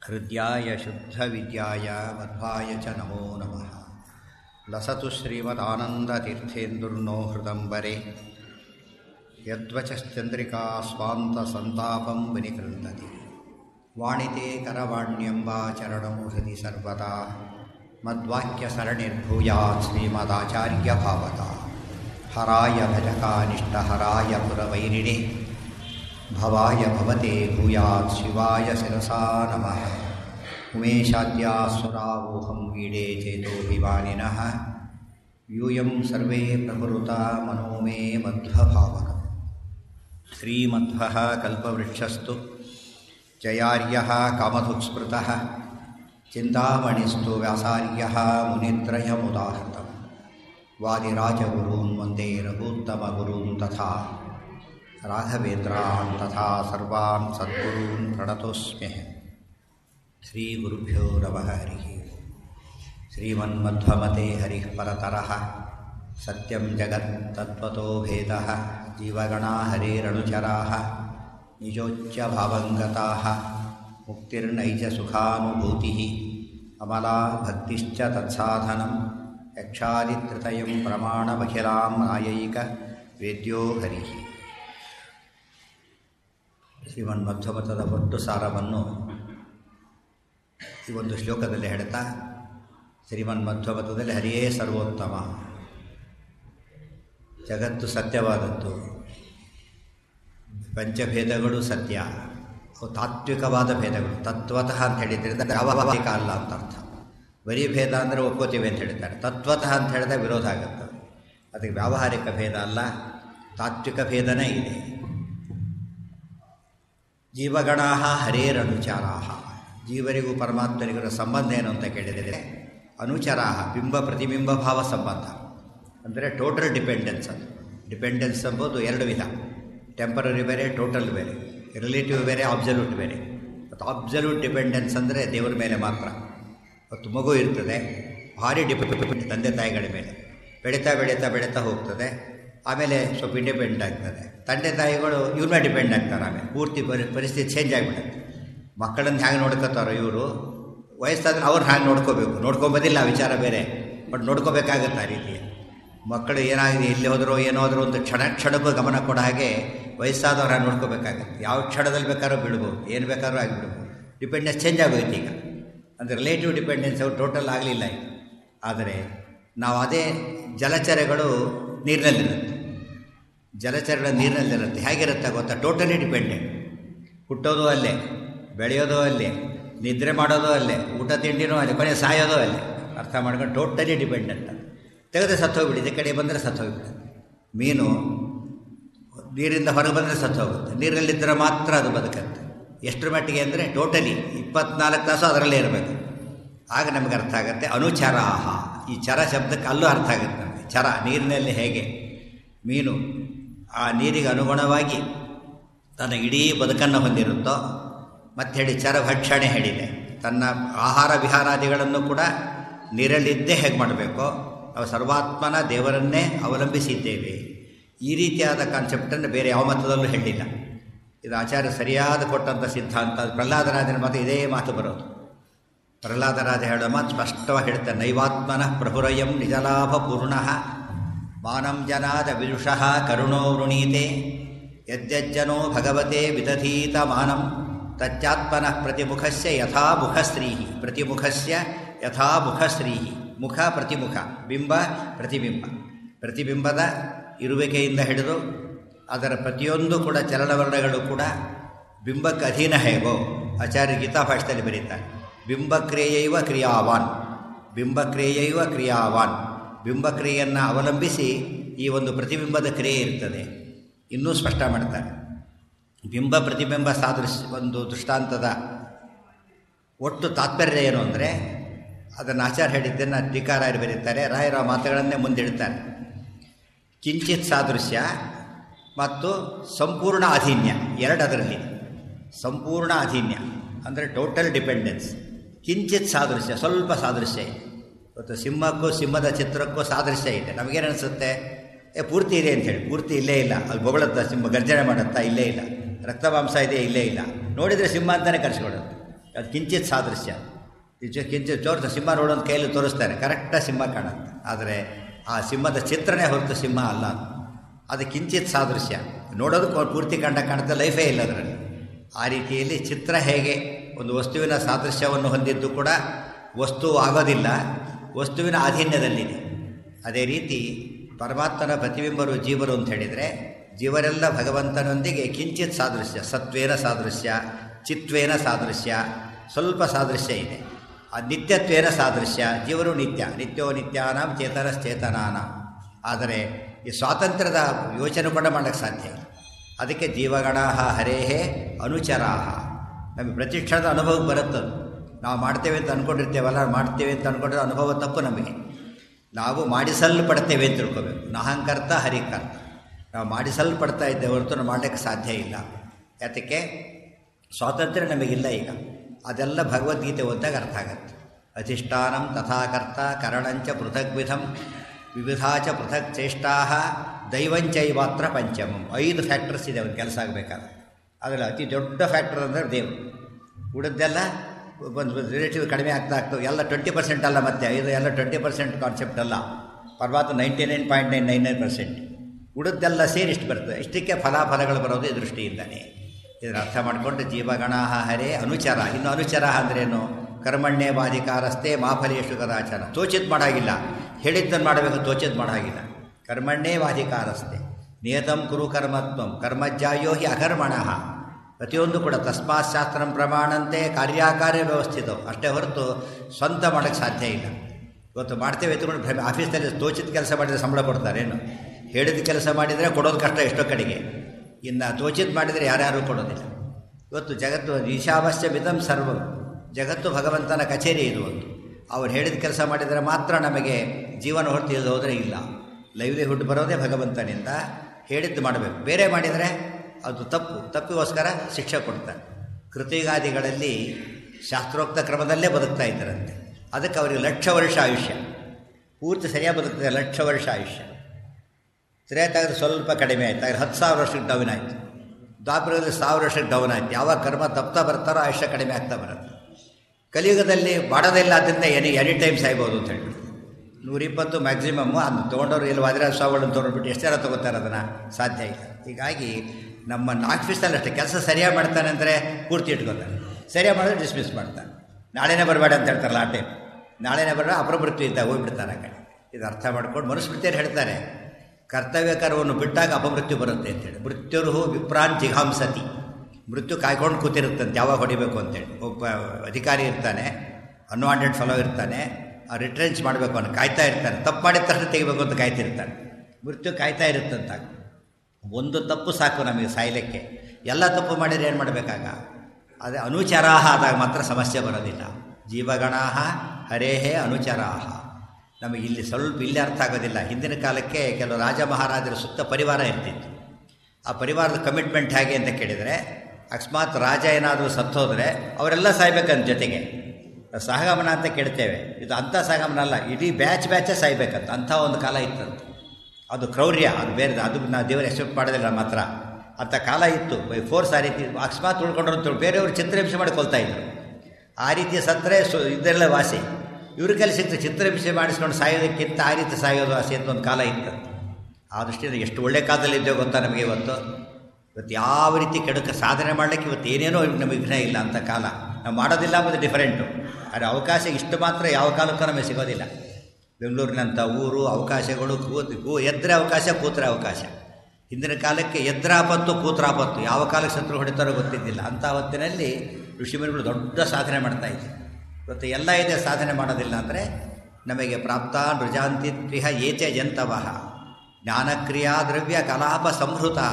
हृद्याय शुद्धविद्याय मध्वाय च नमो नमः लसतु श्रीमदानन्दतीर्थेन्दुर्नो हृदम्बरे यद्वचश्चन्द्रिका स्वान्तसन्तापं विनिकृन्दति वाणिते करवाण्यम्बा चरणौ हृदि सर्वदा मद्वाक्यसरणिर्भूयात् श्रीमदाचार्यभावता हराय भजकानिष्टहराय पुरवैरिणे भवाय भवते भूयात् शिवाय शिरसा नमः उमेशाद्यासुरावोहं वीडे चेतोभिमानिनः यूयं सर्वे प्रकुरुता मनो मे मध्वभावकम् श्रीमध्वः कल्पवृक्षस्तु जयार्यः कामधुक्स्मृतः चिन्तामणिस्तु व्यासार्यः मुनित्रयमुदाहृतम् वादिराजगुरून् वन्दे रघूत्तमगुरून् तथा राघवेन्द्रान् तथा सर्वान् सद्गुरून् प्रणतोऽस्म्यहम् श्रीगुरुभ्यो नमः हरिः श्रीमन्मध्वमते हरिः परतरः सत्यं जगत्तत्त्वतो भेदः जीवगणा हरेरनुचराः निजोच्चभावङ्गताः मुक्तिर्नैजसुखानुभूतिः अमला भक्तिश्च तत्साधनं यक्षादित्रतयं प्रमाणमखिलां नायैकवेद्यो हरिः ಶ್ರೀಮನ್ಮಧ್ವಮತದ ಒಟ್ಟು ಸಾರವನ್ನು ಈ ಒಂದು ಶ್ಲೋಕದಲ್ಲಿ ಹೇಳ್ತಾ ಶ್ರೀಮನ್ಮಧ್ವಮತದಲ್ಲಿ ಹರಿಯೇ ಸರ್ವೋತ್ತಮ ಜಗತ್ತು ಸತ್ಯವಾದದ್ದು ಪಂಚಭೇದಗಳು ಸತ್ಯ ಅವು ತಾತ್ವಿಕವಾದ ಭೇದಗಳು ತತ್ವತಃ ಅಂತ ಹೇಳಿದ್ರಿಂದ ವ್ಯಾವಹಾರಿಕ ಅಲ್ಲ ಅಂತ ಅರ್ಥ ಬರೀ ಭೇದ ಅಂದರೆ ಒಪ್ಕೋತೀವಿ ಅಂತ ಹೇಳ್ತಾರೆ ತತ್ವತಃ ಅಂತ ಹೇಳಿದ್ರೆ ವಿರೋಧ ಆಗುತ್ತೆ ಅದಕ್ಕೆ ವ್ಯಾವಹಾರಿಕ ಭೇದ ಅಲ್ಲ ತಾತ್ವಿಕ ಭೇದನೇ ಇದೆ ಜೀವಗಣಾ ಹರೇರನುಚಾರಾ ಜೀವರಿಗೂ ಪರಮಾತ್ಮನಿಗೂ ಸಂಬಂಧ ಏನು ಅಂತ ಕೇಳಿದರೆ ಅನುಚರಾ ಬಿಂಬ ಪ್ರತಿಬಿಂಬ ಭಾವ ಸಂಬಂಧ ಅಂದರೆ ಟೋಟಲ್ ಡಿಪೆಂಡೆನ್ಸ್ ಅದು ಡಿಪೆಂಡೆನ್ಸ್ ಎಂಬುದು ಎರಡು ವಿಧ ಟೆಂಪರರಿ ಬೇರೆ ಟೋಟಲ್ ಬೇರೆ ರಿಲೇಟಿವ್ ಬೇರೆ ಅಬ್ಸಲ್ಯೂಟ್ ಬೇರೆ ಮತ್ತು ಅಬ್ಸಲ್ಯೂಟ್ ಡಿಪೆಂಡೆನ್ಸ್ ಅಂದರೆ ದೇವರ ಮೇಲೆ ಮಾತ್ರ ಮತ್ತು ಮಗು ಇರ್ತದೆ ಭಾರಿ ಡಿಪೆಂಡ್ ತಂದೆ ತಾಯಿಗಳ ಮೇಲೆ ಬೆಳೀತಾ ಬೆಳೀತಾ ಬೆಳೀತಾ ಹೋಗ್ತದೆ ಆಮೇಲೆ ಸ್ವಲ್ಪ ಇಂಡಿಪೆಂಡೆಂಟ್ ಆಗ್ತದೆ ತಂದೆ ತಾಯಿಗಳು ಇವ್ರ ಮೇಲೆ ಡಿಪೆಂಡ್ ಆಗ್ತಾರೆ ಆಮೇಲೆ ಪೂರ್ತಿ ಪರಿ ಪರಿಸ್ಥಿತಿ ಚೇಂಜ್ ಆಗಿಬಿಡುತ್ತೆ ಮಕ್ಕಳನ್ನು ಹೇಗೆ ನೋಡ್ಕೋತಾರೋ ಇವರು ವಯಸ್ಸಾದ್ರೆ ಅವ್ರು ಹಾಗೆ ನೋಡ್ಕೋಬೇಕು ನೋಡ್ಕೊಬೋದಿಲ್ಲ ಆ ವಿಚಾರ ಬೇರೆ ಬಟ್ ನೋಡ್ಕೋಬೇಕಾಗತ್ತೆ ಆ ರೀತಿ ಮಕ್ಕಳು ಏನಾಗಿದೆ ಎಲ್ಲಿ ಹೋದರೂ ಏನೋ ಹೋದರೂ ಒಂದು ಕ್ಷಣ ಕ್ಷಣಕ್ಕೂ ಗಮನ ಕೊಡೋ ಹಾಗೆ ವಯಸ್ಸಾದವ್ರು ಹಾಗೆ ನೋಡ್ಕೋಬೇಕಾಗತ್ತೆ ಯಾವ ಕ್ಷಣದಲ್ಲಿ ಬೇಕಾದ್ರೂ ಬಿಡ್ಬೋದು ಏನು ಬೇಕಾದ್ರೂ ಆಗಿಬಿಡ್ಬೋದು ಡಿಪೆಂಡೆನ್ಸ್ ಚೇಂಜ್ ಆಗೋಯ್ತು ಈಗ ಅಂದರೆ ರಿಲೇಟಿವ್ ಡಿಪೆಂಡೆನ್ಸ್ ಅವ್ರು ಟೋಟಲ್ ಆಗಲಿಲ್ಲ ಈಗ ಆದರೆ ನಾವು ಅದೇ ಜಲಚರಗಳು ನೀರಿನಲ್ಲಿರುತ್ತೆ ಜಲಚರಗಳ ನೀರಿನಲ್ಲಿರುತ್ತೆ ಹೇಗಿರುತ್ತೆ ಗೊತ್ತಾ ಟೋಟಲಿ ಡಿಪೆಂಡೆಂಟ್ ಹುಟ್ಟೋದು ಅಲ್ಲೇ ಬೆಳೆಯೋದು ಅಲ್ಲೇ ನಿದ್ರೆ ಮಾಡೋದು ಅಲ್ಲೇ ಊಟ ತಿಂಡಿನೂ ಅಲ್ಲೇ ಕೊನೆ ಸಾಯೋದು ಅಲ್ಲೇ ಅರ್ಥ ಮಾಡ್ಕೊಂಡು ಟೋಟಲಿ ಡಿಪೆಂಡೆಂಟ್ ತೆಗೆದ್ರೆ ಸತ್ತೋಗ್ಬಿಡಿ ಕಡೆ ಬಂದರೆ ಸತ್ತೋಗ್ಬಿಡುತ್ತೆ ಮೀನು ನೀರಿಂದ ಹೊರಗೆ ಬಂದರೆ ಸತ್ತೋಗುತ್ತೆ ನೀರಲ್ಲಿದ್ದರೆ ಮಾತ್ರ ಅದು ಬದುಕತ್ತೆ ಎಷ್ಟರ ಮಟ್ಟಿಗೆ ಅಂದರೆ ಟೋಟಲಿ ಇಪ್ಪತ್ನಾಲ್ಕು ತಾಸು ಅದರಲ್ಲೇ ಇರಬೇಕು ಆಗ ನಮಗೆ ಅರ್ಥ ಆಗುತ್ತೆ ಅನುಚರಾಹ ಈ ಚರ ಶಬ್ದಕ್ಕೆ ಅಲ್ಲೂ ಅರ್ಥ ಆಗುತ್ತೆ ನಮಗೆ ಚರ ನೀರಿನಲ್ಲಿ ಹೇಗೆ ಮೀನು ಆ ನೀರಿಗೆ ಅನುಗುಣವಾಗಿ ತನ್ನ ಇಡೀ ಬದುಕನ್ನು ಹೊಂದಿರುತ್ತೋ ಮತ್ತೆ ಹೇಳಿ ಚರ ಭಕ್ಷಣೆ ಹೇಳಿದೆ ತನ್ನ ಆಹಾರ ವಿಹಾರಾದಿಗಳನ್ನು ಕೂಡ ನೀರಲ್ಲಿದ್ದೇ ಹೇಗೆ ಮಾಡಬೇಕೋ ನಾವು ಸರ್ವಾತ್ಮನ ದೇವರನ್ನೇ ಅವಲಂಬಿಸಿದ್ದೇವೆ ಈ ರೀತಿಯಾದ ಕಾನ್ಸೆಪ್ಟನ್ನು ಬೇರೆ ಯಾವ ಮತದಲ್ಲೂ ಹೇಳಿಲ್ಲ ಇದು ಆಚಾರ್ಯ ಸರಿಯಾದ ಕೊಟ್ಟಂಥ ಸಿದ್ಧಾಂತ ಪ್ರಹ್ಲಾದರಾಜನ ಮಾತು ಇದೇ ಮಾತು ಬರೋದು ಪ್ರಹ್ಲಾದರಾಜ ಹೇಳೋ ಮಾತು ಸ್ಪಷ್ಟವಾಗಿ ಹೇಳ್ತಾರೆ ನೈವಾತ್ಮನ ಪ್ರಭುರಯಂ ನಿಜಲಾಭ ಪೂರ್ಣ ಮಾನಂ ಜನಾದ ವಿದುಷಃ ಕರುಣೋ ವೃಣೀತೆ ಯಜ್ಜನೋ ಭಗವತೆ ವಿದಧೀತ ಮಾನಂ ತಚ್ಚಾತ್ಮನಃ ಪ್ರತಿಮುಖಸ್ಯ ಯಥಾ ಮುಖಶ್ರೀ ಪ್ರತಿಮುಖಸ್ಯ ಯಥಾ ಮುಖಶ್ರೀ ಮುಖ ಪ್ರತಿಮುಖ ಬಿಂಬ ಪ್ರತಿಬಿಂಬ ಪ್ರತಿಬಿಂಬದ ಇರುವಿಕೆಯಿಂದ ಹಿಡಿದು ಅದರ ಪ್ರತಿಯೊಂದು ಕೂಡ ಚಲನವರ್ಣಗಳು ಕೂಡ ಬಿಂಬಕ್ಕೆ ಅಧೀನ ಹೇಗೋ ಆಚಾರ್ಯ ಗೀತಾಭಾಷದಲ್ಲಿ ಬರೀತಾರೆ ಬಿಂಬಕ್ರಿಯೈವ ಕ್ರಿಯಾವಾನ್ ಬಿಂಬಕ್ರಿಯೈವ ಕ್ರಿಯಾವಾನ್ ಬಿಂಬಕ್ರಿಯೆಯನ್ನು ಅವಲಂಬಿಸಿ ಈ ಒಂದು ಪ್ರತಿಬಿಂಬದ ಕ್ರಿಯೆ ಇರ್ತದೆ ಇನ್ನೂ ಸ್ಪಷ್ಟ ಮಾಡ್ತಾರೆ ಬಿಂಬ ಪ್ರತಿಬಿಂಬ ಸಾದೃಶ್ಯ ಒಂದು ದೃಷ್ಟಾಂತದ ಒಟ್ಟು ತಾತ್ಪರ್ಯ ಏನು ಅಂದರೆ ಅದನ್ನು ಆಚಾರ ಹೇಳಿದ್ದನ್ನು ಟೀಕಾರಾಯರು ಬರೀತಾರೆ ರಾಯರ ಮಾತುಗಳನ್ನೇ ಮುಂದಿಡ್ತಾರೆ ಕಿಂಚಿತ್ ಸಾದೃಶ್ಯ ಮತ್ತು ಸಂಪೂರ್ಣ ಅಧೀನ್ಯ ಎರಡು ಅದರಲ್ಲಿ ಸಂಪೂರ್ಣ ಅಧೀನ್ಯ ಅಂದರೆ ಟೋಟಲ್ ಡಿಪೆಂಡೆನ್ಸ್ ಕಿಂಚಿತ್ ಸಾದೃಶ್ಯ ಸ್ವಲ್ಪ ಸಾದೃಶ್ಯ ಇದೆ ಇವತ್ತು ಸಿಂಹಕ್ಕೂ ಸಿಂಹದ ಚಿತ್ರಕ್ಕೂ ಸಾದೃಶ್ಯ ಇದೆ ನಮಗೇನು ಅನಿಸುತ್ತೆ ಏ ಪೂರ್ತಿ ಇದೆ ಅಂಥೇಳಿ ಪೂರ್ತಿ ಇಲ್ಲೇ ಇಲ್ಲ ಅಲ್ಲಿ ಬೊಗಳುತ್ತಾ ಸಿಂಹ ಗರ್ಜನೆ ಮಾಡುತ್ತಾ ಇಲ್ಲೇ ಇಲ್ಲ ರಕ್ತಮಾಂಸ ಇದೆ ಇಲ್ಲೇ ಇಲ್ಲ ನೋಡಿದರೆ ಸಿಂಹ ಅಂತಲೇ ಕರೆಸ್ಕೊಡುತ್ತೆ ಅದು ಕಿಂಚಿತ್ ಸಾದೃಶ್ಯ ನಿಜ ಕಿಂಚಿತ್ ತೋರಿಸ ಸಿಂಹ ನೋಡೋದು ಕೈಯಲ್ಲಿ ತೋರಿಸ್ತಾರೆ ಕರೆಕ್ಟಾಗಿ ಸಿಂಹ ಕಾಣುತ್ತೆ ಆದರೆ ಆ ಸಿಂಹದ ಚಿತ್ರನೇ ಹೊರತು ಸಿಂಹ ಅಲ್ಲ ಅದು. ಅದು ಕಿಂಚಿತ್ ಸಾದೃಶ್ಯ ನೋಡೋದಕ್ಕೆ ಪೂರ್ತಿ ಕಂಡ ಕಾಣುತ್ತೆ ಲೈಫೇ ಇಲ್ಲ ಅದರಲ್ಲಿ ಆ ರೀತಿಯಲ್ಲಿ ಚಿತ್ರ ಹೇಗೆ ಒಂದು ವಸ್ತುವಿನ ಸಾದೃಶ್ಯವನ್ನು ಹೊಂದಿದ್ದು ಕೂಡ ವಸ್ತು ಆಗೋದಿಲ್ಲ ವಸ್ತುವಿನ ಅಧೀನ್ಯದಲ್ಲಿದೆ ಅದೇ ರೀತಿ ಪರಮಾತ್ಮನ ಪ್ರತಿಬಿಂಬರು ಜೀವರು ಅಂತ ಹೇಳಿದರೆ ಜೀವರೆಲ್ಲ ಭಗವಂತನೊಂದಿಗೆ ಕಿಂಚಿತ್ ಸಾದೃಶ್ಯ ಸತ್ವೇನ ಸಾದೃಶ್ಯ ಚಿತ್ವೇನ ಸಾದೃಶ್ಯ ಸ್ವಲ್ಪ ಸಾದೃಶ್ಯ ಇದೆ ಆ ನಿತ್ಯತ್ವೇನ ಸಾದೃಶ್ಯ ಜೀವರು ನಿತ್ಯ ನಿತ್ಯೋ ನಿತ್ಯಾನಾಂ ಚೇತನಶ್ಚೇತನಾನಾಂ ಆದರೆ ಈ ಸ್ವಾತಂತ್ರ್ಯದ ಯೋಚನೆ ಕೂಡ ಮಾಡೋಕ್ಕೆ ಸಾಧ್ಯ ಇಲ್ಲ ಅದಕ್ಕೆ ಜೀವಗಣ ಹರೇಹೇ ಅನುಚರಾಹ ನಮಗೆ ಪ್ರತಿ ಕ್ಷಣದ ಅನುಭವಕ್ಕೆ ಬರುತ್ತದು ನಾವು ಮಾಡ್ತೇವೆ ಅಂತ ಅಂದ್ಕೊಂಡಿರ್ತೇವಲ್ಲ ಮಾಡ್ತೇವೆ ಅಂತ ಅಂದ್ಕೊಂಡ್ರೆ ಅನುಭವ ತಪ್ಪು ನಮಗೆ ನಾವು ಮಾಡಿಸಲ್ಪಡ್ತೇವೆ ಅಂತ ತಿಳ್ಕೋಬೇಕು ನಾಹಂಕರ್ತ ಹರಿಕರ್ತ ನಾವು ಮಾಡಿಸಲ್ಪಡ್ತಾ ಇದ್ದೇವೆ ಹೊರತು ನಾವು ಮಾಡಲಿಕ್ಕೆ ಸಾಧ್ಯ ಇಲ್ಲ ಯಾತಕ್ಕೆ ಸ್ವಾತಂತ್ರ್ಯ ನಮಗಿಲ್ಲ ಈಗ ಅದೆಲ್ಲ ಭಗವದ್ಗೀತೆ ಓದಿದಾಗ ಅರ್ಥ ಆಗತ್ತೆ ಅಧಿಷ್ಠಾನಂ ತಥಾಕರ್ತ ಕರಣಂಚ ಪೃಥಗ್ವಿಧಂ ವಿವಿಧಾಚ ಪೃಥಕ್ ಚೇಷ್ಟಾ ದೈವಂಚೈವಾತ್ರ ಪಂಚಮಂ ಐದು ಫ್ಯಾಕ್ಟರ್ಸ್ ಇದೆ ಅವ್ರಿಗೆ ಕೆಲಸ ಆಗಬೇಕಾದ್ರೆ ಅದರಲ್ಲಿ ಅತಿ ದೊಡ್ಡ ಫ್ಯಾಕ್ಟರ್ ಅಂದರೆ ದೇವರು ಉಳಿದೆಲ್ಲ ಒಂದು ರಿಲೇಟಿವ್ ಕಡಿಮೆ ಆಗ್ತಾ ಆಗ್ತವೆ ಎಲ್ಲ ಟ್ವೆಂಟಿ ಪರ್ಸೆಂಟ್ ಅಲ್ಲ ಮತ್ತೆ ಇದು ಎಲ್ಲ ಟ್ವೆಂಟಿ ಪರ್ಸೆಂಟ್ ಕಾನ್ಸೆಪ್ಟ್ ಅಲ್ಲ ಪರಮಾತ್ಮ ninety nine point nine nine nine percent ಉಳಿದೆಲ್ಲ ಸೇರಿ ಇಷ್ಟು ಬರ್ತದೆ ಇಷ್ಟಕ್ಕೆ ಫಲಾಫಲಗಳು ಬರೋದು ಈ ದೃಷ್ಟಿಯಿಂದನೇ ಇದನ್ನು ಅರ್ಥ ಮಾಡಿಕೊಂಡು ಜೀವಗಣ ಹರೇ ಅನುಚರ ಇನ್ನು ಅನುಚರ ಅಂದ್ರೇನು ಕರ್ಮಣ್ಯೇ ಬಾಧಿಕಾರಸ್ತೆ ಮಾಫಲೇಶು ಕದಾಚನ ತೋಚಿತ್ ಮಾಡಾಗಿಲ್ಲ ಹೇಳಿದ್ದನ್ನು ಮಾಡಬೇಕು ತೋಚಿತ್ ಮಾಡಾಗಿಲ್ಲ ಕರ್ಮಣ್ಯೇ ಬಾಧಿಕಾರಸ್ತೆ ನಿಯತಂ ಕುರು ಕರ್ಮತ್ವಂ ಕರ್ಮಜ್ಜಾಯೋ ಹಿ ಅಕರ್ಮಣಃ ಪ್ರತಿಯೊಂದು ಕೂಡ ತಸ್ಮಾತ್ ಶಾಸ್ತ್ರಂ ಪ್ರಮಾಣಂತೆ ಕಾರ್ಯಾಕಾರ್ಯ ವ್ಯವಸ್ಥಿತವು ಅಷ್ಟೇ ಹೊರತು ಸ್ವಂತ ಮಾಡೋಕ್ಕೆ ಸಾಧ್ಯ ಇಲ್ಲ ಇವತ್ತು ಮಾಡ್ತೇವೆ ಎತ್ಕೊಂಡು ಭ್ರಮೆ ಆಫೀಸ್ನಲ್ಲಿ ತೋಚಿದ ಕೆಲಸ ಮಾಡಿದರೆ ಸಂಬಳ ಕೊಡ್ತಾರೇನು ಹೇಳಿದ ಕೆಲಸ ಮಾಡಿದರೆ ಕೊಡೋದು ಕಷ್ಟ ಎಷ್ಟೋ ಕಡೆಗೆ ಇನ್ನು ತೋಚಿದ್ ಮಾಡಿದರೆ ಯಾರ್ಯಾರೂ ಕೊಡೋದಿಲ್ಲ ಇವತ್ತು ಜಗತ್ತು ಈಶಾವಾಸ್ಯ ವಿಧಂ ಸರ್ವ ಜಗತ್ತು ಭಗವಂತನ ಕಚೇರಿ ಇದು ಒಂದು ಅವ್ರು ಹೇಳಿದ ಕೆಲಸ ಮಾಡಿದರೆ ಮಾತ್ರ ನಮಗೆ ಜೀವನ ಹೊರತು ಇಲ್ಲದೆ ಹೋದರೆ ಇಲ್ಲ ಲೈವ್ಲಿಹುಡ್ ಬರೋದೇ ಭಗವಂತನಿಂದ ಹೇಳಿದ್ದು ಮಾಡಬೇಕು ಬೇರೆ ಮಾಡಿದರೆ ಅದು ತಪ್ಪು ತಪ್ಪಿಗೋಸ್ಕರ ಶಿಕ್ಷೆ ಕೊಡ್ತಾರೆ ಕೃತಿಗಾದಿಗಳಲ್ಲಿ ಶಾಸ್ತ್ರೋಕ್ತ ಕ್ರಮದಲ್ಲೇ ಬದುಕ್ತಾ ಇದ್ದರಂತೆ ಅದಕ್ಕೆ ಅವರಿಗೆ ಲಕ್ಷ ವರ್ಷ ಆಯುಷ್ಯ ಪೂರ್ತಿ ಸರಿಯಾಗಿ ಬದುಕ್ತಾರೆ ಲಕ್ಷ ವರ್ಷ ಆಯುಷ್ಯ ತ್ರೇತಾಗದ್ರೆ ಸ್ವಲ್ಪ ಕಡಿಮೆ ಆಯ್ತು ಆದ್ರೆ ಹತ್ತು ಸಾವಿರ ವರ್ಷಕ್ಕೆ ಡೌನ್ ಆಯಿತು ದ್ವಾಪರದಲ್ಲಿ ಸಾವಿರ ವರ್ಷಕ್ಕೆ ಡೌನ್ ಆಯ್ತು ಯಾವಾಗ ಕರ್ಮ ತಪ್ತಾ ಬರ್ತಾರೋ ಆಯುಷ್ಯ ಕಡಿಮೆ ಆಗ್ತಾ ಬರುತ್ತೆ ಕಲಿಯುಗದಲ್ಲಿ ಮಾಡೋದಿಲ್ಲ ಅದರಿಂದ ಎನಿ ಎನಿ ಟೈಮ್ ಸಾಯ್ಬೋದು ಅಂತ ಹೇಳಿ ನೂರಿಪ್ಪತ್ತು ಮ್ಯಾಕ್ಸಿಮಮ್ಮು ಅದನ್ನು ತೊಗೊಂಡವ್ರು ಎಲ್ಲಿ ವಾದಿರಾಜ ಸ್ವಾಮಿಗಳನ್ನು ತೊಗೊಂಡ್ಬಿಟ್ಟು ಎಷ್ಟು ಜನ ತೊಗೋತಾರೆ ಅದನ್ನು ಸಾಧ್ಯ ಇಲ್ಲ ಹೀಗಾಗಿ ನಮ್ಮ ಆಫೀಸಲ್ಲಿ ಅಷ್ಟೇ ಕೆಲಸ ಸರಿಯಾಗಿ ಮಾಡ್ತಾನೆ ಅಂದರೆ ಪೂರ್ತಿ ಇಟ್ಕೊತಾನೆ ಸರಿಯಾಗಿ ಮಾಡಿದ್ರೆ ಡಿಸ್ಮಿಸ್ ಮಾಡ್ತಾನೆ ನಾಳೆನೇ ಬರಬೇಡ ಅಂತ ಹೇಳ್ತಾರಲ್ಲ ಆ ಟೈಮ್ ನಾಳೆನೇ ಬರಬೇಡ ಅಪಮೃತ್ಯು ಇದ್ದಾಗ ಹೋಗ್ಬಿಡ್ತಾನೆ ಆ ಕಡೆ ಇದು ಅರ್ಥ ಮಾಡ್ಕೊಂಡು ಮನುಸ್ಮೃತಿಯರು ಹೇಳ್ತಾರೆ ಕರ್ತವ್ಯ ಕರ್ಮವನ್ನು ಬಿಟ್ಟಾಗ ಅಪಮೃತ್ಯು ಬರುತ್ತೆ ಅಂತೇಳಿ ಮೃತ್ಯುರು ವಿಪ್ರಾನ್ ಜಿಘಾಂಸತಿ ಮೃತ್ಯು ಕಾಯ್ಕೊಂಡು ಕೂತಿರುತ್ತಂತೆ ಯಾವಾಗ ಹೊಡಿಬೇಕು ಅಂತೇಳಿ ಒಬ್ಬ ಅಧಿಕಾರಿ ಇರ್ತಾನೆ ಅನ್ವಾಂಟೆಡ್ ಫಲೋ ಇರ್ತಾನೆ ರಿಟ್ರೆಂಚ್ ಮಾಡಬೇಕು ಅವನು ಕಾಯ್ತಾ ಇರ್ತಾನೆ ತಪ್ಪು ಮಾಡಿದ ತಕ್ಷಣ ತೆಗಿಬೇಕು ಅಂತ ಕಾಯ್ತಿರ್ತಾನೆ ಮೃತ್ಯು ಕಾಯ್ತಾ ಇರುತ್ತಂತ ಒಂದು ತಪ್ಪು ಸಾಕು ನಮಗೆ ಸಾಯ್ಲಿಕ್ಕೆ ಎಲ್ಲ ತಪ್ಪು ಮಾಡಿದರೆ ಏನು ಮಾಡಬೇಕಾಗ ಅದೇ ಅನುಚರಾಹ ಆದಾಗ ಮಾತ್ರ ಸಮಸ್ಯೆ ಬರೋದಿಲ್ಲ ಜೀವಗಣಾಹ ಹರೇಹೇ ಅನುಚರಾಹ ನಮಗೆ ಇಲ್ಲಿ ಸ್ವಲ್ಪ ಇಲ್ಲಿ ಅರ್ಥ ಆಗೋದಿಲ್ಲ ಹಿಂದಿನ ಕಾಲಕ್ಕೆ ಕೆಲವು ರಾಜ ಮಹಾರಾಜರ ಸುತ್ತ ಪರಿವಾರ ಇರ್ತಿತ್ತು ಆ ಪರಿವಾರದ ಕಮಿಟ್ಮೆಂಟ್ ಹೇಗೆ ಅಂತ ಕೇಳಿದರೆ ಅಕಸ್ಮಾತ್ ರಾಜ ಏನಾದರೂ ಸತ್ತೋದ್ರೆ ಅವರೆಲ್ಲ ಸಾಯ್ಬೇಕಂತ ಜೊತೆಗೆ ಸಹಗಮನ ಅಂತ ಕೇಳ್ತೇವೆ ಇದು ಅಂಥ ಸಹಗಮನ ಅಲ್ಲ ಇಡೀ ಬ್ಯಾಚ್ ಬ್ಯಾಚೇ ಸಾಯ್ಬೇಕಂತ ಅಂಥ ಒಂದು ಕಾಲ ಇತ್ತಂತ ಅದು ಕ್ರೌರ್ಯ ಅದು ಬೇರೆ ಅದು ನಾವು ದೇವರು ಎಕ್ಸೆಪ್ಟ್ ಮಾಡೋದಿಲ್ಲ ಮಾತ್ರ ಅಂಥ ಕಾಲ ಇತ್ತು ಬೈ ಫೋರ್ಸ್ ಆ ರೀತಿ ಅಕಸ್ಮಾತ್ ಉಳ್ಕೊಂಡ್ರು ಅಂತ ಬೇರೆಯವರು ಚಿತ್ರಹಿಂಸೆ ಮಾಡಿ ಕೊಲ್ತಾ ಇದ್ರು ಆ ರೀತಿ ಸತ್ತರೆ ಸು ಇದೆಲ್ಲ ವಾಸಿ ಇವ್ರ ಕೈಲಿ ಸಿಕ್ತು ಚಿತ್ರಹಿಂಸೆ ಮಾಡಿಸ್ಕೊಂಡು ಸಾಯೋದಕ್ಕಿಂತ ಆ ರೀತಿ ಸಾಯೋದು ಆಸೆ ಅಂತ ಒಂದು ಕಾಲ ಇತ್ತು ಆ ದೃಷ್ಟಿಯಿಂದ ಎಷ್ಟು ಒಳ್ಳೆ ಕಾಲದಲ್ಲಿ ಇದ್ದೇವೆ ಗೊತ್ತಾ ನಮಗೆ ಇವತ್ತು ಇವತ್ತು ಯಾವ ರೀತಿ ಕೆಡುಕ ಸಾಧನೆ ಮಾಡಲಿಕ್ಕೆ ಇವತ್ತು ಏನೇನೋ ನಮಗೆ ವಿಘ್ನ ಇಲ್ಲ ಅಂತ ಕಾಲ ನಾವು ಮಾಡೋದಿಲ್ಲ ಅನ್ನೋದು ಡಿಫರೆಂಟು ಆದರೆ ಅವಕಾಶ ಇಷ್ಟು ಮಾತ್ರ ಯಾವ ಕಾಲಕ್ಕೂ ನಮಗೆ ಸಿಗೋದಿಲ್ಲ ಬೆಂಗಳೂರಿನಂಥ ಊರು ಅವಕಾಶಗಳು ಕೂತು ಕೂ ಎದ್ರೆ ಅವಕಾಶ ಕೂತ್ರೆ ಅವಕಾಶ ಹಿಂದಿನ ಕಾಲಕ್ಕೆ ಎದ್ರಾಪತ್ತು ಕೂತ್ರಾಪತ್ತು ಯಾವ ಕಾಲಕ್ಕೆ ಶತ್ರು ಹೊಡಿತಾರೋ ಗೊತ್ತಿದ್ದಿಲ್ಲ ಅಂಥ ಹೊತ್ತಿನಲ್ಲಿ ಋಷಿಮುನಿಗಳು ದೊಡ್ಡ ಸಾಧನೆ ಮಾಡ್ತಾ ಇದ್ರು ಇವತ್ತು ಎಲ್ಲ ಇದೆ ಸಾಧನೆ ಮಾಡೋದಿಲ್ಲ ಅಂದರೆ ನಮಗೆ ಪ್ರಾಪ್ತ ನೃಜಾಂತಿ ತ್ರಿಹ ಏಚೆ ಜಂತವಃ ಜ್ಞಾನಕ್ರಿಯಾ ದ್ರವ್ಯ ಕಲಾಪ ಸಂಹೃತಾ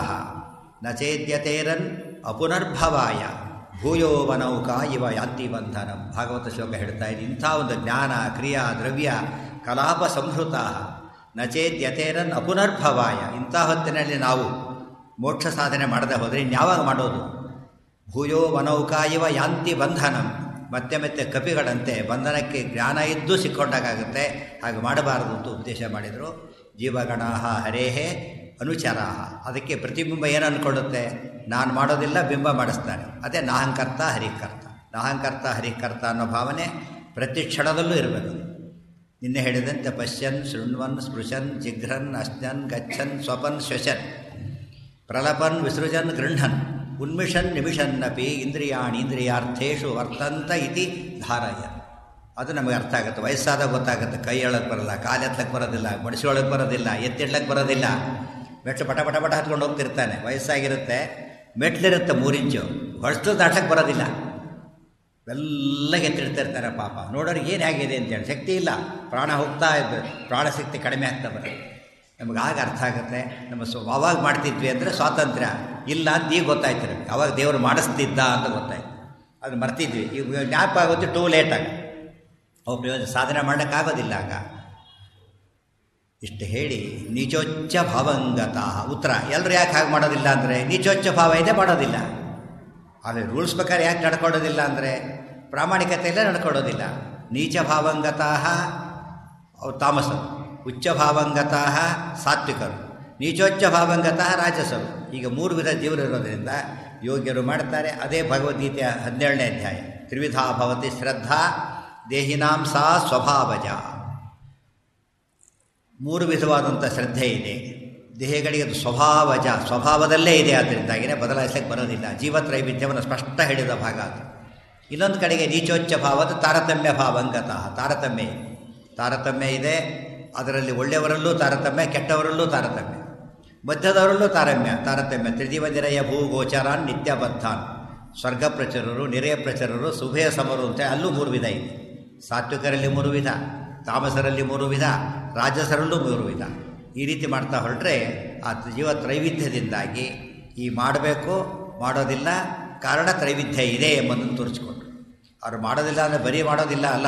ನಚೇದ್ಯತೇರನ್ ಅಪುನರ್ಭವಾಯ ಭೂಯೋ ವನೌಕ ಇವ ಯಾಂತಿ ಬಂಧನಂ ಭಾಗವತ ಶ್ಲೋಕ ಹೇಳ್ತಾ ಇದೆ ಇಂಥ ಒಂದು ಜ್ಞಾನ ಕ್ರಿಯಾ ದ್ರವ್ಯ ಕಲಾಪ ಸಂಹೃತ ನಚೇದ್ಯತೇರನ್ ಅಪುನರ್ಭವಾಯ ಇಂಥ ಹೊತ್ತಿನಲ್ಲಿ ನಾವು ಮೋಕ್ಷ ಸಾಧನೆ ಮಾಡದೆ ಹೋದರೆ ಇನ್ಯಾವಾಗ ಮಾಡೋದು ಭೂಯೋ ವನೌಕ ಇವ ಯಾಂತಿ ಬಂಧನಂ ಮತ್ತೆ ಮತ್ತೆ ಕಪಿಗಳಂತೆ ಬಂಧನಕ್ಕೆ ಜ್ಞಾನ ಇದ್ದು ಸಿಕ್ಕೊಂಡಾಗುತ್ತೆ ಹಾಗೆ ಮಾಡಬಾರದು ಅಂತ ಉಪದೇಶ ಮಾಡಿದರು ಜೀವಗಣಾಹ ಹರೇಹೇ ಅನುಚರಾಹ ಅದಕ್ಕೆ ಪ್ರತಿಬಿಂಬ ಏನು ಅಂದ್ಕೊಳ್ಳುತ್ತೆ ನಾನು ಮಾಡೋದಿಲ್ಲ ಬಿಂಬ ಮಾಡಿಸ್ತಾನೆ ಅದೇ ನಾಹಂಕರ್ತ ಹರಿಕರ್ತ ನಾಹಂಕರ್ತ ಹರಿಕರ್ತ ಅನ್ನೋ ಭಾವನೆ ಪ್ರತಿ ಕ್ಷಣದಲ್ಲೂ ಇರಬೇಕು ನಿನ್ನೆ ಹೇಳಿದಂತೆ ಪಶ್ಯನ್ ಶೃಣ್ವನ್ ಸ್ಪೃಶನ್ ಜಿಘ್ರನ್ ಅಶ್ನನ್ ಗಚ್ಚನ್ ಸ್ವಪನ್ ಶ್ವಶನ್ ಪ್ರಲಪನ್ ವಿಸೃಜನ್ ಗೃಹನ್ ಉನ್ಮಿಷನ್ ನಿಮಿಷನ್ನಪಿ ಇಂದ್ರಿಯಾಣಿ ಇಂದ್ರಿಯಾರ್ಥೇಶು ವರ್ತಂತ ಇತಿ ಧಾರಯ ಅದು ನಮಗೆ ಅರ್ಥ ಆಗುತ್ತೆ ವಯಸ್ಸಾದಾಗ ಗೊತ್ತಾಗುತ್ತೆ ಕೈ ಎಳಕ್ಕೆ ಬರಲ್ಲ ಕಾಲು ಎತ್ತಕ್ಕೆ ಬರೋದಿಲ್ಲ ಮಡಿಸಿ ಒಳಗೆ ಬರೋದಿಲ್ಲ ಎತ್ತಿಡ್ಲಕ್ಕೆ ಬರೋದಿಲ್ಲ ಮೆಟ್ಲು ಪಟ ಪಟ ಪಟ ಹತ್ಕೊಂಡು ಹೋಗ್ತಿರ್ತಾನೆ ವಯಸ್ಸಾಗಿರುತ್ತೆ ಮೆಟ್ಲಿರುತ್ತೆ ಮೂರಿಂಚು ಹೊಳಸ್ತು ದಾಟಕ್ಕೆ ಬರೋದಿಲ್ಲ ಎಲ್ಲ ಎತ್ತಿಡ್ತಿರ್ತಾರೆ ಪಾಪ ನೋಡೋರಿಗೆ ಏನು ಆಗಿದೆ ಅಂತೇಳಿ ಶಕ್ತಿ ಇಲ್ಲ ಪ್ರಾಣ ಹೋಗ್ತಾ ಇದ್ದು ಪ್ರಾಣ ಶಕ್ತಿ ಕಡಿಮೆ ಆಗ್ತಾ ಬರುತ್ತೆ ನಮಗೆ ಆಗ ಅರ್ಥ ಆಗುತ್ತೆ ನಮ್ಮ ಸ್ವ ಅವಾಗ ಮಾಡ್ತಿದ್ವಿ ಅಂದರೆ ಸ್ವಾತಂತ್ರ್ಯ ಇಲ್ಲ ಅಂತ ಈಗ ಗೊತ್ತಾಯ್ತು ನಮಗೆ ಅವಾಗ ದೇವರು ಮಾಡಿಸ್ತಿದ್ದ ಅಂತ ಗೊತ್ತಾಯ್ತು ಅದು ಮರ್ತಿದ್ವಿ ಈಗ ಜ್ಞಾಪ ಆಗುತ್ತೆ ಟೂ ಲೇಟ್ ಆಗ ಅವು ಪ್ರಯೋಜನ ಸಾಧನೆ ಮಾಡೋಕ್ಕಾಗೋದಿಲ್ಲ ಆಗ ಇಷ್ಟು ಹೇಳಿ ನೀಚೋಚ್ಚ ಭಾವಂಗತ ಉತ್ತರ ಎಲ್ಲರೂ ಯಾಕೆ ಹಾಗೆ ಮಾಡೋದಿಲ್ಲ ಅಂದರೆ ನೀಚೋಚ್ಚ ಭಾವ ಇದೆ ಮಾಡೋದಿಲ್ಲ ಆದರೆ ರೂಲ್ಸ್ ಪ್ರಕಾರ ಯಾಕೆ ನಡ್ಕೊಳ್ಳೋದಿಲ್ಲ ಅಂದರೆ ಪ್ರಾಮಾಣಿಕತೆಯಲ್ಲೇ ನಡ್ಕೊಳ್ಳೋದಿಲ್ಲ ನೀಚ ಭಾವಂಗತಾ ಅವ್ರು ತಾಮಸರು ಉಚ್ಚ ಭಾವಂಗತಾ ಸಾತ್ವಿಕರು ನೀಚೋಚ್ಚ ಭಾವಂಗತಃ ರಾಜಸರು ಈಗ ಮೂರು ವಿಧ ಜೀವರು ಇರೋದರಿಂದ ಯೋಗ್ಯರು ಮಾಡ್ತಾರೆ ಅದೇ ಭಗವದ್ಗೀತೆಯ ಹದಿನೇಳನೇ ಅಧ್ಯಾಯ ತ್ರಿವಿಧಾ ಭವತಿ ಶ್ರದ್ಧಾ ದೇಹಿನಾಂ ಸಾ ಸ್ವಭಾವಜ ಮೂರು ವಿಧವಾದಂಥ ಶ್ರದ್ಧೆ ಇದೆ ದೇಹಗಳಿಗೆ ಅದು ಸ್ವಭಾವಜ ಸ್ವಭಾವದಲ್ಲೇ ಇದೆ ಆದ್ದರಿಂದಾಗಿಯೇ ಬದಲಾಯಿಸಲಿಕ್ಕೆ ಬರೋದಿಲ್ಲ ಜೀವತ್ರೈವಿಧ್ಯವನ್ನು ಸ್ಪಷ್ಟ ಹೇಳಿದ ಭಾಗ ಅದು ಇನ್ನೊಂದು ಕಡೆಗೆ ನೀಚೋಚ್ಚ ಭಾವದ ತಾರತಮ್ಯ ಭಾವಂಗತಃ ತಾರತಮ್ಯ ಇದೆ ತಾರತಮ್ಯ ಇದೆ ಅದರಲ್ಲಿ ಒಳ್ಳೆಯವರಲ್ಲೂ ತಾರತಮ್ಯ ಕೆಟ್ಟವರಲ್ಲೂ ತಾರತಮ್ಯ ಮಧ್ಯದವರಲ್ಲೂ ತಾರಮ್ಯ ತಾರತಮ್ಯ ತ್ರಿದಿವದಿರಯ ಭೂಗೋಚರಾನ್ ನಿತ್ಯಬದ್ಧಾನ್ ಸ್ವರ್ಗ ಪ್ರಚರರು ನಿರೆಯ ಪ್ರಚರರು ಸುಭಯ ಸಮರು ಅಂತ ಅಲ್ಲೂ ಮೂರು ವಿಧ ಇದೆ ಸಾತ್ವಿಕರಲ್ಲಿ ಮೂರು ವಿಧ ತಾಮಸರಲ್ಲಿ ಮೂರು ವಿಧ ರಾಜಸರಲ್ಲೂ ಮೂರು ವಿಧ ಈ ರೀತಿ ಮಾಡ್ತಾ ಹೊರಟ್ರೆ ಆ ಜೀವ ತ್ರೈವಿಧ್ಯದಿಂದಾಗಿ ಈ ಮಾಡಬೇಕು ಮಾಡೋದಿಲ್ಲ ಕಾರಣ ತ್ರೈವಿಧ್ಯ ಇದೆ ಎಂಬುದನ್ನು ತೋರಿಸ್ಕೊಂಡ್ರು ಅವ್ರು ಮಾಡೋದಿಲ್ಲ ಅಂದರೆ ಬರೀ ಮಾಡೋದಿಲ್ಲ ಅಲ್ಲ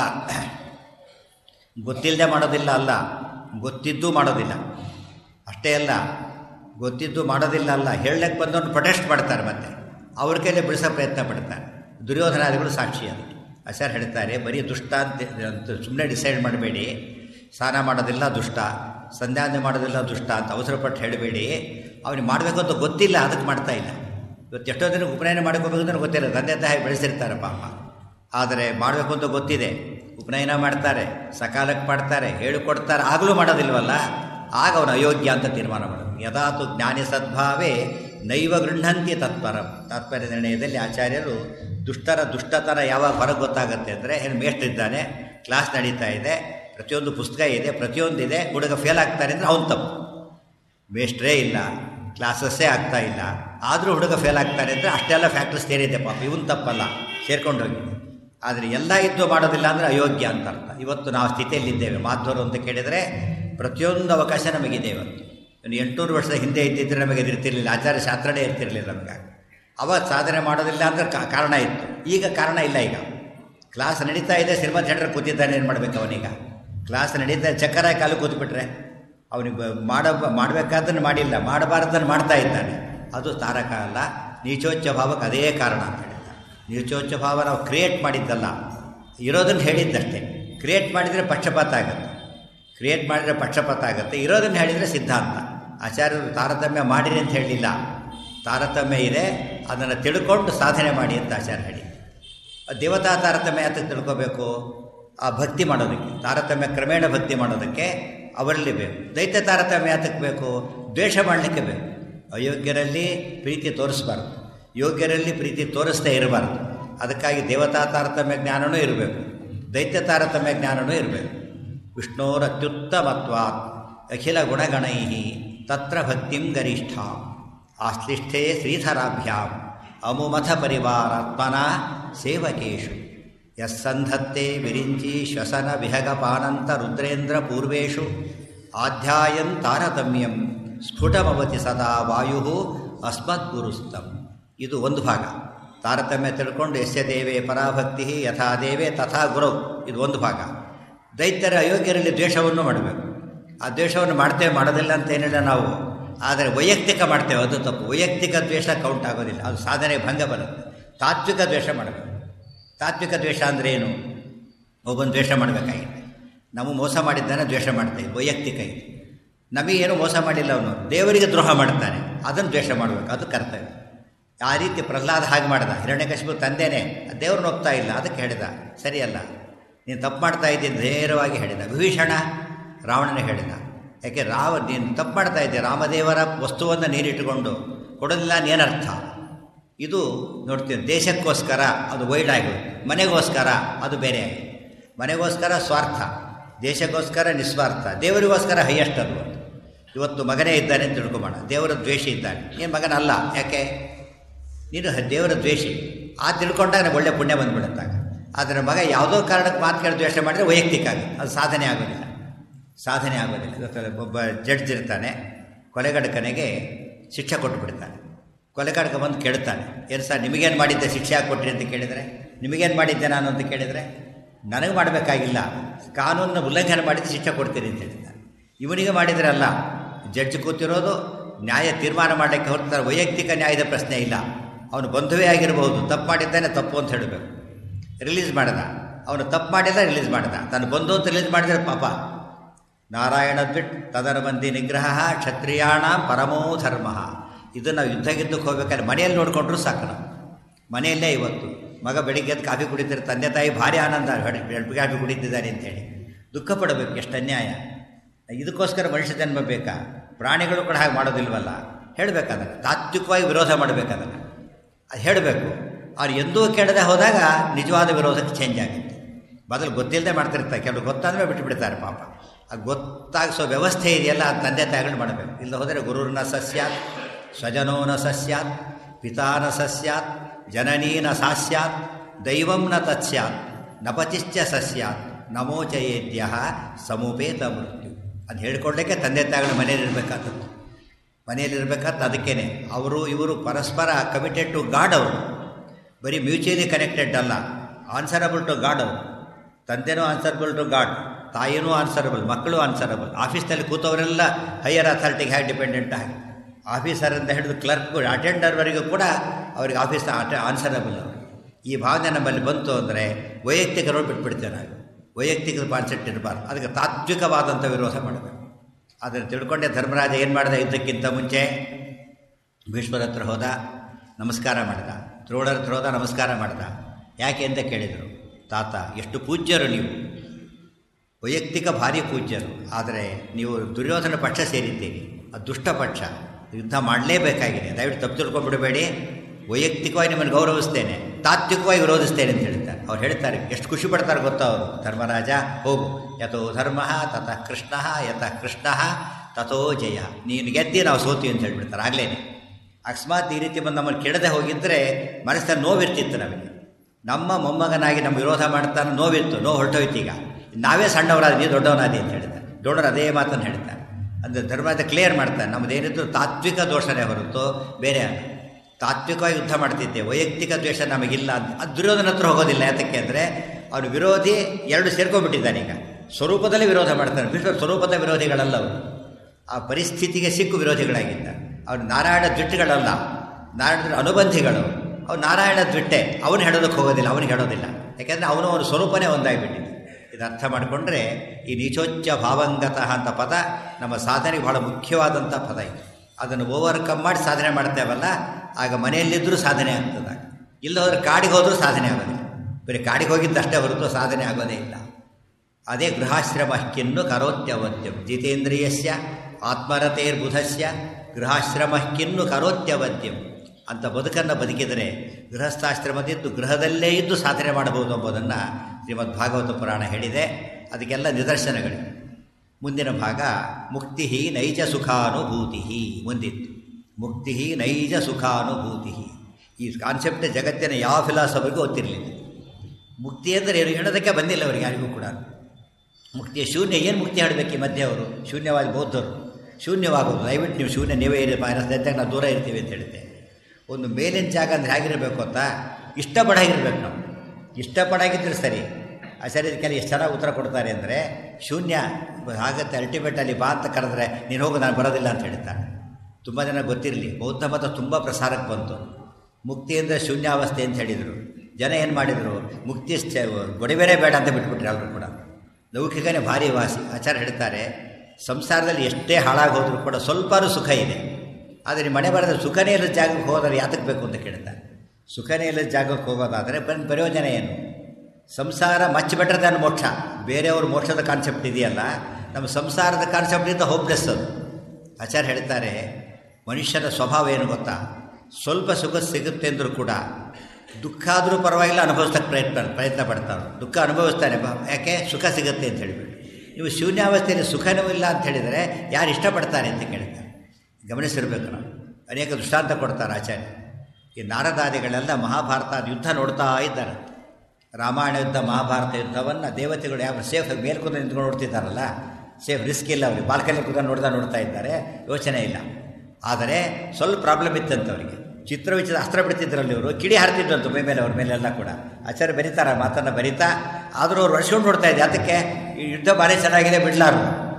ಗೊತ್ತಿಲ್ಲದೆ ಮಾಡೋದಿಲ್ಲ ಅಲ್ಲ ಗೊತ್ತಿದ್ದು ಮಾಡೋದಿಲ್ಲ ಅಷ್ಟೇ ಅಲ್ಲ ಗೊತ್ತಿದ್ದು ಮಾಡೋದಿಲ್ಲ ಅಲ್ಲ ಹೇಳಕ್ಕೆ ಬಂದವನು ಪ್ರೊಟೆಸ್ಟ್ ಮಾಡ್ತಾರೆ ಮತ್ತೆ ಅವ್ರ ಕೈಲೇ ಬಿಡಿಸೋ ಪ್ರಯತ್ನ ಪಡ್ತಾರೆ ದುರ್ಯೋಧನಾದಿಗಳು ಸಾಕ್ಷಿ ಅದಕ್ಕೆ ಆಚಾರ್ಯ ಹೇಳ್ತಾರೆ ಬರೀ ದುಷ್ಟ ಅಂತ ಸುಮ್ಮನೆ ಡಿಸೈಡ್ ಮಾಡಬೇಡಿ ಸ್ನಾನ ಮಾಡೋದಿಲ್ಲ ದುಷ್ಟ ಸಂಧ್ಯಾನೆ ಮಾಡೋದಿಲ್ಲ ದುಷ್ಟ ಅಂತ ಅವಸರಪಟ್ಟು ಹೇಳಬೇಡಿ ಅವನಿಗೆ ಮಾಡಬೇಕು ಅಂತ ಗೊತ್ತಿಲ್ಲ ಅದಕ್ಕೆ ಮಾಡ್ತಾ ಇಲ್ಲ ಇವತ್ತು ಎಷ್ಟೋ ದಿನ ಉಪನಯನ ಮಾಡ್ಕೋಬೇಕು ಅಂತ ಗೊತ್ತಿಲ್ಲ ತಂದೆ ತಾಯಿ ಬೆಳೆಸಿರ್ತಾರೆ ಪಾಪ ಆದರೆ ಮಾಡಬೇಕು ಅಂತ ಗೊತ್ತಿದೆ ಉಪನಯನ ಮಾಡ್ತಾರೆ ಸಕಾಲಕ್ಕೆ ಮಾಡ್ತಾರೆ ಹೇಳಿಕೊಡ್ತಾರೆ ಆಗಲೂ ಮಾಡೋದಿಲ್ವಲ್ಲ ಆಗ ಅವನು ಅಯೋಗ್ಯ ಅಂತ ತೀರ್ಮಾನ ಮಾಡೋದು ಯದಾತು ಜ್ಞಾನಿ ಸದ್ಭಾವೇ ನೈವ ಗೃಹಂತಿ ತತ್ಪರ ತಾತ್ಪರ್ಯ ನಿರ್ಣಯದಲ್ಲಿ ಆಚಾರ್ಯರು ದುಷ್ಟರ ದುಷ್ಟತನ ಯಾವಾಗ ಹೊರಗೆ ಗೊತ್ತಾಗುತ್ತೆ ಅಂದರೆ ಏನು ಮೇಷ್ಟ್ರಿದ್ದಾನೆ ಕ್ಲಾಸ್ ನಡೀತಾ ಇದೆ ಪ್ರತಿಯೊಂದು ಪುಸ್ತಕ ಇದೆ ಪ್ರತಿಯೊಂದಿದೆ ಹುಡುಗ ಫೇಲ್ ಆಗ್ತಾನೆ ಅಂದರೆ ಅವನು ತಪ್ಪು ಮೇಷ್ಟ್ರೇ ಇಲ್ಲ ಕ್ಲಾಸಸ್ಸೇ ಆಗ್ತಾ ಇಲ್ಲ ಆದರೂ ಹುಡುಗ ಫೇಲ್ ಆಗ್ತಾನೆ ಅಂದರೆ ಅಷ್ಟೆಲ್ಲ ಫ್ಯಾಕ್ಟ್ರೀಸ್ ಸೇರಿದೆ ಪಾಪ ಇವನು ತಪ್ಪಲ್ಲ ಸೇರ್ಕೊಂಡು ಹೋಗಿ ಆದರೆ ಎಲ್ಲ ಇದ್ದು ಮಾಡೋದಿಲ್ಲ ಅಂದರೆ ಅಯೋಗ್ಯ ಅಂತ ಅರ್ಥ ಇವತ್ತು ನಾವು ಸ್ಥಿತಿಯಲ್ಲಿದ್ದೇವೆ ಮಾಧ್ವರು ಅಂತ ಕೇಳಿದರೆ ಪ್ರತಿಯೊಂದು ಅವಕಾಶ ನಮಗಿದೆ ಇವತ್ತು ಇನ್ನು ಎಂಟುನೂರು ವರ್ಷದ ಹಿಂದೆ ಇದ್ದಿದ್ದರೆ ನಮಗೆ ಇರ್ತಿರ್ಲಿಲ್ಲ ಆಚಾರ್ಯ ಶಾಸ್ತ್ರನೇ ಇರ್ತಿರಲಿಲ್ಲ ನಮಗೆ ಅವಾಗ ಸಾಧನೆ ಮಾಡೋದಿಲ್ಲ ಅಂದ್ರೆ ಕಾರಣ ಇತ್ತು ಈಗ ಕಾರಣ ಇಲ್ಲ ಈಗ ಕ್ಲಾಸ್ ನಡೀತಾ ಇದೆ ಸಿನಿಮಾ ಥಿಯೇಟರ್ ಕೂತಿದ್ದಾನೆ ಏನು ಮಾಡ್ಬೇಕು ಅವನೀಗ ಕ್ಲಾಸ್ ನಡೀತಾ ಚಕ್ಕರ ಕಾಲು ಕೂತ್ಬಿಟ್ರೆ ಅವನಿಗೆ ಮಾಡ ಮಾಡಬೇಕಾದನ್ನು ಮಾಡಿಲ್ಲ ಮಾಡಬಾರ್ದನ್ನು ಮಾಡ್ತಾ ಇದ್ದಾನೆ ಅದು ತಾರಕ ಅಲ್ಲ ನೀಚೋಚ್ಚ ಭಾವಕ್ಕೆ ಅದೇ ಕಾರಣ ಅಂತ ಹೇಳಿದ್ದ ನೀಚೋಚ್ಚ ಭಾವ ನಾವು ಕ್ರಿಯೇಟ್ ಮಾಡಿದ್ದಲ್ಲ ಇರೋದನ್ನು ಹೇಳಿದ್ದಷ್ಟೇ ಕ್ರಿಯೇಟ್ ಮಾಡಿದರೆ ಪಕ್ಷಪಾತ ಆಗುತ್ತೆ ಕ್ರಿಯೇಟ್ ಮಾಡಿದರೆ ಪಕ್ಷಪಾತ ಆಗುತ್ತೆ ಇರೋದನ್ನು ಹೇಳಿದರೆ ಸಿದ್ಧಾಂತ ಆಚಾರ್ಯರು ತಾರತಮ್ಯ ಮಾಡಿರಿ ಅಂತ ಹೇಳಲಿಲ್ಲ ತಾರತಮ್ಯ ಇದೆ ಅದನ್ನು ತಿಳ್ಕೊಂಡು ಸಾಧನೆ ಮಾಡಿ ಅಂತ ಆಚಾರ್ಯ ಹೇಳಿ ದೇವತಾ ತಾರತಮ್ಯ ಯಾತಕ್ಕೆ ತಿಳ್ಕೋಬೇಕು ಆ ಭಕ್ತಿ ಮಾಡೋದಕ್ಕೆ ತಾರತಮ್ಯ ಕ್ರಮೇಣ ಭಕ್ತಿ ಮಾಡೋದಕ್ಕೆ ಅವರಲ್ಲಿ ಬೇಕು ದೈತ್ಯ ತಾರತಮ್ಯ ಯಾತಕ್ಕೆ ಬೇಕು ದ್ವೇಷ ಮಾಡಲಿಕ್ಕೆ ಬೇಕು ಅಯೋಗ್ಯರಲ್ಲಿ ಪ್ರೀತಿ ತೋರಿಸ್ಬಾರ್ದು ಯೋಗ್ಯರಲ್ಲಿ ಪ್ರೀತಿ ತೋರಿಸ್ದೇ ಇರಬಾರ್ದು ಅದಕ್ಕಾಗಿ ದೇವತಾ ತಾರತಮ್ಯ ಜ್ಞಾನವೂ ಇರಬೇಕು ದೈತ್ಯ ತಾರತಮ್ಯ ಜ್ಞಾನವೂ ಇರಬೇಕು ವಿಷ್ಣೋರತ್ಯುತ್ತಮತ್ವಾತ್ ಅಖಿಲ ಗುಣಗಣೈ ತತ್ರ ಭಕ್ತಿಂ ಗರಿಷ್ಠ ಆಶ್ಲಿಷ್ಠೆ ಶ್ರೀಧರಾಭ್ಯಾಂ ಅಮುಮಥ ಪರಿವಾರಾತ್ಮನ ಸೇವಕೇಶು ಯಸ್ಸಂಧತ್ತೆ ವಿರಿಂಚಿ ಶ್ವಸನ ವಿಹಗಪಾನಂತ ರುದ್ರೇಂದ್ರ ಪೂರ್ವೇಶು ಆಧ್ಯಾಯಂ ತಾರತಮ್ಯಂ ಸ್ಫುಟಮವತಿ ಸದಾ ವಾಯು ಅಸ್ಮದ್ಗುರುಸ್ತಂ ಇದು ಒಂದು ಭಾಗ ತಾರತಮ್ಯ ತಿಳ್ಕೊಂಡು ಯಸ್ಯ ದೇವೇ ಪರಾಭಕ್ತಿ ಯಥಾ ದೇವೇ ತಥಾ ಗುರು ಇದು ಒಂದು ಭಾಗ ದೈತ್ಯರ ಅಯೋಗ್ಯರಲ್ಲಿ ದ್ವೇಷವನ್ನು ಮಾಡಬೇಕು ಆ ದ್ವೇಷವನ್ನು ಮಾಡ್ತೇವೆ ಮಾಡೋದಿಲ್ಲ ಅಂತ ಏನಿಲ್ಲ ನಾವು ಆದರೆ ವೈಯಕ್ತಿಕ ಮಾಡ್ತೇವೆ ಅದು ತಪ್ಪು ವೈಯಕ್ತಿಕ ದ್ವೇಷ ಕೌಂಟ್ ಆಗೋದಿಲ್ಲ ಅದು ಸಾಧನೆ ಭಂಗ ಬರುತ್ತೆ ತಾತ್ವಿಕ ದ್ವೇಷ ಮಾಡಬೇಕು ತಾತ್ವಿಕ ದ್ವೇಷ ಅಂದರೆ ಏನು ಒಬ್ಬನ ದ್ವೇಷ ಮಾಡಬೇಕಾಗಿದೆ ನಾವು ಮೋಸ ಮಾಡಿದ್ದಾನೆ ದ್ವೇಷ ಮಾಡ್ತೇವೆ ವೈಯಕ್ತಿಕ ಇದು ನಮಗೇನು ಮೋಸ ಮಾಡಿಲ್ಲ ಅವನು ದೇವರಿಗೆ ದ್ರೋಹ ಮಾಡ್ತಾನೆ ಅದನ್ನು ದ್ವೇಷ ಮಾಡಬೇಕು ಅದು ಕರ್ತವ್ಯ ಆ ರೀತಿ ಪ್ರಹ್ಲಾದ ಹಾಗೆ ಮಾಡ್ದ ಹಿರಣ್ಯಕಶಿಪು ತಂದೆನೇ ದೇವ್ರನ್ನ ಒಪ್ತಾ ಇಲ್ಲ ಅದಕ್ಕೆ ಹೇಳಿದ ಸರಿಯಲ್ಲ ನೀನು ತಪ್ಪು ಮಾಡ್ತಾ ಇದ್ದೀನಿ ನೇರವಾಗಿ ಹೇಳಿದ ವಿಭೀಷಣ ರಾವಣನೇ ಹೇಳಿದ ಯಾಕೆ ರಾವ ನೀನು ತಪ್ಪು ಮಾಡ್ತಾ ಇದ್ದೆ ರಾಮದೇವರ ವಸ್ತುವನ್ನು ನೀರಿಟ್ಟುಕೊಂಡು ಕೊಡೋದಿಲ್ಲ ಏನರ್ಥ ಇದು ನೋಡ್ತೀವಿ ದೇಶಕ್ಕೋಸ್ಕರ ಅದು ವೈಡ್ ಆಗೋದು ಮನೆಗೋಸ್ಕರ ಅದು ಬೇರೆ ಆಗಿದೆ ಮನೆಗೋಸ್ಕರ ಸ್ವಾರ್ಥ ದೇಶಕ್ಕೋಸ್ಕರ ನಿಸ್ವಾರ್ಥ ದೇವರಿಗೋಸ್ಕರ ಹೈಯೆಸ್ಟ್ ಅದು ಇವತ್ತು ಮಗನೇ ಇದ್ದಾನೆ ಅಂತ ತಿಳ್ಕೊಬೋಣ ದೇವರ ದ್ವೇಷಿ ಇದ್ದಾನೆ ನೀನು ಮಗನಲ್ಲ ಯಾಕೆ ನೀನು ಹ- ದೇವರ ದ್ವೇಷಿ ಆ ತಿಳ್ಕೊಂಡಾಗ ನನಗೆ ಒಳ್ಳೆ ಪುಣ್ಯ ಬಂದ್ಬಿಡುತ್ತಾಗ ಆದರೆ ಮಗ ಯಾವುದೋ ಕಾರಣಕ್ಕೆ ಮಾತು ಕೇಳಿ ದ್ವೇಷ ಮಾಡಿದ್ರೆ ವೈಯಕ್ತಿಕ ಆಗಿ ಅದು ಸಾಧನೆ ಆಗೋದಿಲ್ಲ ಸಾಧನೆ ಆಗೋದಿಲ್ಲ ಇವತ್ತು ಒಬ್ಬ ಜಡ್ಜ್ ಇರ್ತಾನೆ ಕೊಲೆಗಡಕನಿಗೆ ಶಿಕ್ಷೆ ಕೊಟ್ಟು ಬಿಡ್ತಾನೆ ಕೊಲೆಗಡಕ ಬಂದು ಕೇಳ್ತಾನೆ ಏನು ಸರ್ ನಿಮಗೇನು ಮಾಡಿದ್ದೆ ಶಿಕ್ಷೆ ಯಾಕೆ ಕೊಟ್ರಿ ಅಂತ ಕೇಳಿದರೆ ನಿಮಗೇನು ಮಾಡಿದ್ದೆ ನಾನು ಅಂತ ಕೇಳಿದರೆ ನನಗೆ ಮಾಡಬೇಕಾಗಿಲ್ಲ ಕಾನೂನನ್ನ ಉಲ್ಲಂಘನೆ ಮಾಡಿದ್ದು ಶಿಕ್ಷೆ ಕೊಡ್ತೀನಿ ಅಂತ ಹೇಳಿದ್ದಾನೆ ಇವನಿಗೆ ಮಾಡಿದರೆ ಅಲ್ಲ ಜಡ್ಜ್ ಕೂತಿರೋದು ನ್ಯಾಯ ತೀರ್ಮಾನ ಮಾಡಲಿಕ್ಕೆ ಹೊರತಾರೆ ವೈಯಕ್ತಿಕ ನ್ಯಾಯದ ಪ್ರಶ್ನೆ ಇಲ್ಲ ಅವನು ಬಂಧುವೇ ಆಗಿರಬಹುದು ತಪ್ಪು ಮಾಡಿದ್ದಾನೆ ತಪ್ಪು ಅಂತ ಹೇಳಬೇಕು ರಿಲೀಸ್ ಮಾಡಿದ ಅವನು ತಪ್ಪು ಮಾಡಿದ ರಿಲೀಸ್ ಮಾಡಿದ ತಾನು ಬಂಧು ಅಂತ ರಿಲೀಸ್ ಮಾಡಿದರೆ ಪಾಪ ನಾರಾಯಣ ಬಿಟ್ ತದರ ಮಂದಿ ನಿಗ್ರಹ ಕ್ಷತ್ರಿಯಾಣ ಪರಮೋ ಧರ್ಮ ಇದು ನಾವು ಯುದ್ಧ ಗಿದ್ದಕ್ಕೆ ಹೋಗ್ಬೇಕಾದ್ರೆ ಮನೆಯಲ್ಲಿ ನೋಡಿಕೊಂಡ್ರು ಸಾಕು ನಾವು ಮನೆಯಲ್ಲೇ ಇವತ್ತು ಮಗ ಬೆಳಿಗ್ಗೆ ಎದ್ದು ಕಾಫಿ ಕುಡಿತಾರೆ ತಂದೆ ತಾಯಿ ಭಾರಿ ಆನಂದ ಬೆಳಗ್ಗೆ ಕಾಫಿ ಕುಡಿತಿದ್ದಾನೆ ಅಂತೇಳಿ ದುಃಖ ಪಡಬೇಕು ಎಷ್ಟು ಅನ್ಯಾಯ ಇದಕ್ಕೋಸ್ಕರ ಮನುಷ್ಯ ಜನ್ಮ ಬೇಕಾ ಪ್ರಾಣಿಗಳು ಕೂಡ ಹಾಗೆ ಮಾಡೋದಿಲ್ವಲ್ಲ ಹೇಳಬೇಕದನ್ನು ತಾತ್ವಿಕವಾಗಿ ವಿರೋಧ ಮಾಡಬೇಕದನ್ನು ಅದು ಹೇಳಬೇಕು ಅವ್ರು ಎಂದೂ ಕೇಳದೆ ಹೋದಾಗ ನಿಜವಾದ ವಿರೋಧಕ್ಕೆ ಚೇಂಜ್ ಆಗುತ್ತೆ ಮೊದಲು ಗೊತ್ತಿಲ್ಲದೆ ಮಾಡ್ತಿರ್ತಾರೆ ಕೆಲವರು ಗೊತ್ತಾದ್ರೆ ಬಿಟ್ಟು ಬಿಡ್ತಾರೆ ಪಾಪ ಆ ಗೊತ್ತಾಗಿಸೋ ವ್ಯವಸ್ಥೆ ಇದೆಯಲ್ಲ ಅದು ತಂದೆ ತಾಯಿಗಳು ಮಾಡಬೇಕು ಇಲ್ಲ ಹೋದರೆ ಗುರುರ್ನ ಸಸ್ಯಾತ್ ಸ್ವಜನೋ ನ ಸಸ್ಯಾತ್ ಪಿತಾ ನ ಸಸ್ಯಾತ್ ಜನನೀ ನ ಸಾಸ್ಯಾತ್ ದೈವಂ ನ ತತ್ಸ್ಯಾತ್ ನಪತಿಶ್ಚ ಸಸ್ಯಾತ್ ನಮೋಚಯೇದ್ಯ ಸಮುಪೇತ ಮೃತ್ಯು ಅದು ಹೇಳ್ಕೊಡ್ಲಿಕ್ಕೆ ತಂದೆ ತಾಯಿಗಳು ಮನೇಲಿ ಇರಬೇಕಾದದ್ದು ಮನೆಯಲ್ಲಿ ಇರಬೇಕಾದ ಅದಕ್ಕೇನೆ ಅವರು ಇವರು ಪರಸ್ಪರ ಕಮಿಟೆಡ್ ಟು ಗಾಡ್ ಅವರು ಬರೀ ಮ್ಯೂಚುಯಲಿ ಕನೆಕ್ಟೆಡ್ ಅಲ್ಲ ಆನ್ಸರಬಲ್ ಟು ಗಾಡ್ ಅವರು ತಂದೆನೂ ಆನ್ಸರಬಲ್ ಟು ಗಾಡ್ ತಾಯಿನೂ ಆನ್ಸರಬಲ್ ಮಕ್ಕಳು ಆನ್ಸರಬಲ್ ಆಫೀಸ್ನಲ್ಲಿ ಕೂತವರೆಲ್ಲ ಹೈಯರ್ ಅಥಾರಿಟಿಗೆ ಹೇಗೆ ಡಿಪೆಂಡೆಂಟ್ ಆಗಿ ಆಫೀಸರಿಂದ ಹಿಡಿದು ಕ್ಲರ್ಕ್ ಅಟೆಂಡರ್ವರೆಗೂ ಕೂಡ ಅವರಿಗೆ ಆಫೀಸ್ ಆನ್ಸರಬಲ್ ಅವರು ಈ ಭಾವನೆ ನಮ್ಮಲ್ಲಿ ಬಂತು ಅಂದರೆ ವೈಯಕ್ತಿಕ ರೋಡ್ ಬಿಟ್ಬಿಡ್ತೇವೆ ನಾವು ವೈಯಕ್ತಿಕ ಕಾನ್ಸೆಪ್ಟ್ ಇರಬಾರ್ದು ಅದಕ್ಕೆ ತಾತ್ವಿಕವಾದಂಥ ವಿರೋಧ ಮಾಡಬೇಕು ಅದನ್ನು ತಿಳ್ಕೊಂಡೆ ಧರ್ಮರಾಜ ಏನು ಮಾಡಿದ ಯುದ್ಧಕ್ಕಿಂತ ಮುಂಚೆ ಭೀಷ್ಮರ ಹತ್ರ ಹೋದ ನಮಸ್ಕಾರ ಮಾಡಿದ ದ್ರೋಣರ ಹತ್ರ ಹೋದ ನಮಸ್ಕಾರ ಮಾಡಿದ ಯಾಕೆ ಅಂತ ಕೇಳಿದರು ತಾತ ಎಷ್ಟು ಪೂಜ್ಯರು ನೀವು ವೈಯಕ್ತಿಕ ಭಾರಿ ಪೂಜ್ಯರು ಆದರೆ ನೀವು ದುರ್ಯೋಧನ ಪಕ್ಷ ಸೇರಿದ್ದೀರಿ ಅದು ದುಷ್ಟ ಪಕ್ಷ ಯುದ್ಧ ಮಾಡಲೇಬೇಕಾಗಿದೆ ದಯವಿಟ್ಟು ತಪ್ಪು ತಿಳ್ಕೊಂಡ್ಬಿಡಬೇಡಿ ವೈಯಕ್ತಿಕವಾಗಿ ನಿಮ್ಮನ್ನು ಗೌರವಿಸ್ತೇನೆ ತಾತ್ವಿಕವಾಗಿ ವಿರೋಧಿಸ್ತೇನೆ ಅಂತ ಹೇಳ್ತಾರೆ ಅವ್ರು ಹೇಳ್ತಾರೆ ಎಷ್ಟು ಖುಷಿ ಪಡ್ತಾರೆ ಗೊತ್ತಾ ಅವರು ಧರ್ಮರಾಜ ಹೋಗು ಯಥೋ ಧರ್ಮ ತತಃ ಕೃಷ್ಣ ಯತಃ ಕೃಷ್ಣ ತಥೋ ಜಯ ನೀನು ಗೆದ್ದಿ ನಾವು ಸೋತೀವಿ ಅಂತ ಹೇಳ್ಬಿಡ್ತಾರೆ ಆಗಲೇನೆ ಅಕಸ್ಮಾತ್ ಈ ರೀತಿ ಬಂದು ನಮ್ಮನ್ನು ಕೆಡದೆ ಹೋಗಿದ್ದರೆ ಮನಸ್ಸಲ್ಲಿ ನೋವಿರ್ತಿತ್ತು ನಮಗೆ ನಮ್ಮ ಮೊಮ್ಮಗನಾಗಿ ನಮ್ಮ ವಿರೋಧ ಮಾಡ್ತಾನೆ ನೋವಿತ್ತು ನೋವು ಹೊರಟೋಯ್ತು ಈಗ ನಾವೇ ಸಣ್ಣವರಾದ ನೀವು ದೊಡ್ಡವನಾದಿ ಅಂತ ಹೇಳಿದ್ದಾರೆ ದೊಡ್ಡವರು ಅದೇ ಮಾತನ್ನು ಹೇಳ್ತಾರೆ ಅಂದರೆ ಧರ್ಮದ ಕ್ಲಿಯರ್ ಮಾಡ್ತಾನೆ ನಮ್ಮದೇನಿದ್ರು ತಾತ್ವಿಕ ದೋಷನೇ ಹೊರತು ಬೇರೆ ಅಲ್ಲ ತಾತ್ವಿಕವಾಗಿ ಯುದ್ಧ ಮಾಡ್ತಿದ್ದೆ ವೈಯಕ್ತಿಕ ದ್ವೇಷ ನಮಗಿಲ್ಲ ಅಂತ ಅದು ದುರ್ಯೋಧನ ಹತ್ರ ಹೋಗೋದಿಲ್ಲ ಯಾತಕ್ಕೆ ಅಂದರೆ ಅವನು ವಿರೋಧಿ ಎರಡು ಸೇರ್ಕೊಂಡ್ಬಿಟ್ಟಿದ್ದಾನೆ ಈಗ ಸ್ವರೂಪದಲ್ಲಿ ವಿರೋಧ ಮಾಡ್ತಾನೆ ಭೀಷ್ಮ ಸ್ವರೂಪದ ವಿರೋಧಿಗಳಲ್ಲ ಅವರು ಆ ಪರಿಸ್ಥಿತಿಗೆ ಸಿಕ್ಕು ವಿರೋಧಿಗಳಾಗಿದ್ದಾರೆ ಅವ್ರು ನಾರಾಯಣ ದ್ವಿಟ್ಟುಗಳಲ್ಲ ನಾರಾಯಣ ಅನುಬಂಧಿಗಳು ಅವ್ನು ನಾರಾಯಣ ದ್ವಿಟ್ಟೆ ಅವನು ಹೇಳೋದಕ್ಕೆ ಹೋಗೋದಿಲ್ಲ ಅವನಿಗೆ ಹೇಳೋದಿಲ್ಲ ಯಾಕೆಂದರೆ ಅವನು ಅವನ ಸ್ವರೂಪನೇ ಒಂದಾಗಿಬಿಟ್ಟಿದೆ ಇದು ಅರ್ಥ ಮಾಡಿಕೊಂಡ್ರೆ ಈ ನೀಚೋಚ್ಚ ಭಾವಂಗತಃ ಅಂತ ಪದ ನಮ್ಮ ಸಾಧನೆಗೆ ಬಹಳ ಮುಖ್ಯವಾದಂಥ ಪದ ಇದು ಅದನ್ನು ಓವರ್ಕಮ್ ಮಾಡಿ ಸಾಧನೆ ಮಾಡ್ತೇವಲ್ಲ ಆಗ ಮನೆಯಲ್ಲಿದ್ದರೂ ಸಾಧನೆ ಆಗ್ತದೆ ಇಲ್ಲ ಹೋದ್ರೆ ಕಾಡಿಗೆ ಹೋದರೂ ಸಾಧನೆ ಆಗೋದಿಲ್ಲ ಬರೀ ಕಾಡಿಗೆ ಹೋಗಿದ್ದಷ್ಟೇ ಹೊರತು ಸಾಧನೆ ಆಗೋದೇ ಇಲ್ಲ ಅದೇ ಗೃಹಾಶ್ರಮ ಕಿನ್ನು ಕರೋತ್ಯವದ್ಯಂ ಜಿತೇಂದ್ರಿಯಸ್ಯ ಆತ್ಮರತೇರ್ಬುಧಸ್ಯ ಗೃಹಾಶ್ರಮ ಕಿನ್ನು ಕರೋತ್ಯವದ್ಯಂ ಅಂತ ಬದುಕನ್ನು ಬದುಕಿದರೆ ಗೃಹಸ್ಥಾಶ್ರಮದಿದ್ದು ಗೃಹದಲ್ಲೇ ಇದ್ದು ಸಾಧನೆ ಮಾಡಬಹುದು ಎಂಬುದನ್ನು ಶ್ರೀಮದ್ ಭಾಗವತ ಪುರಾಣ ಹೇಳಿದೆ ಅದಕ್ಕೆಲ್ಲ ನಿದರ್ಶನಗಳಿವೆ ಮುಂದಿನ ಭಾಗ ಮುಕ್ತಿ ನೈಜ ಸುಖಾನುಭೂತಿ ಮುಂದಿತ್ತು ಮುಕ್ತಿ ನೈಜ ಸುಖಾನುಭೂತಿ ಈ ಕಾನ್ಸೆಪ್ಟ್ ಜಗತ್ತಿನ ಯಾವ ಫಿಲಾಸಫಿಗೂ ಗೊತ್ತಿರಲಿಲ್ಲ ಮುಕ್ತಿ ಅಂದರೆ ಏನು ಹೇಳೋದಕ್ಕೆ ಬಂದಿಲ್ಲ ಅವರಿಗೆ ಯಾರಿಗೂ ಕೂಡ ಮುಕ್ತಿಯ ಶೂನ್ಯ ಏನು ಮುಕ್ತಿ ಹಾಡಬೇಕು ಈ ಮಧ್ಯೆ ಅವರು ಶೂನ್ಯವಾಗಿ ಬೌದ್ಧರು ಶೂನ್ಯವಾಗೋದು ದಯವಿಟ್ಟು ನೀವು ಶೂನ್ಯ ನೀವೇ ಇರಿ ಮೈನಸ್ ಜೊತೆಗೆ ನಾವು ದೂರ ಇರ್ತೀವಿ ಅಂತ ಹೇಳಿದ್ದೆ ಒಂದು ಮೇಲಿನ ಜಾಗ ಅಂದರೆ ಹೇಗಿರಬೇಕು ಅಂತ ಇಷ್ಟಪಡಾಗಿರ್ಬೇಕು ನಾವು ಇಷ್ಟಪಡಾಗಿದ್ದರೆ ಸರಿ ಆ ಸರಿ ಇದಕ್ಕೆಲ್ಲ ಎಷ್ಟು ಚೆನ್ನಾಗಿ ಉತ್ತರ ಕೊಡ್ತಾರೆ ಅಂದರೆ ಶೂನ್ಯ ಆಗತ್ತೆ ಅಲ್ಟಿಮೇಟಲ್ಲಿ ಬಾ ಅಂತ ಕರೆದ್ರೆ ನೀನು ಹೋಗು ನಾನು ಬರೋದಿಲ್ಲ ಅಂತ ಹೇಳ್ತಾರೆ ತುಂಬ ಜನ ಗೊತ್ತಿರಲಿ ಬೌದ್ಧ ಮತ ತುಂಬ ಪ್ರಸಾರಕ್ಕೆ ಬಂತು ಮುಕ್ತಿ ಅಂದರೆ ಶೂನ್ಯಾವಸ್ಥೆ ಅಂತ ಹೇಳಿದರು ಜನ ಏನು ಮಾಡಿದರು ಮುಕ್ತಿ ಗೊಡವೆನೇ ಬೇಡ ಅಂತ ಬಿಟ್ಬಿಟ್ರು ಎಲ್ಲರೂ ಕೂಡ ಲೌಕಿಕನೇ ಭಾರಿ ವಾಸಿ ಆಚಾರ ಹೇಳ್ತಾರೆ ಸಂಸಾರದಲ್ಲಿ ಎಷ್ಟೇ ಹಾಳಾಗಿ ಹೋದರೂ ಕೂಡ ಸ್ವಲ್ಪಾರು ಸುಖ ಇದೆ ಆದರೆ ಮನೆ ಬರೆದ ಸುಖನೇ ಇರೋ ಜಾಗಕ್ಕೆ ಹೋದರೆ ಯಾತಕ್ಕೆ ಬೇಕು ಅಂತ ಕೇಳ್ತಾರೆ ಸುಖನೇ ಇಲ್ಲದ ಜಾಗಕ್ಕೆ ಹೋಗೋದಾದರೆ ಬಂದು ಪ್ರಯೋಜನ ಏನು ಸಂಸಾರ ಮಚ್ ಬೆಟರ್ ದ್ಯಾನ್ ಮೋಕ್ಷ ಬೇರೆಯವ್ರ ಮೋಕ್ಷದ ಕಾನ್ಸೆಪ್ಟ್ ಇದೆಯಲ್ಲ ನಮ್ಮ ಸಂಸಾರದ ಕಾನ್ಸೆಪ್ಟ್ ಇಂದ ಹೋಪ್ಲೆಸ್ ಅದು ಆಚಾರ್ಯ ಹೇಳ್ತಾರೆ ಮನುಷ್ಯನ ಸ್ವಭಾವ ಏನು ಗೊತ್ತಾ ಸ್ವಲ್ಪ ಸುಖ ಸಿಗುತ್ತೆ ಅಂದರೂ ಕೂಡ ದುಃಖ ಆದರೂ ಪರವಾಗಿಲ್ಲ ಅನುಭವಿಸ್ತಕ್ಕೆ ಪ್ರಯತ್ನ ಪ್ರಯತ್ನ ಪಡ್ತಾನೆ ದುಃಖ ಅನುಭವಿಸ್ತಾನೆ ಬ- ಯಾಕೆ ಸುಖ ಸಿಗುತ್ತೆ ಅಂತ ಹೇಳಿಬಿಟ್ಟು ನೀವು ಶೂನ್ಯಾವಸ್ಥೆಯಲ್ಲಿ ಸುಖನೂ ಇಲ್ಲ ಅಂತ ಹೇಳಿದರೆ ಯಾರು ಇಷ್ಟಪಡ್ತಾರೆ ಅಂತ ಕೇಳ್ತಾರೆ ಗಮನಿಸಿರ್ಬೇಕು ನಾವು ಅನೇಕ ದೃಷ್ಟಾಂತ ಕೊಡ್ತಾರೆ ಆಚಾರ್ಯ ಈ ನಾರದಾದಿಗಳೆಲ್ಲ ಮಹಾಭಾರತ ಯುದ್ಧ ನೋಡ್ತಾ ಇದ್ದಾರೆ ರಾಮಾಯಣ ಯುದ್ಧ ಮಹಾಭಾರತ ಯುದ್ಧವನ್ನು ದೇವತೆಗಳು ಯಾವ ಸೇಫ್ ಮೇಲ್ಕುಂದ ನಿಂತ್ಕೊಂಡು ನೋಡ್ತಿದ್ದಾರಲ್ಲ ಸೇಫ್ ರಿಸ್ಕ್ ಇಲ್ಲ ಅವರಿಗೆ ಬಾಲ್ಕನಿ ಕೂತ್ಕೊಂಡು ನೋಡ್ತಾ ನೋಡ್ತಾ ಇದ್ದಾರೆ ಯೋಚನೆ ಇಲ್ಲ ಆದರೆ ಸ್ವಲ್ಪ ಪ್ರಾಬ್ಲಮ್ ಇತ್ತಂತ ಅವರಿಗೆ ಚಿತ್ರ ವಿಚಿತ್ರ ಅಸ್ತ್ರ ಬಿಡ್ತಿದ್ರಲ್ಲಿ ಇವರು ಕಿಡಿ ಹಾರ್ತಿದ್ರಂತು ಮೈ ಮೇಲೆ ಅವ್ರ ಮೇಲೆಲ್ಲ ಕೂಡ ಆಚಾರ್ಯ ಬರೀತಾರ ಮಾತನ್ನು ಬರೀತಾ ಆದರೂ ಅವ್ರು ವರ್ಷಕೊಂಡು ನೋಡ್ತಾ ಇದ್ದೆ ಅದಕ್ಕೆ ಈ ಯುದ್ಧ ಭಾರಿ ಚೆನ್ನಾಗಿದೆ ಬಿಡ್ಲಾರು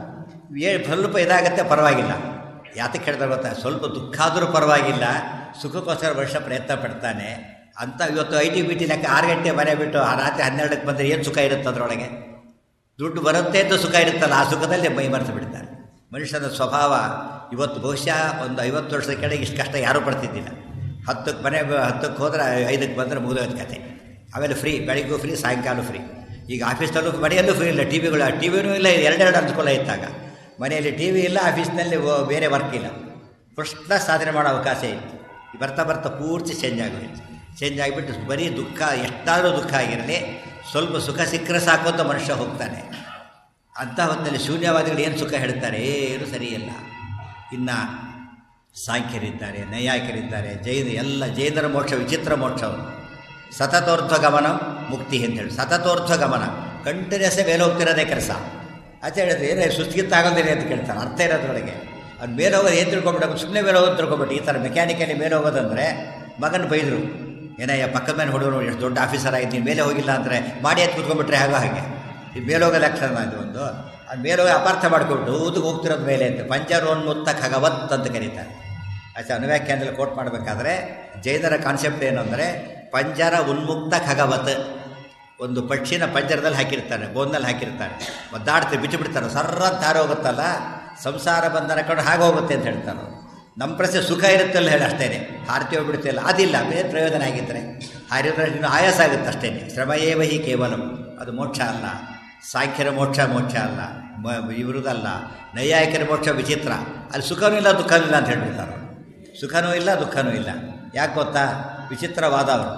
ಏ ಸ್ವಲ್ಪ ಇದಾಗತ್ತೆ ಪರವಾಗಿಲ್ಲ ಯಾತಕ್ಕೆ ಹೇಳಿದ್ರೆ ಗೊತ್ತಾ ಸ್ವಲ್ಪ ದುಃಖ ಆದರೂ ಪರವಾಗಿಲ್ಲ ಸುಖಕ್ಕೋಸ್ಕರ ವರ್ಷ ಪ್ರಯತ್ನ ಪಡ್ತಾನೆ ಅಂತ ಇವತ್ತು ಐ ಟಿ ಬಿ ಟಿ ಲೆಕ್ಕ ಆರು ಗಂಟೆ ಮನೆ ಬಿಟ್ಟು ಆ ರಾತ್ರಿ ಹನ್ನೆರಡಕ್ಕೆ ಬಂದರೆ ಏನು ಸುಖ ಇರುತ್ತೆ ಅದರೊಳಗೆ ದುಡ್ಡು ಬರುತ್ತೆ ಅಂತ ಸುಖ ಇರುತ್ತಲ್ಲ ಆ ಸುಖದಲ್ಲಿ ಮೈ ಮರೆತು ಬಿಡ್ತಾರೆ ಮನುಷ್ಯನ ಸ್ವಭಾವ ಇವತ್ತು ಬಹುಶಃ ಒಂದು ಐವತ್ತು ವರ್ಷದ ಕೆಳಗೆ ಇಷ್ಟು ಕಷ್ಟ ಯಾರೂ ಪಡ್ತಿದ್ದಿಲ್ಲ ಹತ್ತಕ್ಕೆ ಮನೆ ಬ- ಹತ್ತಕ್ಕೆ ಹೋದ್ರೆ ಐದಕ್ಕೆ ಬಂದರೆ ಮುಗಿದೋಯ್ತು ಕತೆ ಆಮೇಲೆ ಫ್ರೀ ಬೆಳಿಗ್ಗೂ ಫ್ರೀ ಸಾಯಂಕಾಲ ಫ್ರೀ ಈಗ ಆಫೀಸ್ನಲ್ಲೂ ಮನೆಯಲ್ಲೂ ಫ್ರೀ ಇಲ್ಲ ಟಿ ವಿಗಳು ಟಿ ವಿನೂ ಇಲ್ಲ ಎರಡೆರಡು ಅನುಕೂಲ ಇದ್ದಾಗ ಮನೆಯಲ್ಲಿ ಟಿ ವಿ ಇಲ್ಲ ಆಫೀಸ್ನಲ್ಲಿ ಓ- ಬೇರೆ ವರ್ಕ್ ಇಲ್ಲ ಫಸ್ಟ್ ಕ್ಲಾಸ್ ಸಾಧನೆ ಮಾಡೋ ಅವಕಾಶ ಇತ್ತು ಈ ಬರ್ತಾ ಬರ್ತಾ ಪೂರ್ತಿ ಚೇಂಜ್ ಆಗೋಯ್ತು ಚೇಂಜ್ ಆಗಿಬಿಟ್ಟು ಬರೀ ದುಃಖ ಎಷ್ಟಾದರೂ ದುಃಖ ಆಗಿರಲಿ ಸ್ವಲ್ಪ ಸುಖ ಸಿಕ್ಕರೆ ಸಾಕು ಅಂತ ಮನುಷ್ಯ ಹೋಗ್ತಾನೆ ಅಂಥ ಹೊತ್ತಿನಲ್ಲಿ ಶೂನ್ಯವಾದಿಗಳು ಏನು ಸುಖ ಹೇಳ್ತಾರೆ ಏನು ಸರಿಯಲ್ಲ ಇನ್ನು ಸಾಂಖ್ಯರಿದ್ದಾರೆ ನೈಯಾಯಿಕರಿದ್ದಾರೆ ಜೈನ ಎಲ್ಲ ಜೈನರ ಮೋಕ್ಷ ವಿಚಿತ್ರ ಮೋಕ್ಷವು ಸತತೋರ್ಧ್ವ ಗಮನ ಮುಕ್ತಿ ಅಂತ ಹೇಳಿ ಸತತೋರ್ಧ್ವ ಗಮನ ಕಂಟಿನ್ಯೂಸ್ ಮೇಲೆ ಹೋಗ್ತಿರೋದೇ ಕೆಲಸ ಆಚೆ ಹೇಳಿದ್ರೆ ಏನೇ ಸುಸ್ತಿಗಿತ್ತಾಗೋದಿಲ್ಲ ಅಂತ ಕೇಳ್ತಾರೆ ಅರ್ಥ ಇರೋದ್ರೊಳಗೆ ಅವ್ನು ಮೇಲೆ ಹೋಗೋದು ಏನು ತಿಳ್ಕೊಬಿಟ್ಟು ಸುಮ್ಮನೆ ಮೇಲೆ ಹೋಗೋದು ತಿಳ್ಕೊಬಿಟ್ಟು ಈ ಥರ ಮೆಕ್ಯಾನಿಕಲಿ ಮೇಲೆ ಹೋಗೋದಂದರೆ ಮಗನ ಬೈದರು ಏನಯ್ಯ ಪಕ್ಕದ ಮೇಲೆ ಹುಡುಗರು ಎಷ್ಟು ದೊಡ್ಡ ಆಫೀಸರ್ ಆಗಿದ್ದೀನಿ ಮೇಲೆ ಹೋಗಿಲ್ಲ ಅಂದರೆ ಮಾಡಿ ಎದ್ದು ಕೂತ್ಕೊಂಡ್ಬಿಟ್ರೆ ಹಾಗೋ ಹಾಗೆ ಈ ಮೇಲೆ ಹೋಗೋ ಲಕ್ಷಣ ಇದು ಒಂದು ಅದು ಮೇಲೆ ಹೋಗಿ ಅಪಾರ್ಥ ಮಾಡ್ಕೊಬಿಟ್ಟು ಊದಕ್ಕೆ ಹೋಗ್ತಿರೋದು ಮೇಲೆ ಅಂತ ಪಂಚರೋನ್ಮುಕ್ತ ಖಗವತ್ ಅಂತ ಕರೀತಾರೆ ಆಚೆ ಅನುವ್ಯಾಖ್ಯಾನದಲ್ಲಿ ಕೋಟ್ ಮಾಡಬೇಕಾದ್ರೆ ಜೈನರ ಕಾನ್ಸೆಪ್ಟ್ ಏನು ಅಂದರೆ ಪಂಜರ ಉನ್ಮುಕ್ತ ಖಗವತ್ ಒಂದು ಪಕ್ಷಿನ ಪಂಜರದಲ್ಲಿ ಹಾಕಿರ್ತಾರೆ ಬೋನ್ನಲ್ಲಿ ಹಾಕಿರ್ತಾರೆ ಒದ್ದಾಡ್ತೀವಿ ಬಿಟ್ಟು ಬಿಡ್ತಾರೆ ಸರ್ರ ದಾರಿ ಹೋಗುತ್ತಲ್ಲ ಸಂಸಾರ ಬಂಧನ ಕಂಡು ಹಾಗೆ ಹೋಗುತ್ತೆ ಅಂತ ಹೇಳ್ತಾರೆ ಅವ್ರು. ನಮ್ಮ ಪ್ರಶ್ನೆ ಸುಖ ಇರುತ್ತಲ್ಲ ಹೇಳಿ ಅಷ್ಟೇ ಹಾರ್ತೀವೋ ಬಿಡ್ತಿಲ್ಲ ಅದಿಲ್ಲ ಬೇರೆ ಪ್ರಯೋಜನ ಆಗಿದ್ದರೆ ಹಾರಿದ್ರೆ ಇನ್ನು ಆಯಾಸ ಆಗುತ್ತೆ ಅಷ್ಟೇ ಶ್ರಮಯೇವ ಹಿ ಕೇವಲಂ ಅದು ಮೋಕ್ಷ ಅಲ್ಲ ಸಾಂಖ್ಯರ ಮೋಕ್ಷ ಮೋಕ್ಷ ಅಲ್ಲ ಮ ಇವ್ರದಲ್ಲ ನೈಯಾಯಿಕರ ಮೋಕ್ಷ ವಿಚಿತ್ರ ಅಲ್ಲಿ ಸುಖನೂ ಇಲ್ಲ ದುಃಖನೂ ಇಲ್ಲ ಅಂತ ಹೇಳ್ಬಿಡ್ತಾರೆ ಅವ್ರು. ಸುಖನೂ ಇಲ್ಲ ದುಃಖನೂ ಇಲ್ಲ ಯಾಕೆ ಗೊತ್ತಾ ವಿಚಿತ್ರವಾದ ಅವರು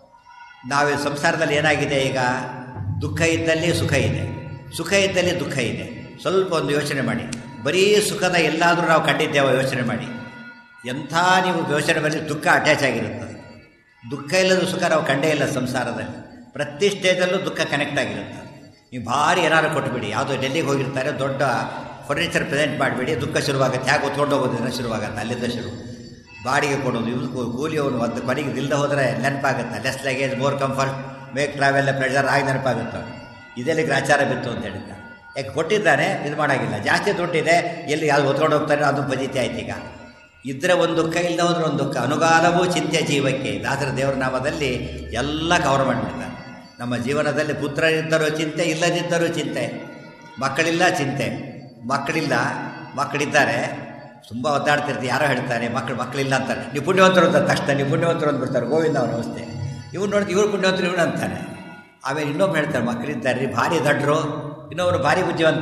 ನಾವು ಸಂಸಾರದಲ್ಲಿ ಏನಾಗಿದೆ ಈಗ ದುಃಖ ಇದ್ದಲ್ಲಿ ಸುಖ ಇದೆ ಸುಖ ಇದ್ದಲ್ಲಿ ದುಃಖ ಇದೆ ಸ್ವಲ್ಪ ಒಂದು ಯೋಚನೆ ಮಾಡಿ ಬರೀ ಸುಖದ ಎಲ್ಲಾದರೂ ನಾವು ಕಂಡಿದ್ದೇವೆ ಯೋಚನೆ ಮಾಡಿ ಎಂಥ ನೀವು ಯೋಚನೆ ಬರಲಿ ದುಃಖ ಅಟ್ಯಾಚ್ ಆಗಿರುತ್ತದೆ ದುಃಖ ಇಲ್ಲದ ಸುಖ ನಾವು ಕಂಡೇ ಇಲ್ಲ ಸಂಸಾರದಲ್ಲಿ ಪ್ರತಿ ಸ್ಟೇಜಲ್ಲೂ ದುಃಖ ಕನೆಕ್ಟ್ ಆಗಿರುತ್ತೆ ನೀವು ಭಾರಿ ಏನಾದ್ರು ಕೊಟ್ಬಿಡಿ ಯಾವುದೋ ಡೆಲ್ಲಿಗೆ ಹೋಗಿರ್ತಾರೆ ದೊಡ್ಡ ಫರ್ನಿಚರ್ ಪ್ರೆಸೆಂಟ್ ಮಾಡಿಬಿಡಿ ದುಃಖ ಶುರುವಾಗುತ್ತೆ ಹೇಗೆ ಹೊತ್ಕೊಂಡು ಹೋಗೋದ್ರಿಂದ ಶುರುವಾಗುತ್ತೆ ಅಲ್ಲಿಂದ ಶುರು ಬಾಡಿಗೆ ಕೊಡೋದು ಇವ್ರು ಕೂ- ಕೂಲಿಯವನು ಒಂದು ಕೊನೆಗೆ ಇಲ್ಲದೆ ಹೋದರೆ ನೆನಪಾಗುತ್ತೆ less luggage more comfort make travel pressure ಆಗಿ ನೆನಪಾಗುತ್ತೆ ಇದೆಲ್ಲಿ ಗ್ರಾಚಾರ ಬಿತ್ತು ಅಂತ ಹೇಳಿದ್ದ ಯಾಕೆ ಕೊಟ್ಟಿದ್ದಾನೆ ಇದು ಮಾಡೋಂಗಿಲ್ಲ ಜಾಸ್ತಿ ದುಡ್ಡಿದೆ ಎಲ್ಲಿ ಯಾವ್ದು ಹೊತ್ಕೊಂಡು ಹೋಗ್ತಾನೆ ಅದು ಬಜಿತಿ ಆಯ್ತು ಈಗ ಇದ್ರೆ ಒಂದು ದುಃಖ ಇಲ್ಲದೆ ಹೋದ್ರೆ ಒಂದು ದುಃಖ ಅನುಗಾಲವೂ ಚಿಂತೆ ಜೀವಕ್ಕೆ ದಾಸರ ದೇವರ ನಾಮದಲ್ಲಿ ಎಲ್ಲ ಕವರ್ ಮಾಡಿಬಿಡ್ತಾರೆ ನಮ್ಮ ಜೀವನದಲ್ಲಿ ಪುತ್ರರಿದ್ದರೂ ಚಿಂತೆ ಇಲ್ಲದಿದ್ದರೂ ಚಿಂತೆ ಮಕ್ಕಳಿಲ್ಲ ಚಿಂತೆ ಮಕ್ಕಳಿಲ್ಲ ಮಕ್ಕಳಿದ್ದಾರೆ ತುಂಬ ಒದ್ದಾಡ್ತಿರ್ತೀವಿ ಯಾರೋ ಹೇಳ್ತಾರೆ ಮಕ್ಕಳು ಮಕ್ಕಳಿಲ್ಲ ಅಂತಾರೆ ನೀವು ಪುಣ್ಯವಂತರು ಅಂತ ತಕ್ಷಣ ನೀವು ಪುಣ್ಯವಂತರು ಅಂದ್ಬಿಡ್ತಾರೆ ಗೋವಿಂದ ಅವನ ಅವಸ್ಥೆ ಇವ್ನು ನೋಡ್ತೀವಿ ಇವ್ರು ಪುಣ್ಯವಂತರು ಇವನು ಅಂತಾನೆ ಆಮೇಲೆ ಇನ್ನೊಬ್ಬ ಹೇಳ್ತಾರೆ ಮಕ್ಕಳಿದ್ದಾರೆ ರೀ ಭಾರಿ ದಡ್ರು ಇನ್ನೊಬ್ರು ಭಾರಿ ಬುದ್ಧಿವಂತ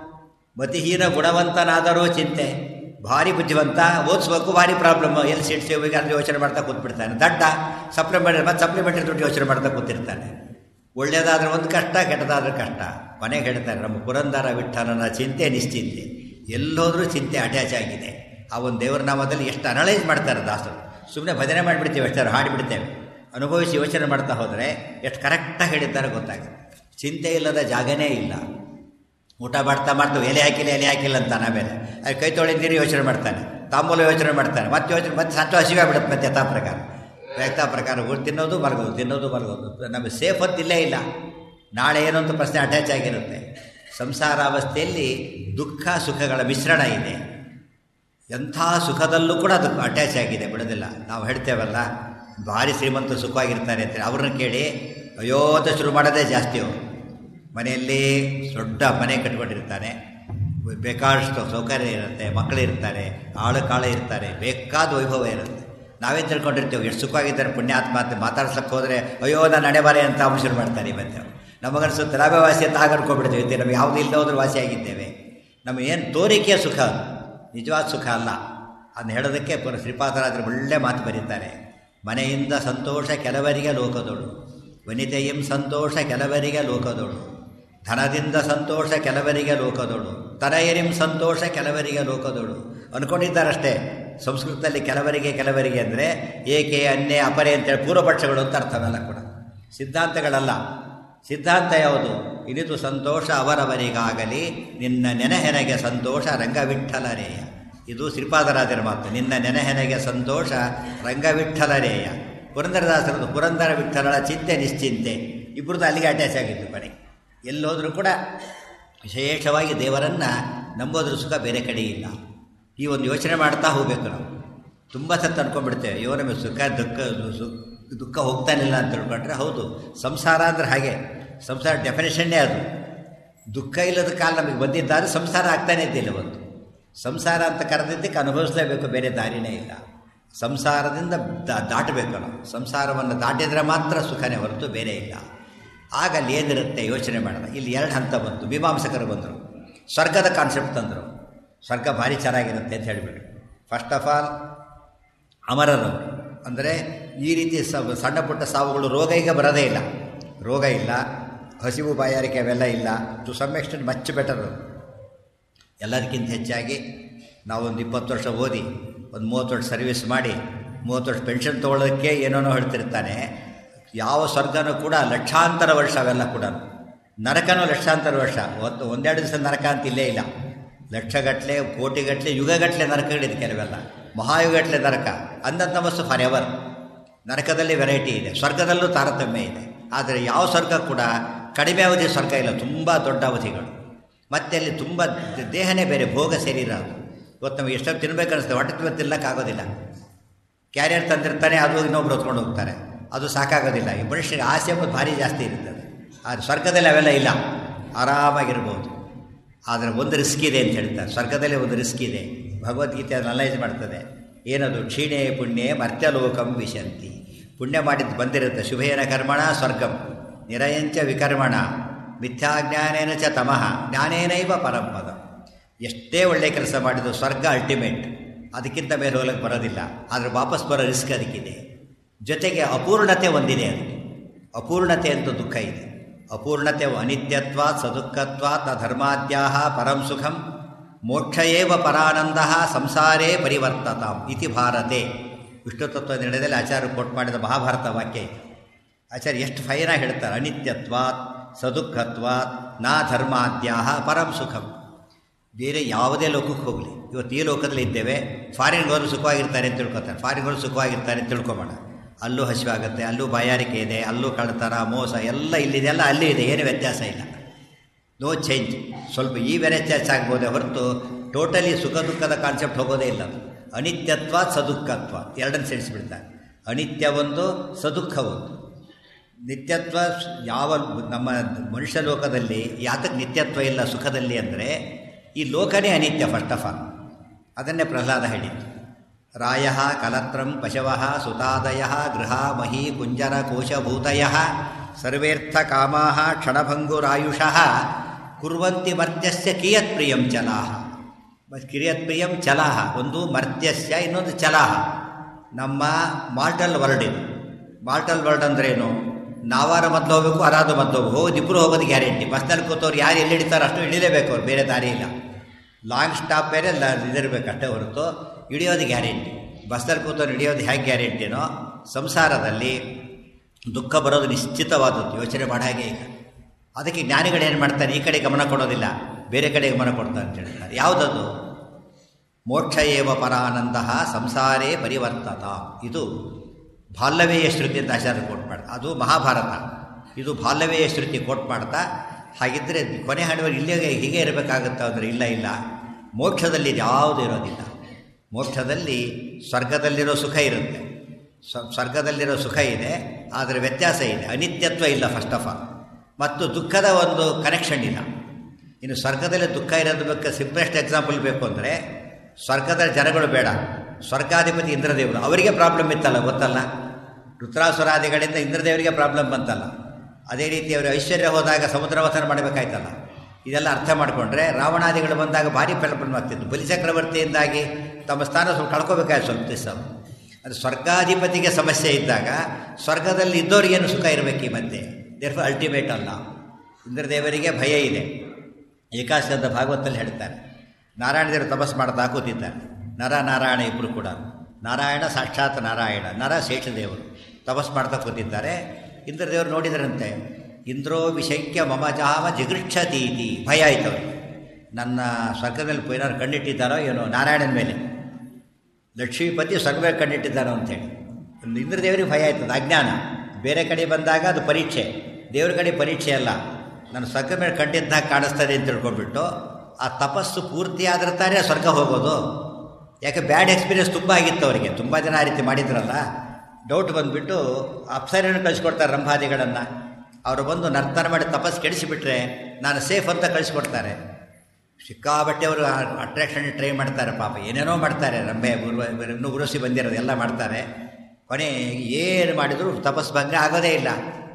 ಮತಿಹೀನ ಗುಣವಂತನಾದರೂ ಚಿಂತೆ ಭಾರಿ ಬುದ್ಧಿವಂತ ಓದಿಸ್ಬೇಕು ಭಾರಿ ಪ್ರಾಬ್ಲಮ್ ಎಲ್ಲಿ ಸೀಟ್ ಸೇವಿಗೆ ಅಲ್ಲಿ ಯೋಚನೆ ಮಾಡ್ತಾ ಕೂತ್ಬಿಡ್ತಾನೆ ದಡ್ಡ ಸಪ್ಲಿಮೆಂಟರಿ ಮತ್ತು ಸಪ್ಲಿಮೆಂಟರಿ ದುಡ್ಡು ಯೋಚನೆ ಮಾಡ್ತಾ ಕೂತಿರ್ತಾನೆ ಒಳ್ಳೇದಾದ್ರೆ ಒಂದು ಕಷ್ಟ ಕೆಟ್ಟದಾದ್ರೆ ಕಷ್ಟ ಮನೆಗೆ ಹೇಳ್ತಾರೆ ನಮ್ಮ ಪುರಂದರ ವಿಠಲನ ಚಿಂತೆ ನಿಶ್ಚಿಂತೆ ಎಲ್ಲೋದ್ರೂ ಚಿಂತೆ ಅಟ್ಯಾಚ್ ಆಗಿದೆ ಆ ಒಂದು ದೇವರ ನಾಮದಲ್ಲಿ ಎಷ್ಟು ಅನಲೈಸ್ ಮಾಡ್ತಾರೆ ದಾಸರು ಸುಮ್ಮನೆ ಭಜನೆ ಮಾಡಿಬಿಡ್ತೀವಿ ಅಷ್ಟಾರು ಹಾಡಿಬಿಡ್ತೇವೆ ಅನುಭವಿಸಿ ಯೋಚನೆ ಮಾಡ್ತಾ ಹೋದರೆ ಎಷ್ಟು ಕರೆಕ್ಟಾಗಿ ಹೇಳಿದ್ದಾರೆ ಗೊತ್ತಾಗುತ್ತೆ ಚಿಂತೆ ಇಲ್ಲದ ಜಾಗನೇ ಇಲ್ಲ ಊಟ ಮಾಡ್ತಾ ಮಾಡ್ತಾ ಎಲೆ ಹಾಕಿಲ್ಲ ಎಲೆ ಹಾಕಿಲ್ಲ ಅಂತಾನೆ ಆಮೇಲೆ ಅದು ಕೈ ತೊಳೆದಿರಿ ಯೋಚನೆ ಮಾಡ್ತಾನೆ ತಾಂಬೂಲ ಯೋಚನೆ ಮಾಡ್ತಾನೆ ಮತ್ತೆ ಯೋಚನೆ ಮತ್ತೆ ಸತ್ತು ಹಸಿವೆ ಬಿಡುತ್ತೆ ಮತ್ತೆ ಯಥಾ ಪ್ರಕಾರ ಯಥಾ ಪ್ರಕಾರ ಊಟ ತಿನ್ನೋದು ಮಲಗೋದು ತಿನ್ನೋದು ಮಲಗೋದು ನಮಗೆ ಸೇಫ್ ಅಂತ ಇಲ್ಲೇ ಇಲ್ಲ ನಾಳೆ ಏನು ಅಂತ ಪ್ರಶ್ನೆ ಅಟ್ಯಾಚ್ ಆಗಿರುತ್ತೆ ಸಂಸಾರಾವಸ್ಥೆಯಲ್ಲಿ ದುಃಖ ಸುಖಗಳ ಮಿಶ್ರಣ ಇದೆ ಎಂಥ ಸುಖದಲ್ಲೂ ಕೂಡ ಅದು ಅಟ್ಯಾಚ್ ಆಗಿದೆ ಬಿಡೋದಿಲ್ಲ ನಾವು ಹೇಳ್ತೇವಲ್ಲ ಭಾರಿ ಶ್ರೀಮಂತರು ಸುಖವಾಗಿರ್ತಾರೆ ಅಂತ ಅವ್ರನ್ನ ಕೇಳಿ ಅಯ್ಯೋ ಅಂತ ಶುರು ಮಾಡೋದೇ ಜಾಸ್ತಿ ಅವರು ಮನೆಯಲ್ಲಿ ದೊಡ್ಡ ಮನೆ ಕಟ್ಕೊಂಡಿರ್ತಾನೆ ಬೇಕಾದಷ್ಟು ಸೌಕರ್ಯ ಇರುತ್ತೆ ಮಕ್ಕಳಿರ್ತಾರೆ ಆಳು ಕಾಳು ಇರ್ತಾರೆ ಬೇಕಾದ ವೈಭವ ಇರುತ್ತೆ ನಾವೇ ತಿಳ್ಕೊಂಡಿರ್ತೀವಿ ಎಷ್ಟು ಸುಖವಾಗಿದ್ದಾರೆ ಪುಣ್ಯಾತ್ಮ ಅಂತ ಮಾತಾಡ್ಸಕ್ಕೆ ಹೋದರೆ ಅಯ್ಯೋ ನಾನು ನಡೆಬಾರೆ ಅಂತ ಅಂಶರು ಮಾಡ್ತಾರೆ ಇವತ್ತು ನಮಗನ್ಸುತ್ತೆ ನಾವೇ ವಾಸಿ ಅಂತ ಆಗ ಅನ್ಕೊಂಡ್ಬಿಡ್ತೀವಿ ನಮಗೆ ಯಾವುದೂ ಇಲ್ಲದೆ ಹೋದ್ರೆ ವಾಸಿಯಾಗಿದ್ದೇವೆ ನಮಗೆ ಏನು ತೋರಿಕೆಯ ಸುಖ ಅದು ನಿಜವಾದ ಸುಖ ಅಲ್ಲ ಅದನ್ನ ಹೇಳೋದಕ್ಕೆ ಪುರ ಶ್ರೀಪಾದರಾಜರು ಒಳ್ಳೆ ಮಾತು ಬರೀತಾರೆ ಮನೆಯಿಂದ ಸಂತೋಷ ಕೆಲವರಿಗೆ ಲೋಕದೋಳು ವನಿತೆಯಂ ಸಂತೋಷ ಕೆಲವರಿಗೆ ಲೋಕದೋಳು ಧನದಿಂದ ಸಂತೋಷ ಕೆಲವರಿಗೆ ಲೋಕದೋಳು ತನಯರಿಂ ಸಂತೋಷ ಕೆಲವರಿಗೆ ಲೋಕದೋಳು ಅಂದ್ಕೊಂಡಿದ್ದಾರಷ್ಟೇ ಸಂಸ್ಕೃತದಲ್ಲಿ ಕೆಲವರಿಗೆ ಕೆಲವರಿಗೆ ಅಂದರೆ ಏಕೆ ಅನ್ಯ ಅಪರೆ ಅಂತೇಳಿ ಪೂರ್ವಪಕ್ಷಗಳು ಅಂತ ಅರ್ಥವೆಲ್ಲ ಕೂಡ ಸಿದ್ಧಾಂತಗಳಲ್ಲ ಸಿದ್ಧಾಂತ ಯಾವುದು ಇನಿತು ಸಂತೋಷ ಅವರವರಿಗಾಗಲಿ ನಿನ್ನ ನೆನಹೆನಗೆ ಸಂತೋಷ ರಂಗವಿಠಲರೇಯ ಇದು ಶ್ರೀಪಾದರಾಜರ ಮಾತು ನಿನ್ನ ನೆನಹೆನಗೆ ಸಂತೋಷ ರಂಗವಿಠಲರೇಯ ಪುರಂದರದಾಸರದು ಪುರಂದರ ವಿಠಲಳ ಚಿಂತೆ ನಿಶ್ಚಿಂತೆ ಇಬ್ಬರದ್ದು ಅಲ್ಲಿಗೆ ಅಟ್ಯಾಚ್ ಆಗಿತ್ತು ಕಡೆ ಎಲ್ಲೋದ್ರೂ ಕೂಡ ವಿಶೇಷವಾಗಿ ದೇವರನ್ನು ನಂಬೋದ್ರ ಸುಖ ಬೇರೆ ಕಡೆ ಇಲ್ಲ ಈ ಒಂದು ಯೋಚನೆ ಮಾಡ್ತಾ ಹೋಗ್ಬೇಕು ನಾವು ತುಂಬ ಸತ್ತು ಅನ್ಕೊಂಡ್ಬಿಡ್ತೇವೆ ಅಯ್ಯೋ ನಮಗೆ ಸುಖ ದುಃಖ ಸು- ದುಃಖ ಹೋಗ್ತಾನಿಲ್ಲ ಅಂತ ತಿಳ್ಕೊಂಡ್ರೆ ಹೌದು ಸಂಸಾರ ಅಂದ್ರೆ ಹಾಗೆ ಸಂಸಾರ ಡೆಫಿನೇಷನ್ನೇ ಅದು ದುಃಖ ಇಲ್ಲದ ಕಾಲ ನಮಗೆ ಬಂದಿದ್ದಾರೆ ಸಂಸಾರ ಆಗ್ತಾನೆ ಇದ್ದಿಲ್ಲ ಒಂದು ಸಂಸಾರ ಅಂತ ಕರೆದಿದ್ದಕ್ಕೆ ಅನುಭವಿಸಲೇಬೇಕು ಬೇರೆ ದಾರಿನೇ ಇಲ್ಲ ಸಂಸಾರದಿಂದ ದಾ- ದಾಟಬೇಕು ನಾವು ಸಂಸಾರವನ್ನು ದಾಟಿದರೆ ಮಾತ್ರ ಸುಖನೇ ಹೊರತು ಬೇರೆ ಇಲ್ಲ ಆಗ ಅಲ್ಲಿ ಏನಿರುತ್ತೆ ಯೋಚನೆ ಮಾಡೋಣ ಇಲ್ಲಿ ಎರಡು ಹಂತ ಬಂತು ಮೀಮಾಂಸಕರು ಬಂದರು ಸ್ವರ್ಗದ ಕಾನ್ಸೆಪ್ಟ್ ತಂದರು ಸ್ವರ್ಗ ಭಾರಿ ಚೆನ್ನಾಗಿರುತ್ತೆ ಅಂತ ಹೇಳಿಬಿಟ್ರು ಫಸ್ಟ್ ಆಫ್ ಆಲ್ ಅಮರರು ಅಂದರೆ ಈ ರೀತಿ ಸ ಸಣ್ಣ ಪುಟ್ಟ ಸಾವುಗಳು ರೋಗ ಈಗ ಬರೋದೇ ಇಲ್ಲ ರೋಗ ಇಲ್ಲ ಹಸಿವು ಬಾಯಾರಿಕೆ ಅವೆಲ್ಲ ಇಲ್ಲ to some extent much better ಎಲ್ಲದಕ್ಕಿಂತ ಹೆಚ್ಚಾಗಿ ನಾವೊಂದು ಇಪ್ಪತ್ತು ವರ್ಷ ಓದಿ ಒಂದು ಮೂವತ್ತು ವರ್ಷ ಸರ್ವಿಸ್ ಮಾಡಿ ಮೂವತ್ತು ವರ್ಷ ಪೆನ್ಷನ್ ತೊಗೊಳ್ಳೋದಕ್ಕೆ ಏನೇನೋ ಹೇಳ್ತಿರ್ತಾನೆ ಯಾವ ಸ್ವರ್ಗನೂ ಕೂಡ ಲಕ್ಷಾಂತರ ವರ್ಷ ಅವೆಲ್ಲ ಕೂಡ ನರಕನೂ ಲಕ್ಷಾಂತರ ವರ್ಷ ಒಂದು ಒಂದೆರಡು ದಿವಸ ನರಕ ಅಂತ ಇಲ್ಲೇ ಇಲ್ಲ ಲಕ್ಷಗಟ್ಟಲೆ ಕೋಟಿಗಟ್ಟಲೆ ಯುಗಗಟ್ಟಲೆ ನರಕಗಳಿದೆ ಕೆಲವೆಲ್ಲ ಮಹಾಯುಗಗಟ್ಟಲೆ ನರಕ ಅಂದಂತ ವಸ್ತು ಫಾರ್ ಎವರ್ ನರಕದಲ್ಲಿ ವೆರೈಟಿ ಇದೆ ಸ್ವರ್ಗದಲ್ಲೂ ತಾರತಮ್ಯ ಇದೆ ಆದರೆ ಯಾವ ಸ್ವರ್ಗ ಕೂಡ ಕಡಿಮೆ ಅವಧಿ ಸ್ವರ್ಗ ಇಲ್ಲ ತುಂಬ ದೊಡ್ಡ ಅವಧಿಗಳು ಮತ್ತೆ ಅಲ್ಲಿ ತುಂಬ ದ- ದೇಹನೇ ಬೇರೆ ಭೋಗ ಶರೀರ ಅದು ಇವತ್ತು ನಮಗೆ ಎಷ್ಟೊತ್ತು ತಿನ್ಬೇಕು ಅನಿಸ್ತದೆ ಹೊಟ್ಟೆ ತುಂಬ ತಿನ್ನಕ್ಕಾಗೋದಿಲ್ಲ ಕ್ಯಾರಿಯರ್ ತಂದಿರ್ತಾನೆ ಅದು ಇನ್ನೊಬ್ರು ಹೊತ್ಕೊಂಡು ಹೋಗ್ತಾರೆ ಅದು ಸಾಕಾಗೋದಿಲ್ಲ ಈ ಮನುಷ್ಯರಿಗೆ ಆಸೆ ಎಂಬುದು ಭಾರಿ ಜಾಸ್ತಿ ಇರ್ತದೆ ಆದರೆ ಸ್ವರ್ಗದಲ್ಲಿ ಅವೆಲ್ಲ ಇಲ್ಲ ಆರಾಮಾಗಿರ್ಬೋದು ಆದರೆ ಒಂದು ರಿಸ್ಕ್ ಇದೆ ಅಂತ ಹೇಳ್ತಾರೆ ಸ್ವರ್ಗದಲ್ಲಿ ಒಂದು ರಿಸ್ಕ್ ಇದೆ ಭಗವದ್ಗೀತೆ ಅದನ್ನು ಅನಲೈಸ್ ಮಾಡ್ತದೆ ಏನದು ಕ್ಷೀಣೆ ಪುಣ್ಯೆ ಮರ್ತ್ಯಲೋಕಂ ವಿಶಂತಿ ಪುಣ್ಯ ಮಾಡಿದ್ದು ಬಂದಿರುತ್ತೆ ಶುಭೇನ ಕರ್ಮಣ ಸ್ವರ್ಗಂ ನಿರಯಂಚ ವಿಕರ್ಮಣ ಮಿಥ್ಯಾಜ್ಞಾನೇನ ಚ ತಮಃ ಜ್ಞಾನೇನೈವ ಪರಂಪದ ಎಷ್ಟೇ ಒಳ್ಳೆ ಕೆಲಸ ಮಾಡಿದ್ದು ಸ್ವರ್ಗ ಅಲ್ಟಿಮೇಟ್ ಅದಕ್ಕಿಂತ ಮೇಲೆ ಹೋಗಲಿಕ್ಕೆ ಬರೋದಿಲ್ಲ ಆದರೆ ವಾಪಸ್ ಬರೋ ರಿಸ್ಕ್ ಅದಕ್ಕಿದೆ ಜೊತೆಗೆ ಅಪೂರ್ಣತೆ ಒಂದಿದೆ ಅದು ಅಪೂರ್ಣತೆ ಅಂತ ದುಃಖ ಇದೆ ಅಪೂರ್ಣತೆ ಅನಿತ್ಯತ್ವಾತ್ ಸದುಃಖತ್ವಾತ್ ನ ಧರ್ಮಾದ್ಯಾಹ ಪರಂ ಸುಖಂ ಮೋಕ್ಷ ಏವ ಪರಾನಂದ ಸಂಸಾರೇ ಪರಿವರ್ತತಾಂ ಇತಿ ಭಾರತೆ ವಿಷ್ಣು ತತ್ವ ನಿರ್ಣಯದಲ್ಲಿ ಆಚಾರ್ಯ ಕೋಟ್ ಮಾಡಿದ ಮಹಾಭಾರತ ವಾಕ್ಯ ಇದು. ಆಚಾರ್ಯ ಎಷ್ಟು ಫೈನಾಗಿ ಹೇಳ್ತಾರೆ ಅನಿತ್ಯತ್ವಾತ್ ಸದುಃಖತ್ವಾತ್ ನಾ ಧರ್ಮಾದ್ಯಾಹ ಪರಂ ಸುಖಂ ಬೇರೆ ಯಾವುದೇ ಲೋಕಕ್ಕೆ ಹೋಗಲಿ ಇವತ್ತು ಈ ಲೋಕದಲ್ಲಿ ಇದ್ದೇವೆ ಫಾರಿನ್ಗೆ ಹೋದ್ರೆ ಸುಖವಾಗಿರ್ತಾರೆ ಅಂತ ತಿಳ್ಕೊತಾರೆ ಫಾರಿನ್ಗೆ ಹೋದ್ರೆ ಸುಖವಾಗಿರ್ತಾರೆ ಅಂತ ತಿಳ್ಕೊಬೇಡ ಅಲ್ಲೂ ಹಸಿವಾಗುತ್ತೆ ಅಲ್ಲೂ ಬಾಯಾರಿಕೆ ಇದೆ ಅಲ್ಲೂ ಕಳ್ತನ ಮೋಸ ಎಲ್ಲ ಇಲ್ಲಿದೆಲ್ಲ ಅಲ್ಲಿ ಇದೆ ಏನು ವ್ಯತ್ಯಾಸ ಇಲ್ಲ ನೋ ಚೇಂಜ್ ಸ್ವಲ್ಪ ಈ ವ್ಯತ್ಯಾಸ ಆಗ್ಬೋದೇ ಹೊರತು ಟೋಟಲಿ ಸುಖ ದುಃಖದ ಕಾನ್ಸೆಪ್ಟ್ ಹೋಗೋದೇ ಇಲ್ಲ ಅದು ಅನಿತ್ಯತ್ವ ಸದುಃಖತ್ವ ಎರಡನ್ನು ಸೇರಿಸಿಬಿಡ್ತಾರೆ ಅನಿತ್ಯ ಒಂದು ಸದುಃಖ ಒಂದು ನಿತ್ಯತ್ವ ಸ್- ಯಾವ ನಮ್ಮ ಮನುಷ್ಯ ಲೋಕದಲ್ಲಿ ಯಾತಕ್ಕೆ ನಿತ್ಯತ್ವ ಇಲ್ಲ ಸುಖದಲ್ಲಿ ಅಂದರೆ ಈ ಲೋಕನೇ ಅನಿತ್ಯ ಫಸ್ಟ್ ಆಫ್ ಆಲ್ ಅದನ್ನೇ ಪ್ರಹ್ಲಾದ ಹೇಳಿದ್ದು ರಾಯ ಕಲತ್ರಂ ಪಶವ ಸುತಾದಯ ಗೃಹ ಮಹಿ ಕುಂಜರ ಕೋಶಭೂತಯ ಸರ್ವೇರ್ಥ ಕಾಮಾ ಕ್ಷಣಭಂಗುರಾಯುಷಃ ಕುರ್ವಂತಿ ಮರ್ತ್ಯಸ್ಯ ಕಿಯತ್ ಪ್ರಿಯಂ ಚಲಾಹ ಕಿರಿಯತ್ ಪ್ರಿಯಂ ಚಲಾಹ ಒಂದು ಮರ್ತ್ಯಸ್ಯ ಇನ್ನೊಂದು ಚಲಾಹ ನಮ್ಮ ಮಾರ್ಟಲ್ ವರ್ಲ್ಡ್ ಇದು ಮಾರ್ಟಲ್ ವರ್ಲ್ಡ್ ಅಂದ್ರೇನು ನಾವಾರ ಮೊದಲು ಹೋಗ್ಬೇಕು ಅರಾದ ಮೊದಲು ಹೋಗ್ಬೇಕು ಹೋಗಿ ಇಬ್ಬರು ಹೋಗೋದು ಗ್ಯಾರಂಟಿ ಬಸ್ನಲ್ಲಿ ಕೂತವ್ರು ಯಾರು ಎಲ್ಲಿ ಹಿಡಿತಾರೋ ಅಷ್ಟು ಇಳಿಲೇಬೇಕು ಅವ್ರು ಬೇರೆ ದಾರಿ ಇಲ್ಲ ಲಾಂಗ್ ಸ್ಟಾಪ್ ಬೇರೆ ಲ ಇದಿರಬೇಕು ಅಷ್ಟೇ ಹೊರತು ಹಿಡಿಯೋದು ಗ್ಯಾರಂಟಿ ಬಸ್ನಲ್ಲಿ ಕೂತವ್ರು ಹಿಡಿಯೋದು ಹೇಗೆ ಗ್ಯಾರಂಟಿನೋ ಸಂಸಾರದಲ್ಲಿ ದುಃಖ ಬರೋದು ನಿಶ್ಚಿತವಾದದ್ದು ಯೋಚನೆ ಮಾಡೋ ಹಾಗೆ ಈಗ ಅದಕ್ಕೆ ಜ್ಞಾನಿಗಳು ಏನು ಮಾಡ್ತಾರೆ ಈ ಕಡೆ ಗಮನ ಕೊಡೋದಿಲ್ಲ ಬೇರೆ ಕಡೆ ಗಮನ ಕೊಡ್ತಾರೆ ಅಂತ ಹೇಳ್ತಾರೆ ಯಾವುದದು ಮೋಕ್ಷ ಏವ ಪರಾನಂದ ಸಂಸಾರೇ ಪರಿವರ್ತತ ಇದು ಬಾಲ್ಯವೇಯ ಶ್ರುತಿ ಅಂತ ಆಚಾರ್ಯ ಕೋಟ್ ಮಾಡ್ತಾ ಅದು ಮಹಾಭಾರತ ಇದು ಬಾಲ್ಯವೇಯ ಶ್ರುತಿ ಕೋಟ್ ಮಾಡ್ತಾ ಹಾಗಿದ್ದರೆ ಕೊನೆ ಹಾಡುವರು ಇಲ್ಲೇ ಹೀಗೆ ಇರಬೇಕಾಗುತ್ತಾ ಅಂದರೆ ಇಲ್ಲ ಇಲ್ಲ ಮೋಕ್ಷದಲ್ಲಿ ಯಾವುದು ಇರೋದಿಲ್ಲ ಮೋಕ್ಷದಲ್ಲಿ ಸ್ವರ್ಗದಲ್ಲಿರೋ ಸುಖ ಇರುತ್ತೆ ಸ್ವ ಸ್ವರ್ಗದಲ್ಲಿರೋ ಸುಖ ಇದೆ ಆದರೆ ವ್ಯತ್ಯಾಸ ಇದೆ ಅನಿತ್ಯತ್ವ ಇಲ್ಲ ಫಸ್ಟ್ ಆಫ್ ಆಲ್ ಮತ್ತು ದುಃಖದ ಒಂದು ಕನೆಕ್ಷನ್ ಇಲ್ಲ ಇನ್ನು ಸ್ವರ್ಗದಲ್ಲಿ ದುಃಖ ಇರೋದು ಬೇಕು ಸಿಂಪ್ಲೆಸ್ಟ್ ಎಕ್ಸಾಂಪಲ್ ಬೇಕು ಅಂದರೆ ಸ್ವರ್ಗದ ಜನಗಳು ಬೇಡ ಸ್ವರ್ಗಾಧಿಪತಿ ಇಂದ್ರದೇವರು ಅವರಿಗೆ ಪ್ರಾಬ್ಲಮ್ ಇತ್ತಲ್ಲ ಗೊತ್ತಲ್ಲ ರುದ್ರಾಸುರಾದಿಗಳಿಂದ ಇಂದ್ರದೇವರಿಗೆ ಪ್ರಾಬ್ಲಮ್ ಬಂತಲ್ಲ ಅದೇ ರೀತಿ ಅವರು ಐಶ್ವರ್ಯ ಹೋದಾಗ ಸಮುದ್ರವತನ ಮಾಡಬೇಕಾಯ್ತಲ್ಲ ಇದೆಲ್ಲ ಅರ್ಥ ಮಾಡಿಕೊಂಡ್ರೆ ರಾವಣಾದಿಗಳು ಬಂದಾಗ ಭಾರಿ ಪ್ರಾಬ್ಲಮ್ ಆಗ್ತಿತ್ತು ಬಲಿಚಕ್ರವರ್ತಿಯಿಂದಾಗಿ ತಮ್ಮ ಸ್ಥಾನ ಸ್ವಲ್ಪ ಕಳ್ಕೋಬೇಕಾಯ್ತು ಸ್ವಲ್ಪ ದಿವಸ ಅದು ಸ್ವರ್ಗಾಧಿಪತಿಗೆ ಸಮಸ್ಯೆ ಇದ್ದಾಗ ಸ್ವರ್ಗದಲ್ಲಿ ಇದ್ದವ್ರಿಗೇನು ಸುಖ ಇರಬೇಕು ಈ ಮಧ್ಯೆ ದೇರ್ಫ ಅಲ್ಟಿಮೇಟ್ ಅಲ್ಲ ಇಂದ್ರದೇವರಿಗೆ ಭಯ ಇದೆ ಏಕಾಶದ ಭಾಗವತಲ್ಲಿ ಹೇಳ್ತಾರೆ ನಾರಾಯಣದೇವರು ತಪಸ್ ಮಾಡ್ತಾ ಕೂತಿದ್ದಾರೆ ನರ ನಾರಾಯಣ ಇಬ್ಬರು ಕೂಡ ನಾರಾಯಣ ಸಾಕ್ಷಾತ್ ನಾರಾಯಣ ನರ ಶೇಷದೇವರು ತಪಸ್ ಮಾಡ್ತಾ ಕೂತಿದ್ದಾರೆ ಇಂದ್ರದೇವರು ನೋಡಿದರಂತೆ ಇಂದ್ರೋ ವಿಷೈಕ್ಯ ಮಮ ಜಾವ ಜಿಗೃಕ್ಷತೀತಿ ಭಯ ಆಯ್ತು ಅವ್ರಿಗೆ ನನ್ನ ಸ್ವರ್ಗದಲ್ಲಿ ಏನಾದ್ರು ಕಣ್ಣಿಟ್ಟಿದ್ದಾರೋ ಏನೋ ನಾರಾಯಣನ ಮೇಲೆ ಲಕ್ಷ್ಮೀಪತಿ ಸ್ವರ್ಗದಲ್ಲಿ ಕಣ್ಣಿಟ್ಟಿದ್ದಾನೋ ಅಂತೇಳಿ ಇಂದ್ರದೇವರಿಗೆ ಭಯ ಆಯ್ತದ ಅಜ್ಞಾನ ಬೇರೆ ಕಡೆ ಬಂದಾಗ ಅದು ಪರೀಕ್ಷೆ ದೇವ್ರ ಕಡೆ ಪರೀಕ್ಷೆ ಅಲ್ಲ ನನ್ನ ಸ್ವರ್ಗ ಮೇಲೆ ಕಂಡಿದ್ದಾಗ ಕಾಣಿಸ್ತದೆ ಅಂತ ತಿಳ್ಕೊಂಡ್ಬಿಟ್ಟು ಆ ತಪಸ್ಸು ಪೂರ್ತಿ ಆದ್ರೆ ತಾನೇ ಸ್ವರ್ಗ ಹೋಗೋದು ಯಾಕೆ ಬ್ಯಾಡ್ ಎಕ್ಸ್ಪೀರಿಯನ್ಸ್ ತುಂಬ ಆಗಿತ್ತು ಅವರಿಗೆ ತುಂಬ ಜನ ಆ ರೀತಿ ಮಾಡಿದ್ರಲ್ಲ ಡೌಟ್ ಬಂದುಬಿಟ್ಟು ಅಪ್ಸರನ್ನು ಕಳಿಸ್ಕೊಡ್ತಾರೆ ರಂಭಾದಿಗಳನ್ನು ಅವರು ಬಂದು ನರ್ತನ ಮಾಡಿ ತಪಸ್ಸು ಕೆಡಿಸಿಬಿಟ್ರೆ ನಾನು ಸೇಫ್ ಅಂತ ಕಳಿಸ್ಕೊಡ್ತಾರೆ ಸಿಕ್ಕಾಬಟ್ಟೆ ಅವರು ಅಟ್ರಾಕ್ಷನ್ ಟ್ರೈ ಮಾಡ್ತಾರೆ ಪಾಪ ಏನೇನೋ ಮಾಡ್ತಾರೆ ರಂಬೆ ಗುರು ಇನ್ನೂ ಗುರುಸಿ ಬಂದಿರೋದು ಎಲ್ಲ ಮಾಡ್ತಾರೆ ಕೊನೆ ಏನು ಮಾಡಿದ್ರು ತಪಸ್ಸು ಭಂಗ ಆಗೋದೇ ಇಲ್ಲ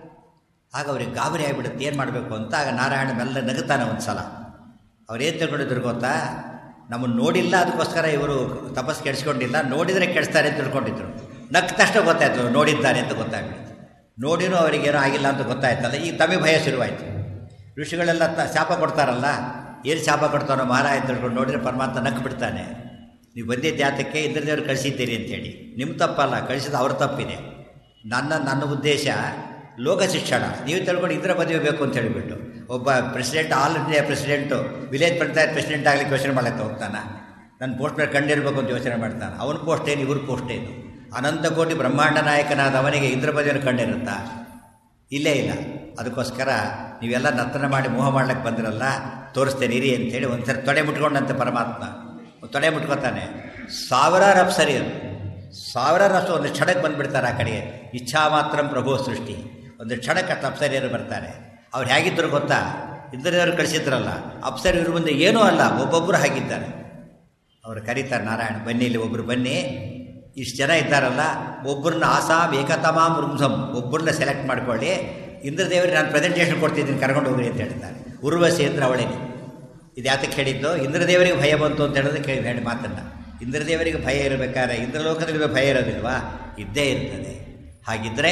ಆಗ ಅವ್ರಿಗೆ ಗಾಬರಿ ಆಗಿಬಿಡುತ್ತೆ ಏನು ಮಾಡಬೇಕು ಅಂತ ಆಗ ನಾರಾಯಣ ಮೆಲ್ಲ ನಗುತ್ತಾನೆ ಒಂದು ಸಲ ಅವ್ರೇನು ತಿಳ್ಕೊಂಡಿದ್ರು ಗೊತ್ತಾ ನಮ್ಮನ್ನು ನೋಡಿಲ್ಲ ಅದಕ್ಕೋಸ್ಕರ ಇವರು ತಪಸ್ಸು ಕೆಡಿಸ್ಕೊಂಡಿಲ್ಲ ನೋಡಿದರೆ ಕೆಡಿಸ್ತಾರೆ ಅಂತ ತಿಳ್ಕೊಂಡಿದ್ರು ನಕ್ಕ ತಕ್ಷಣ ಗೊತ್ತಾಯ್ತು ನೋಡಿದ್ದಾರೆ ಅಂತ ಗೊತ್ತಾಗ್ಬಿಡ್ತು ನೋಡಿನೂ ಅವರಿಗೇನೋ ಆಗಿಲ್ಲ ಅಂತ ಗೊತ್ತಾಯ್ತಲ್ಲ ಈಗ ತಮಗೆ ಭಯ ಶುರುವಾಯಿತು ಋಷಿಗಳೆಲ್ಲ ತ ಶಾಪ ಕೊಡ್ತಾರಲ್ಲ ಏನು ಶಾಪ ಕೊಡ್ತಾನೋ ಮಹಾರಾಯ ಅಂತ ತಿಳ್ಕೊಂಡು ನೋಡಿದ್ರೆ ಪರಮಾತ್ಮ ನಕ್ಕು ಬಿಡ್ತಾನೆ ನೀವು ಬಂದಿದ್ದ ಜಾತಕ್ಕೆ ಇಂದ್ರದೇವರು ಕಳಿಸಿದ್ದೀರಿ ಅಂತೇಳಿ ನಿಮ್ಮ ತಪ್ಪಲ್ಲ ಕಳಿಸಿದ ಅವ್ರ ತಪ್ಪಿದೆ ನನ್ನ ನನ್ನ ಉದ್ದೇಶ ಲೋಕ ಶಿಕ್ಷಣ ನೀವು ತಿಳ್ಕೊಂಡು ಇಂದ್ರ ಮದುವೆ ಬೇಕು ಅಂತ ಹೇಳಿಬಿಟ್ಟು ಒಬ್ಬ president all India president village panchayat president ಆಗಲಿಕ್ಕೆ ಯೋಚನೆ ಮಾಡಕ್ಕೆ ಹೋಗ್ತಾನೆ ನನ್ನ ಪೋಸ್ಟ್ ಮೇಲೆ ಕಂಡಿರ್ಬೇಕು ಅಂತ ಯೋಚನೆ ಮಾಡ್ತಾನೆ ಅವನ ಪೋಸ್ಟ್ ಏನು ಇವ್ರ ಪೋಸ್ಟ್ ಏನು ಅನಂತ ಕೋಟಿ ಬ್ರಹ್ಮಾಂಡ ನಾಯಕನಾದ ಅವನಿಗೆ ಇಂದ್ರ ಮದುವೆಯನ್ನು ಕಂಡಿರುತ್ತಾ ಇಲ್ಲೇ ಇಲ್ಲ ಅದಕ್ಕೋಸ್ಕರ ನೀವೆಲ್ಲ ನರ್ತನ ಮಾಡಿ ಮೋಹ ಮಾಡ್ಲಿಕ್ಕೆ ಬಂದಿರಲ್ಲ ತೋರಿಸ್ತೇನೆ ಇರಿ ಅಂತೇಳಿ ಒಂದ್ಸರಿ ತೊಡೆ ಮುಟ್ಕೊಂಡಂತೆ ಪರಮಾತ್ಮ ತೊಡೆ ಮುಟ್ಕೊತಾನೆ ಸಾವಿರಾರು ಅಪ್ಸರಿಯರು ಸಾವಿರಾರು ಅಪ್ಸ ಒಂದು ಕ್ಷಣಕ್ಕೆ ಬಂದುಬಿಡ್ತಾರೆ ಆ ಕಡೆಗೆ ಇಚ್ಛಾ ಮಾತ್ರ ಪ್ರಭು ಸೃಷ್ಟಿ ಒಂದು ಕ್ಷಣಕ್ಕೆ ಅಷ್ಟು ಅಪ್ಸರಿಯರು ಬರ್ತಾರೆ ಅವ್ರು ಹೇಗಿದ್ದರು ಗೊತ್ತಾ ಇಂದ್ರದೇವರು ಕಳಿಸಿದ್ರಲ್ಲ ಅಪ್ಸರಿ ಇವ್ರ ಮುಂದೆ ಏನೂ ಅಲ್ಲ ಒಬ್ಬೊಬ್ಬರು ಹಾಗಿದ್ದಾರೆ ಅವರು ಕರೀತಾರೆ ನಾರಾಯಣ ಬನ್ನಿ ಇಲ್ಲಿ ಒಬ್ಬರು ಬನ್ನಿ ಇಷ್ಟು ಜನ ಇದ್ದಾರಲ್ಲ ಒಬ್ಬರನ್ನ ಆಸಾಮ್ ಏಕತಮಾಂ ರುಂಸಂ ಒಬ್ಬರನ್ನ ಸೆಲೆಕ್ಟ್ ಮಾಡ್ಕೊಳ್ಳಿ ಇಂದ್ರದೇವರಿಗೆ ನಾನು ಪ್ರೆಸೆಂಟೇಷನ್ ಕೊಡ್ತಿದ್ದೀನಿ ಕರ್ಕೊಂಡು ಹೋಗ್ರಿ ಅಂತ ಹೇಳ್ತಾರೆ ಉರ್ವಶಿ ಅಂದ್ರೆ ಅವಳೇನೆ ಇದು ಯಾತಕ್ಕೆ ಹೇಳಿದ್ದು ಇಂದ್ರದೇವರಿಗೆ ಭಯ ಬಂತು ಅಂತ ಹೇಳೋದಕ್ಕೆ ಹೇಳಿ ಮಾತನ್ನು ಇಂದ್ರದೇವರಿಗೆ ಭಯ ಇರಬೇಕಾದ್ರೆ ಇಂದ್ರಲೋಕದಲ್ಲಿ ಭಯ ಇರೋದಿಲ್ವಾ ಇದ್ದೇ ಇರ್ತದೆ ಹಾಗಿದ್ದರೆ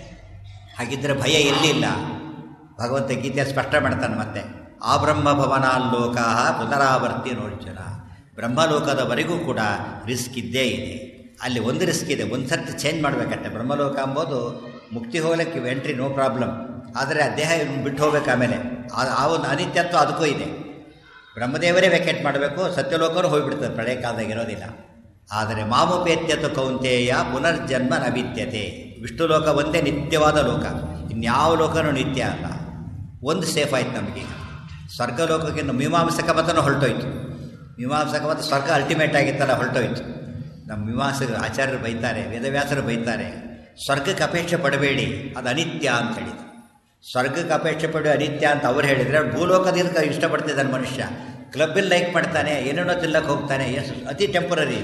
ಹಾಗಿದ್ದರೆ ಭಯ ಎಲ್ಲಿಲ್ಲ ಭಗವಂತ ಗೀತೆ ಸ್ಪಷ್ಟ ಮಾಡ್ತಾನೆ ಮತ್ತೆ ಆ ಬ್ರಹ್ಮ ಭವನಾಲ್ಲೋಕ ಪುನರಾವರ್ತಿ ನೋಡ್ಜನ ಬ್ರಹ್ಮಲೋಕದವರೆಗೂ ಕೂಡ ರಿಸ್ಕ್ ಇದ್ದೇ ಇದೆ ಅಲ್ಲಿ ಒಂದು ರಿಸ್ಕ್ ಇದೆ ಒಂದು ಸರ್ತಿ ಚೇಂಜ್ ಮಾಡಬೇಕಂತೆ ಬ್ರಹ್ಮಲೋಕ ಅಂಬೋದು ಮುಕ್ತಿ ಹೋಗ್ಲಿಕ್ಕೆ ಎಂಟ್ರಿ ನೋ ಪ್ರಾಬ್ಲಮ್ ಆದರೆ ಆ ದೇಹ ಬಿಟ್ಟು ಹೋಗ್ಬೇಕು ಆಮೇಲೆ ಆ ಒಂದು ಅನಿತ್ಯತ್ವ ಅದಕ್ಕೂ ಇದೆ ಬ್ರಹ್ಮದೇವರೇ ವೆಕೆಟ್ ಮಾಡಬೇಕು ಸತ್ಯಲೋಕರು ಹೋಗಿಬಿಡ್ತದೆ ಪ್ರಳಯ ಕಾಲದಾಗ ಇರೋದಿಲ್ಲ ಆದರೆ ಮಾಮುಪೇತ್ಯತ ಕೌಂತೆಯ ಪುನರ್ಜನ್ಮ ನವಿದ್ಯತೆ ವಿಷ್ಣು ಲೋಕ ಒಂದೇ ನಿತ್ಯವಾದ ಲೋಕ ಇನ್ಯಾವ ಲೋಕನೂ ನಿತ್ಯ ಅಲ್ಲ ಒಂದು ಸೇಫ್ ಆಯ್ತು ನಮಗೆ ಸ್ವರ್ಗಲೋಕಕ್ಕಿಂತ ಮೀಮಾಂಸಕ ಮತನೂ ಹೊರಟೋಯ್ತು ಮೀಮಾಂಸಕ ಮತ ಸ್ವರ್ಗ ಅಲ್ಟಿಮೇಟ್ ಆಗಿತ್ತಲ್ಲ ಹೊರಟೋಯ್ತು ನಮ್ಮ ಮೀಮಾಂಸಕರು ಆಚಾರ್ಯರು ಬೈತಾರೆ ವೇದವ್ಯಾಸರು ಬೈತಾರೆ ಸ್ವರ್ಗಕ್ಕೆ ಅಪೇಕ್ಷೆ ಪಡಬೇಡಿ ಅದು ಅನಿತ್ಯ ಅಂತ ಹೇಳಿದ್ರು ಸ್ವರ್ಗಕ್ಕೆ ಅಪೇಕ್ಷೆ ಪಡಿ ಅನಿತ್ಯ ಅಂತ ಅವ್ರು ಹೇಳಿದರೆ ಭೂಲೋಕದಿಂದ ಇಷ್ಟಪಡ್ತಿದ್ದಾನೆ ಮನುಷ್ಯ ಕ್ಲಬ್ಬಲ್ಲಿ ಲೈಕ್ ಮಾಡ್ತಾನೆ ಏನೇನೋ ತಿಲ್ಲಕ್ಕೆ ಹೋಗ್ತಾನೆ ಎಷ್ಟು ಅತಿ ಟೆಂಪರರಿ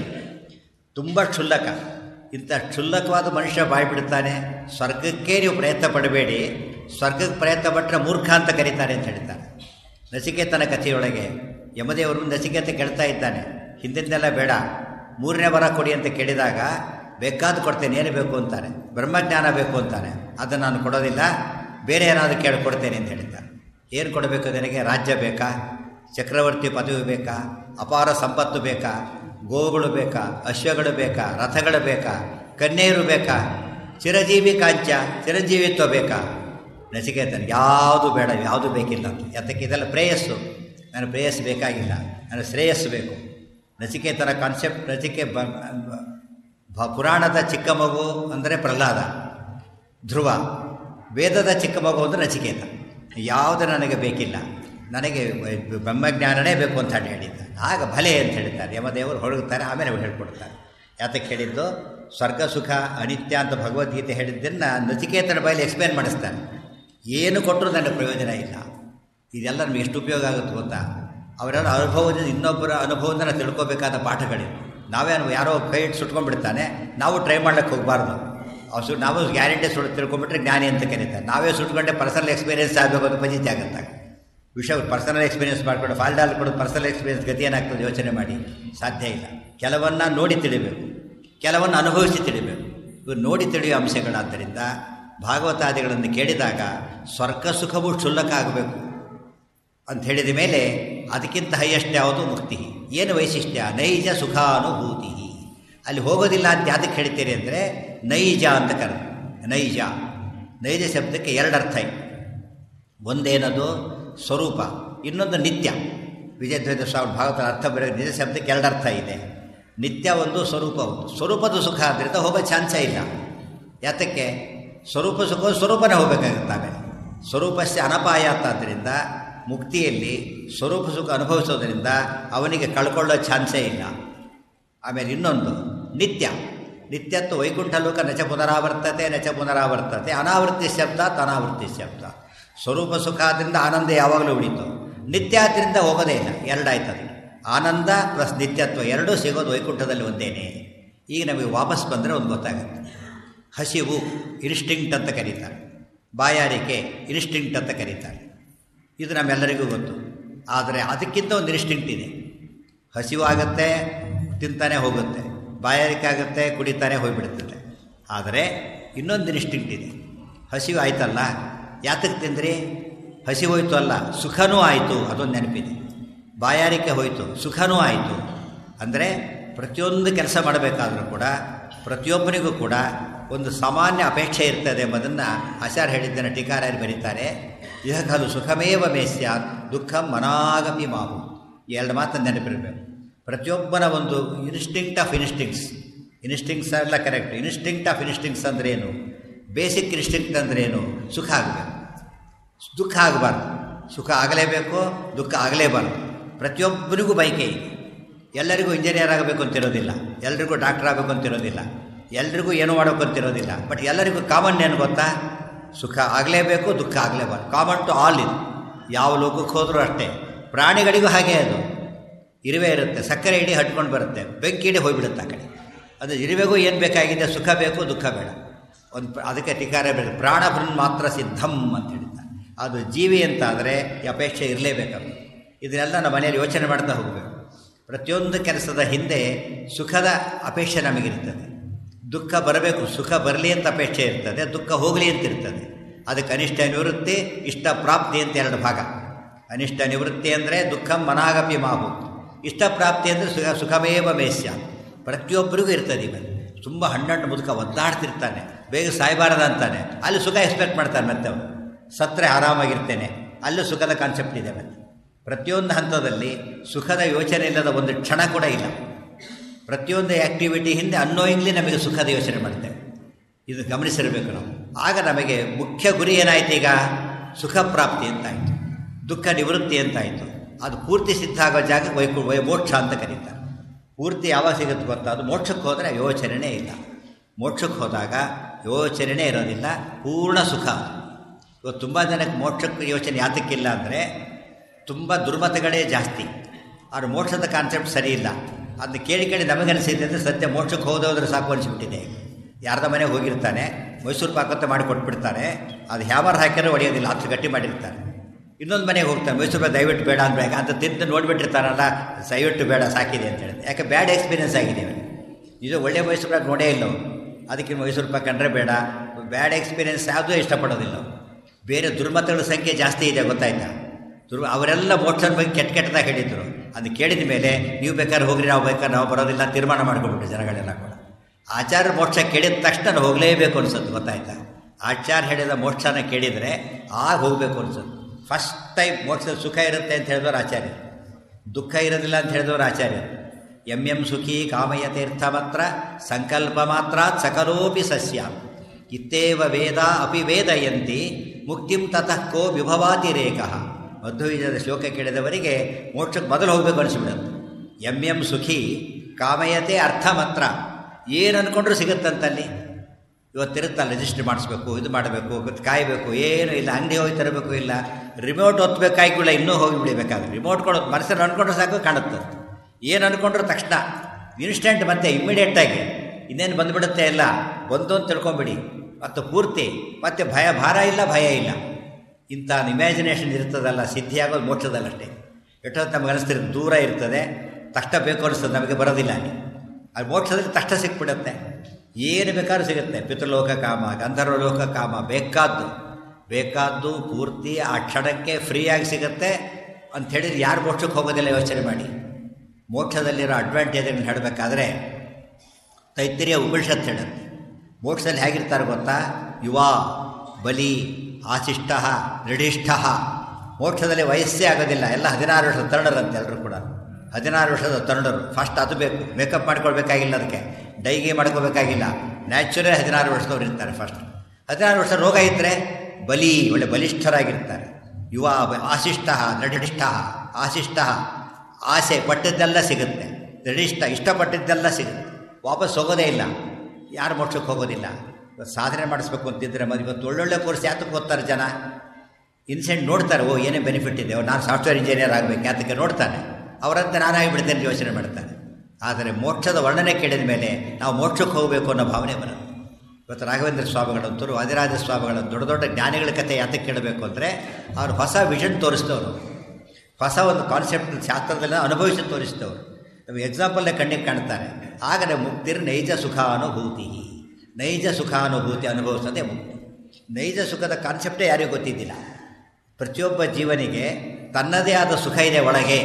ತುಂಬ ಕ್ಷುಲ್ಲಕ ಇಂಥ ಕ್ಷುಲ್ಲಕವಾದ ಮನುಷ್ಯ ಬಾಯ್ಬಿಡ್ತಾನೆ ಸ್ವರ್ಗಕ್ಕೆ ನೀವು ಪ್ರಯತ್ನ ಪಡಬೇಡಿ ಸ್ವರ್ಗಕ್ಕೆ ಪ್ರಯತ್ನ ಪಟ್ಟರೆ ಮೂರ್ಖ ಅಂತ ಕರೀತಾರೆ ಅಂತ ಹೇಳ್ತಾರೆ ನಚಿಕೇತನ ಕಥೆಯೊಳಗೆ ಯಮದೇವರು ನಚಿಕೇತ ಕೇಳ್ತಾ ಇದ್ದಾನೆ ಹಿಂದಿಂದೆಲ್ಲ ಬೇಡ ಮೂರನೇ ವರ ಕೊಡಿ ಅಂತ ಕೇಳಿದಾಗ ಬೇಕಾದ ಕೊಡ್ತೇನೆ ಏನು ಬೇಕು ಅಂತಾನೆ ಬ್ರಹ್ಮಜ್ಞಾನ ಬೇಕು ಅಂತಾನೆ ಅದನ್ನು ನಾನು ಕೊಡೋದಿಲ್ಲ ಬೇರೆ ಏನಾದರೂ ಕೇಳಿಕೊಡ್ತೇನೆ ಅಂತ ಹೇಳ್ತಾರೆ ಏನು ಕೊಡಬೇಕು ನನಗೆ ರಾಜ್ಯ ಬೇಕಾ ಚಕ್ರವರ್ತಿ ಪದವಿ ಬೇಕಾ ಅಪಾರ ಸಂಪತ್ತು ಬೇಕಾ ಗೋವುಗಳು ಬೇಕಾ ಅಶ್ವಗಳು ಬೇಕಾ ರಥಗಳು ಬೇಕಾ ಕನ್ಯೆಯರು ಬೇಕಾ ಚಿರಜೀವಿ ಕಾಂಚ ಚಿರಂಜೀವಿತ್ವ ಬೇಕಾ ನಚಿಕೇತನ ಯಾವುದು ಬೇಡ ಯಾವುದು ಬೇಕಿಲ್ಲ ಅಂತ ಯಾತಕ್ಕೆ ಇದೆಲ್ಲ ಪ್ರೇಯಸ್ಸು ನಾನು ಪ್ರೇಯಸ್ ಬೇಕಾಗಿಲ್ಲ ನನಗೆ ಶ್ರೇಯಸ್ಸು ಬೇಕು ನಚಿಕೇತನ ಕಾನ್ಸೆಪ್ಟ್ ನಚಿಕೆ ಬ ಬ- ಪುರಾಣದ ಚಿಕ್ಕ ಮಗು ಅಂದರೆ ಪ್ರಹ್ಲಾದ ಧ್ರುವ ವೇದದ ಚಿಕ್ಕ ಮಗು ಅಂದರೆ ನಚಿಕೇತ ಯಾವುದು ನನಗೆ ಬೇಕಿಲ್ಲ ನನಗೆ ಬ್ರಹ್ಮಜ್ಞಾನನೇ ಬೇಕು ಅಂತ ಹೇಳಿ ಹೇಳಿದ್ದ ಆಗ ಭಲೆ ಅಂತ ಹೇಳ್ತಾರೆ ಯಮದೇವರು ಹೊರಗುತ್ತಾರೆ ಆಮೇಲೆ ಅವ್ರು ಹೇಳ್ಕೊಡ್ತಾರೆ ಯಾತಕ್ಕೆ ಹೇಳಿದ್ದು ಸ್ವರ್ಗ ಸುಖ ಅನಿತ್ಯ ಅಂತ ಭಗವದ್ಗೀತೆ ಹೇಳಿದ್ದನ್ನು ನಚಿಕೇತನ ಬಯಲು ಎಕ್ಸ್ಪ್ಲೇನ್ ಮಾಡಿಸ್ತಾರೆ ಏನು ಕೊಟ್ಟರು ನನಗೆ ಪ್ರಯೋಜನ ಇಲ್ಲ ಇದೆಲ್ಲ ನಮಗೆ ಎಷ್ಟು ಉಪಯೋಗ ಆಗುತ್ತೆ ಗೊತ್ತಾ ಅವರೆಲ್ಲ ಅನುಭವದಿಂದ ಇನ್ನೊಬ್ಬರ ಅನುಭವದಿಂದ ನಾವು ತಿಳ್ಕೊಬೇಕಾದ ಪಾಠಗಳಿವೆ ನಾವೇನು ಯಾರೋ ಕೈ ಇಟ್ಟು ಸುಟ್ಕೊಂಡ್ಬಿಡ್ತಾನೆ ನಾವು ಟ್ರೈ ಮಾಡ್ಲಿಕ್ಕೆ ಹೋಗಬಾರ್ದು ಅವ್ರು ಸು ನಾವು ಗ್ಯಾರಂಟಿ ಸುಟ್ಟು ತಿಳ್ಕೊಂಬಿಟ್ರೆ ಜ್ಞಾನಿ ಅಂತ ಕರೀತಾರೆ ನಾವೇ ಸುಟ್ಕೊಂಡೆ ಪರ್ಸನಲ್ ಎಕ್ಸ್ಪೀರಿಯನ್ಸ್ ಆಗಬೇಕು ಅಂತ ಪಂಜಿತಿ ಆಗುತ್ತೆ ವಿಷಯ ಪರ್ಸನಲ್ ಎಕ್ಸ್ಪೀರಿಯನ್ಸ್ ಮಾಡಿಕೊಂಡು ಫಾಲ್ಡಾಲ್ ಕೊಡೋದು ಪರ್ಸನಲ್ ಎಕ್ಸ್ಪೀರಿಯನ್ಸ್ ಗತಿ ಏನಾಗ್ತದೆ ಯೋಚನೆ ಮಾಡಿ ಸಾಧ್ಯ ಇಲ್ಲ ಕೆಲವನ್ನ ನೋಡಿ ತಿಳಿಬೇಕು ಕೆಲವನ್ನು ಅನುಭವಿಸಿ ತಿಳಿಬೇಕು ಇವು ನೋಡಿ ತಿಳಿಯುವ ಅಂಶಗಳಾದ್ದರಿಂದ ಭಾಗವತಾದಿಗಳನ್ನು ಕೇಳಿದಾಗ ಸ್ವರ್ಗ ಸುಖವೂ ಕ್ಷುಲ್ಲಕ ಆಗಬೇಕು ಅಂತ ಹೇಳಿದ ಮೇಲೆ ಅದಕ್ಕಿಂತ ಹೈಯೆಸ್ಟ್ ಯಾವುದು ಮುಕ್ತಿ ಏನು ವೈಶಿಷ್ಟ್ಯ ನೈಜ ಸುಖಾನುಭೂತಿ ಅಲ್ಲಿ ಹೋಗೋದಿಲ್ಲ ಅಂತ ಯಾತಕ್ಕೆ ಹೇಳ್ತೀರಿ ಅಂದರೆ ನೈಜ ಅಂತ ಕರೆದು ನೈಜ ನೈಜ ಶಬ್ದಕ್ಕೆ ಎರಡು ಅರ್ಥ ಇದೆ ಒಂದೇನದು ಸ್ವರೂಪ ಇನ್ನೊಂದು ನಿತ್ಯ ವಿಜಯಧ್ವಜ ಸ್ವಾಮಿ ಭಾಗವತ ಅರ್ಥ ಬರೋ ನಿಜ ಶಬ್ದಕ್ಕೆ ಎರಡು ಅರ್ಥ ಇದೆ ನಿತ್ಯ ಒಂದು ಸ್ವರೂಪ ಒಂದು ಸ್ವರೂಪದ ಸುಖ ಆದ್ದರಿಂದ ಹೋಗೋ ಚಾನ್ಸೇ ಇಲ್ಲ ಯಾತಕ್ಕೆ ಸ್ವರೂಪ ಸುಖ ಸ್ವರೂಪನೇ ಹೋಗಬೇಕಾಗುತ್ತೆ ಆಮೇಲೆ ಸ್ವರೂಪಸ್ಯ ಅನಪಾಯಾತ ಆದ್ದರಿಂದ ಮುಕ್ತಿಯಲ್ಲಿ ಸ್ವರೂಪ ಸುಖ ಅನುಭವಿಸೋದ್ರಿಂದ ಅವನಿಗೆ ಕಳ್ಕೊಳ್ಳೋ ಚಾನ್ಸೇ ಇಲ್ಲ ಆಮೇಲೆ ಇನ್ನೊಂದು ನಿತ್ಯ ನಿತ್ಯತ್ವ ವೈಕುಂಠ ಲೋಕ ನಚ ಪುನರಾವರ್ತತೆ ನಚ ಪುನರಾವರ್ತತೆ ಅನಾವೃತ್ತಿ ಶಬ್ದ ಅನಾವೃತ್ತಿ ಶಬ್ದ ಸ್ವರೂಪ ಸುಖ ಆದ್ದರಿಂದ ಆನಂದ ಯಾವಾಗಲೂ ಉಳಿತು ನಿತ್ಯ ಆದ್ದರಿಂದ ಹೋಗೋದೇ ಇಲ್ಲ ಎರಡಾಯ್ತದೆ ಆನಂದ ಪ್ಲಸ್ ನಿತ್ಯತ್ವ ಎರಡೂ ಸಿಗೋದು ವೈಕುಂಠದಲ್ಲಿ ಒಂದೇನೆ ಈಗ ನಮಗೆ ವಾಪಸ್ ಬಂದರೆ ಒಂದು ಗೊತ್ತಾಗುತ್ತೆ ಹಸಿವು ಇನ್ಸ್ಟಿಂಕ್ಟ್ ಅಂತ ಕರೀತಾರೆ ಬಾಯಾರಿಕೆ ಇನ್ಸ್ಟಿಂಕ್ಟ್ ಅಂತ ಕರೀತಾರೆ ಇದು ನಮ್ಮೆಲ್ಲರಿಗೂ ಗೊತ್ತು ಆದರೆ ಅದಕ್ಕಿಂತ ಒಂದು ಇನ್ಸ್ಟಿಂಕ್ಟ್ ಇದೆ ಹಸಿವು ಆಗುತ್ತೆ ತಿಂತಾನೆ ಹೋಗುತ್ತೆ ಬಾಯಾರಿಕೆ ಆಗುತ್ತೆ ಕುಡಿತಾನೆ ಹೋಗಿಬಿಡುತ್ತದೆ ಆದರೆ ಇನ್ನೊಂದು ಇನ್ಸ್ಟಿಂಕ್ಟ್ ಇದೆ ಹಸಿವು ಆಯ್ತಲ್ಲ ಯಾತಕ್ಕೆ ತಿಂದ್ರಿ ಹಸಿವು ಹೋಯ್ತು ಅಲ್ಲ ಸುಖನೂ ಆಯಿತು ಅದೊಂದು ನೆನಪಿದೆ ಬಾಯಾರಿಕೆ ಹೋಯಿತು ಸುಖನೂ ಆಯಿತು ಅಂದರೆ ಪ್ರತಿಯೊಂದು ಕೆಲಸ ಮಾಡಬೇಕಾದ್ರೂ ಕೂಡ ಪ್ರತಿಯೊಬ್ಬನಿಗೂ ಕೂಡ ಒಂದು ಸಾಮಾನ್ಯ ಅಪೇಕ್ಷೆ ಇರ್ತದೆ ಎಂಬುದನ್ನು ಆಚಾರ್ಯ ಹೇಳಿದ್ದನ್ನು ಟೀಕಾರಾಯರು ಬರೀತಾರೆ ಇಹ ಖಲು ಸುಖಮೇವ ಮೇ ಸ್ಯಾತ್ ದುಃಖಂ ಮನಾಗಪಿ ಮಾವು ಎರಡು ಮಾತನ್ನು ನೆನಪಿರಬೇಕು ಪ್ರತಿಯೊಬ್ಬನ ಒಂದು ಇನ್ಸ್ಟಿಂಕ್ಟ್ ಆಫ್ ಇನ್ಸ್ಟಿಂಕ್ಟ್ಸ್ ಇನ್ಸ್ಟಿಂಕ್ಟ್ಸ್ ಎಲ್ಲ ಕರೆಕ್ಟ್ ಇನ್ಸ್ಟಿಂಕ್ಟ್ ಆಫ್ ಇನ್ಸ್ಟಿಂಕ್ಟ್ಸ್ ಅಂದ್ರೇನು ಬೇಸಿಕ್ ಇನ್ಸ್ಟಿಂಕ್ಟ್ ಅಂದ್ರೇನು ಸುಖ ಆಗಬೇಕು ದುಃಖ ಆಗಬಾರ್ದು ಸುಖ ಆಗಲೇಬೇಕು ದುಃಖ ಆಗಲೇಬಾರ್ದು ಪ್ರತಿಯೊಬ್ಬರಿಗೂ ಬೈಕೆ ಇದೆ ಎಲ್ಲರಿಗೂ ಇಂಜಿನಿಯರ್ ಆಗಬೇಕು ಅಂತಿರೋದಿಲ್ಲ ಎಲ್ರಿಗೂ ಡಾಕ್ಟರ್ ಆಗಬೇಕು ಅಂತಿರೋದಿಲ್ಲ ಎಲ್ರಿಗೂ ಏನು ಮಾಡಬೇಕು ಅಂತಿರೋದಿಲ್ಲ ಬಟ್ ಎಲ್ಲರಿಗೂ ಕಾಮನ್ ಏನು ಗೊತ್ತಾ ಸುಖ ಆಗಲೇಬೇಕು ದುಃಖ ಆಗಲೇಬಾರ್ದು ಕಾಮನ್ ಟು ಆಲ್ ಇದು ಯಾವ ಲೋಕಕ್ಕೆ ಹೋದರೂ ಅಷ್ಟೇ ಪ್ರಾಣಿಗಳಿಗೂ ಹಾಗೆ ಅದು ಇರುವೆ ಇರುತ್ತೆ ಸಕ್ಕರೆ ಇಡಿ ಹಟ್ಕೊಂಡು ಬರುತ್ತೆ ಬೆಂಕಿ ಇಡಿ ಹೋಗಿಬಿಡುತ್ತೆ ಆ ಕಡೆ ಅದು ಇರುವೆಗೂ ಏನು ಬೇಕಾಗಿದೆ ಸುಖ ಬೇಕು ದುಃಖ ಬೇಡ ಒಂದು ಅದಕ್ಕೆ ಟೀಕಾರ ಬೇಡ ಪ್ರಾಣ ಬೃನ್ ಮಾತ್ರ ಸಿದ್ಧಂ ಅಂತ ಹೇಳ್ತಾರೆ ಅದು ಜೀವಿ ಅಂತ ಆದರೆ ಈ ಅಪೇಕ್ಷೆ ಇರಲೇಬೇಕದು ಇದನ್ನೆಲ್ಲ ನಮ್ಮ ಮನೆಯಲ್ಲಿ ಯೋಚನೆ ಮಾಡ್ತಾ ಹೋಗಬೇಕು ಪ್ರತಿಯೊಂದು ಕೆಲಸದ ಹಿಂದೆ ಸುಖದ ಅಪೇಕ್ಷೆ ನಮಗಿರ್ತದೆ ದುಃಖ ಬರಬೇಕು ಸುಖ ಬರಲಿ ಅಂತ ಅಪೇಕ್ಷೆ ಇರ್ತದೆ ದುಃಖ ಹೋಗಲಿ ಅಂತ ಇರ್ತದೆ ಅದಕ್ಕೆ ಅನಿಷ್ಟ ನಿವೃತ್ತಿ ಇಷ್ಟ ಪ್ರಾಪ್ತಿ ಅಂತ ಎರಡು ಭಾಗ ಅನಿಷ್ಟ ನಿವೃತ್ತಿ ಅಂದರೆ ದುಃಖ ಮನಾಗಪಿ ಮಾಹು ಇಷ್ಟ ಪ್ರಾಪ್ತಿ ಅಂದರೆ ಸುಖ ಸುಖಮೇವ ಮೇಷ್ಯ ಪ್ರತಿಯೊಬ್ಬರಿಗೂ ಇರ್ತದೆ ಇವನ್ ತುಂಬ ಹಣ್ಣಣ್ಣು ಮುದುಕ ಒದ್ದಾಡ್ತಿರ್ತಾನೆ ಬೇಗ ಸಾಯಬಾರದ ಅಂತಾನೆ ಅಲ್ಲಿ ಸುಖ ಎಕ್ಸ್ಪೆಕ್ಟ್ ಮಾಡ್ತಾನೆ ಮತ್ತೆ ಅವನು ಸತ್ತರೆ ಆರಾಮಾಗಿರ್ತೇನೆ ಅಲ್ಲೂ ಸುಖದ ಕಾನ್ಸೆಪ್ಟ್ ಇದೆ ಮತ್ತೆ ಪ್ರತಿಯೊಂದು ಹಂತದಲ್ಲಿ ಸುಖದ ಯೋಚನೆ ಇಲ್ಲದ ಒಂದು ಕ್ಷಣ ಕೂಡ ಇಲ್ಲ ಪ್ರತಿಯೊಂದು ಆ್ಯಕ್ಟಿವಿಟಿ ಹಿಂದೆ ಅನ್ನೋಯಿಂಗ್ಲಿ ನಮಗೆ ಸುಖದ ಯೋಚನೆ ಮಾಡ್ತೇವೆ ಇದು ಗಮನಿಸಿರಬೇಕು ನಾವು ಆಗ ನಮಗೆ ಮುಖ್ಯ ಗುರಿ ಏನಾಯ್ತು ಈಗ ಸುಖ ಪ್ರಾಪ್ತಿ ಅಂತಾಯಿತು ದುಃಖ ನಿವೃತ್ತಿ ಅಂತಾಯಿತು ಅದು ಪೂರ್ತಿ ಸಿದ್ಧ ಆಗೋ ಜಾಗ ವೈಕು ವೈ ಮೋಕ್ಷ ಅಂತ ಕರೀತಾರೆ ಪೂರ್ತಿ ಯಾವಾಗ ಸಿಗುತ್ತೆ ಗೊತ್ತಾ ಅದು ಮೋಕ್ಷಕ್ಕೆ ಹೋದರೆ ಯೋಚನೆನೇ ಇಲ್ಲ ಮೋಕ್ಷಕ್ಕೆ ಹೋದಾಗ ಯೋಚನೆನೇ ಇರೋದಿಲ್ಲ ಪೂರ್ಣ ಸುಖ ಇವತ್ತು ತುಂಬ ಜನಕ್ಕೆ ಮೋಕ್ಷಕ್ಕೆ ಯೋಚನೆ ಯಾತಕ್ಕಿಲ್ಲ ಅಂದರೆ ತುಂಬ ದುರ್ಮತಗಳೇ ಜಾಸ್ತಿ ಅವ್ರ ಮೋಕ್ಷದ ಕಾನ್ಸೆಪ್ಟ್ ಸರಿ ಇಲ್ಲ ಅದನ್ನ ಕೇಳಿ ಕೇಳಿ ನಮಗನಿಸಿದೆ ಅಂದರೆ ಸತ್ಯ ಮೋಕ್ಷಕ್ಕೆ ಹೋದೋದ್ರೆ ಸಾಕು ಅನಿಸ್ಬಿಟ್ಟಿದೆ ಯಾರ್ದ ಮನೆಗೆ ಹೋಗಿರ್ತಾನೆ ಮೈಸೂರು ಪಾಕತ್ತ ಮಾಡಿ ಕೊಟ್ಬಿಡ್ತಾರೆ ಅದು ಹ್ಯಾಮರ್ ಹಾಕಿರೋ ಹೊಡೆಯೋದಿಲ್ಲ ಹತ್ತು ಗಟ್ಟಿ ಮಾಡಿರ್ತಾರೆ ಇನ್ನೊಂದು ಮನೆಗೆ ಹೋಗ್ತಾನೆ ಮೈಸೂರು ಪಾಕ್ ದಯವಿಟ್ಟು ಬೇಡ ಅನ್ಬೇಕು ಅಂತ ತಿಂದು ನೋಡಿಬಿಟ್ಟಿರ್ತಾರಲ್ಲ ದಯವಿಟ್ಟು ಬೇಡ ಸಾಕಿದೆ ಅಂತ ಹೇಳಿದೆ ಯಾಕೆ ಬ್ಯಾಡ್ ಎಕ್ಸ್ಪೀರಿಯನ್ಸ್ ಆಗಿದೆ ಅವನಿಗೆ ಇದು ಒಳ್ಳೆ ಮೈಸೂರು ಪಾಕ್ ನೋಡೇ ಇಲ್ಲ ಅವ್ನು. ಅದಕ್ಕೆ ಮೈಸೂರು ಪಾಕ್ ಕಂಡ್ರೆ ಬೇಡ ಬ್ಯಾಡ್ ಎಕ್ಸ್ಪೀರಿಯನ್ಸ್ ಯಾವುದೂ ಇಷ್ಟಪಡೋದಿಲ್ಲ ಅವ್ನು. ಬೇರೆ ದುರ್ಮತಗಳ ಸಂಖ್ಯೆ ಜಾಸ್ತಿ ಇದೆ ಗೊತ್ತಾಯ್ತಾ ದುರ್ಮ ಅವರೆಲ್ಲ ಮೋಕ್ಷದ ಬಗ್ಗೆ ಕೆಟ್ಟ ಕೆಟ್ಟದಾಗ ಹೇಳಿದ್ರು ಅದು ಕೇಳಿದ ಮೇಲೆ ನೀವು ಬೇಕಾದ್ರೆ ಹೋಗ್ರಿ ನಾವು ಬೇಕಾದ್ರೆ ನಾವು ಬರೋದಿಲ್ಲ ಅಂತ ತೀರ್ಮಾನ ಮಾಡ್ಕೊಂಡ್ಬಿಟ್ಟು ಜನಗಳೆಲ್ಲ ಕೂಡ ಆಚಾರ್ಯ ಮೋಕ್ಷ ಕೇಳಿದ ತಕ್ಷಣ ಹೋಗಲೇಬೇಕು ಅನ್ಸುತ್ತೆ ಗೊತ್ತಾಯ್ತಾ ಆಚಾರ್ಯ ಹೇಳಿದ ಮೋಕ್ಷನ ಕೇಳಿದರೆ ಆಗ ಹೋಗಬೇಕು ಅನ್ಸುತ್ತೆ ಫಸ್ಟ್ ಟೈಮ್ ಮೋಕ್ಷದ ಸುಖ ಇರುತ್ತೆ ಅಂತ ಹೇಳಿದವರು ಆಚಾರ್ಯ ದುಃಖ ಇರೋದಿಲ್ಲ ಅಂತ ಹೇಳಿದವರು ಆಚಾರ್ಯ ಎಂ ಎಂ ಸುಖಿ ಕಾಮಯತೀರ್ಥ ಮಾತ್ರ ಸಂಕಲ್ಪ ಮಾತ್ರ ಸಕಲೋಪಿ ಸಸ್ಯ ಇತ್ತೇವ ವೇದ ಅಪಿ ವೇದಯಂತಿ ಮುಕ್ತಿಂ ತತಃ ಕೋ ವಿಭವಾತಿ ರೇಖ ಮಧ್ವವಿಜಯದ ಶ್ಲೋಕ ಕೇಳಿದವರಿಗೆ ಮೋಕ್ಷಕ್ಕೆ ಮೊದಲು ಹೋಗಬೇಕು ಅನಿಸ್ಬಿಡುತ್ತೆ ಎಂ ಎಂ ಸುಖಿ ಕಾಮಯತೆ ಅರ್ಥ ಮಾತ್ರ ಏನು ಅಂದ್ಕೊಂಡ್ರೂ ಸಿಗುತ್ತಂತಲ್ಲಿ ಇವತ್ತಿರುತ್ತಲ್ಲ ರಿಜಿಸ್ಟ್ರ್ ಮಾಡಿಸ್ಬೇಕು ಇದು ಮಾಡಬೇಕು ಮತ್ತು ಕಾಯಬೇಕು ಏನು ಇಲ್ಲ ಅಂಗಡಿ ಹೋಗಿ ತರಬೇಕು ಇಲ್ಲ ರಿಮೋಟ್ ಒತ್ತಬೇಕಾಗಿಲ್ಲ ಇನ್ನೂ ಹೋಗಿ ಬಿಡಬೇಕಾದ್ರೆ ರಿಮೋಟ್ ಕೊಡೋದು ಮನಸ್ಸಲ್ಲಿ ಅಂದ್ಕೊಂಡ್ರೆ ಸಾಕು ಕಾಣುತ್ತೆ ಏನು ಅಂದ್ಕೊಂಡ್ರು ತಕ್ಷಣ ಇನ್ಸ್ಟೆಂಟ್ ಮತ್ತೆ ಇಮ್ಮಿಡಿಯೇಟಾಗಿ ಇನ್ನೇನು ಬಂದುಬಿಡುತ್ತೆ ಎಲ್ಲ ಬಂದು ಅಂತ ತಿಳ್ಕೊಂಬಿಡಿ ಮತ್ತು ಪೂರ್ತಿ ಮತ್ತೆ ಭಯ ಭಾರ ಇಲ್ಲ ಭಯ ಇಲ್ಲ ಇಂಥ ಇಮ್ಯಾಜಿನೇಷನ್ ಇರ್ತದಲ್ಲ ಸಿದ್ಧಿಯಾಗೋದು ಮೋಕ್ಷದಲ್ಲಷ್ಟೇ ಎಷ್ಟೊತ್ತು ನಮ್ಗೆ ಅನಿಸ್ತಿರುತ್ತೆ ದೂರ ಇರ್ತದೆ ತಕ್ಷಣ ಬೇಕು ಅನಿಸ್ತದೆ ನಮಗೆ ಬರೋದಿಲ್ಲ ಅಲ್ಲಿ ಅದು ಮೋಕ್ಷದಲ್ಲಿ ತಕ್ಷಣ ಸಿಕ್ಬಿಡುತ್ತೆ ಏನು ಬೇಕಾದ್ರೂ ಸಿಗುತ್ತೆ ಪಿತೃಲೋಕ ಕಾಮ ಗಂಧರ್ವಲೋಕ ಕಾಮ ಬೇಕಾದ್ದು ಬೇಕಾದ್ದು ಪೂರ್ತಿ ಆ ಕ್ಷಣಕ್ಕೆ ಫ್ರೀಯಾಗಿ ಸಿಗುತ್ತೆ ಅಂತ ಹೇಳಿದ್ರೆ ಯಾರು ಮೋಕ್ಷಕ್ಕೆ ಹೋಗೋದಿಲ್ಲ ಯೋಚನೆ ಮಾಡಿ ಮೋಕ್ಷದಲ್ಲಿರೋ ಅಡ್ವಾಂಟೇಜನ್ನು ಹೇಳಬೇಕಾದ್ರೆ ತೈತಿರಿಯ ಉಪನಿಷತ್ ಹೇಳುತ್ತೆ ಮೋಕ್ಷದಲ್ಲಿ ಹೇಗಿರ್ತಾರೆ ಗೊತ್ತಾ ಯುವ ಬಲಿ ಆಶಿಷ್ಟ ದೃಢಿಷ್ಠ ಮೋಕ್ಷದಲ್ಲಿ ವಯಸ್ಸೇ ಆಗೋದಿಲ್ಲ ಎಲ್ಲ ಹದಿನಾರು ವರ್ಷದ ತರುಣರಂತೆ ಎಲ್ಲರೂ ಕೂಡ ಹದಿನಾರು ವರ್ಷದ ತರುಣರು ಫಸ್ಟ್ ಅದು ಬೇಕು ಮೇಕಪ್ ಮಾಡ್ಕೊಳ್ಬೇಕಾಗಿಲ್ಲ ಅದಕ್ಕೆ ಡೈಗೆ ಮಾಡ್ಕೋಬೇಕಾಗಿಲ್ಲ ನ್ಯಾಚುರಲ್ ಹದಿನಾರು ವರ್ಷದವ್ರು ಇರ್ತಾರೆ ಫಸ್ಟ್ ಹದಿನಾರು ವರ್ಷ ರೋಗ ಇದ್ದರೆ ಬಲಿ ಒಳ್ಳೆ ಬಲಿಷ್ಠರಾಗಿರ್ತಾರೆ ಯುವ ಆಶಿಷ್ಟ ದೃಢಿಷ್ಠ ಆಶಿಷ್ಟ ಆಸೆ ಪಟ್ಟದ್ದೆಲ್ಲ ಸಿಗುತ್ತೆ ದೃಢಿಷ್ಠ ಇಷ್ಟಪಟ್ಟಿದ್ದೆಲ್ಲ ಸಿಗುತ್ತೆ ವಾಪಸ್ ಹೋಗೋದೇ ಇಲ್ಲ ಯಾರು ಮೋಕ್ಷಕ್ಕೆ ಹೋಗೋದಿಲ್ಲ ಇವತ್ತು ಸಾಧನೆ ಮಾಡಿಸ್ಬೇಕು ಅಂತಿದ್ರೆ ಮದುವೆ ಇವತ್ತು ಒಳ್ಳೊಳ್ಳೆ ಕೋರ್ಸ್ ಯಾತಕ್ಕೆ ಓದ್ತಾರೆ ಜನ ಇನ್ಸೆಂಟ್ ನೋಡ್ತಾರೆ ಓ ಏನೇ ಬೆನಿಫಿಟ್ ಇದೆ ಓ ನಾನು ಸಾಫ್ಟ್ವೇರ್ ಇಂಜಿನಿಯರ್ ಆಗಬೇಕು ಯಾತಕ್ಕೆ ನೋಡ್ತಾನೆ ಅವರಂತೆ ನಾನಾಗಿ ಬಿಡ್ತೇನೆ ಯೋಚನೆ ಮಾಡ್ತಾನೆ ಆದರೆ ಮೋಕ್ಷದ ವರ್ಣನೆ ಕೇಳಿದ ಮೇಲೆ ನಾವು ಮೋಕ್ಷಕ್ಕೆ ಹೋಗಬೇಕು ಅನ್ನೋ ಭಾವನೆ ಬರುತ್ತೆ ಇವತ್ತು ರಾಘವೇಂದ್ರ ಸ್ವಾಮಿಗಳಂತರು ವಾದಿರಾಜ ಸ್ವಾಮಿಗಳ ದೊಡ್ಡ ದೊಡ್ಡ ಜ್ಞಾನಿಗಳ ಕಥೆ ಯಾತಕ್ಕೆ ಕೇಳಬೇಕು ಅಂದರೆ ಅವ್ರು ಹೊಸ ವಿಷನ್ ತೋರಿಸಿದವರು ಹೊಸ ಒಂದು ಕಾನ್ಸೆಪ್ಟ್ ಶಾಸ್ತ್ರದಲ್ಲಿ ಅನುಭವಿಸಿ ತೋರಿಸಿದವರು ನಮಗೆ ಎಕ್ಸಾಂಪಲ್ಲೇ ಕಣ್ಣಿಗೆ ಕಾಣ್ತಾರೆ ಆಗಲೇ ಮುಕ್ತಿರ್ ನೈಜ ಸುಖಾನುಭೂತಿ ನೈಜ ಸುಖಾನುಭೂತಿ ಅನುಭವಿಸೋದೇ ಮುಕ್ತಿ ನೈಜ ಸುಖದ ಕಾನ್ಸೆಪ್ಟೇ ಯಾರಿಗೂ ಗೊತ್ತಿದ್ದಿಲ್ಲ ಪ್ರತಿಯೊಬ್ಬ ಜೀವನಿಗೆ ತನ್ನದೇ ಆದ ಸುಖ ಇದೆ ಒಳಗೆ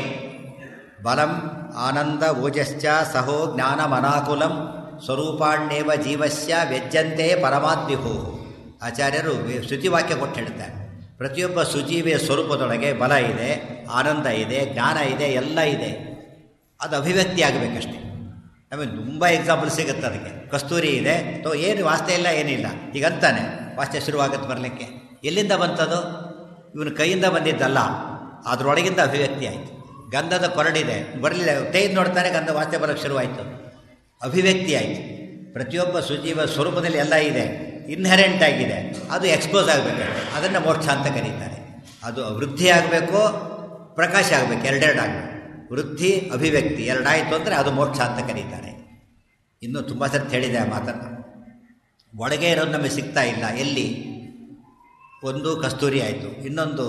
ಬಲಂ ಆನಂದ ಓಜಶ್ಚ ಸಹೋ ಜ್ಞಾನ ಮನಾಕುಲಂ ಸ್ವರೂಪಾಣ್ಯೇವ ಜೀವಸ್ಯ ವ್ಯಜ್ಯಂತೆ ಪರಮಾತ್ವಿಭೂ ಆಚಾರ್ಯರು ಶ್ರುತಿವಾಕ್ಯ ಕೊಟ್ಟು ಹೇಳ್ತಾರೆ ಪ್ರತಿಯೊಬ್ಬ ಸುಜೀವಿಯ ಸ್ವರೂಪದೊಳಗೆ ಬಲ ಇದೆ ಆನಂದ ಇದೆ ಜ್ಞಾನ ಇದೆ ಎಲ್ಲ ಇದೆ ಅದು ಅಭಿವ್ಯಕ್ತಿ ಆಗಬೇಕಷ್ಟೆ ನಮಗೆ ತುಂಬ ಎಕ್ಸಾಂಪಲ್ ಸಿಗುತ್ತೆ ಅದಕ್ಕೆ ಕಸ್ತೂರಿ ಇದೆ ತೋ ಏನು ವಾಸ್ತೆ ಇಲ್ಲ ಏನಿಲ್ಲ ಈಗ ಅಂತಾನೆ ವಾಸ್ತೆ ಶುರುವಾಗುತ್ತೆ ಬರಲಿಕ್ಕೆ ಎಲ್ಲಿಂದ ಬಂತದು ಇವನು ಕೈಯಿಂದ ಬಂದಿದ್ದಲ್ಲ ಅದರೊಳಗಿಂದ ಅಭಿವ್ಯಕ್ತಿ ಆಯಿತು ಗಂಧದ ಕೊರಡಿದೆ ಬರಲಿಲ್ಲ ತೆಗೆದು ನೋಡ್ತಾನೆ ಗಂಧ ವಾಸ್ತೆ ಬರೋಕ್ಕೆ ಶುರುವಾಯಿತು ಅಭಿವ್ಯಕ್ತಿ ಆಯಿತು ಪ್ರತಿಯೊಬ್ಬ ಸುಜೀವ ಸ್ವರೂಪದಲ್ಲಿ ಎಲ್ಲ ಇದೆ ಇನ್ಹೆರೆಂಟ್ ಆಗಿದೆ ಅದು ಎಕ್ಸ್ಪೋಸ್ ಆಗಬೇಕು ಅದನ್ನು ಮೋಕ್ಷ ಅಂತ ಕರೀತಾರೆ ಅದು ವೃದ್ಧಿ ಆಗಬೇಕು ಪ್ರಕಾಶ ಆಗಬೇಕು ಎರಡೆರಡು ಆಗಬೇಕು ವೃದ್ಧಿ ಅಭಿವ್ಯಕ್ತಿ ಎರಡಾಯಿತು ಅಂದರೆ ಅದು ಮೋಕ್ಷ ಅಂತ ಕರೀತಾರೆ ಇನ್ನೂ ತುಂಬ ಸರ್ತಿ ಹೇಳಿದೆ ಆ ಮಾತನ್ನು ಒಳಗೆ ಇರೋದು ನಮಗೆ ಸಿಗ್ತಾ ಇಲ್ಲ ಎಲ್ಲಿ ಒಂದು ಕಸ್ತೂರಿ ಆಯಿತು ಇನ್ನೊಂದು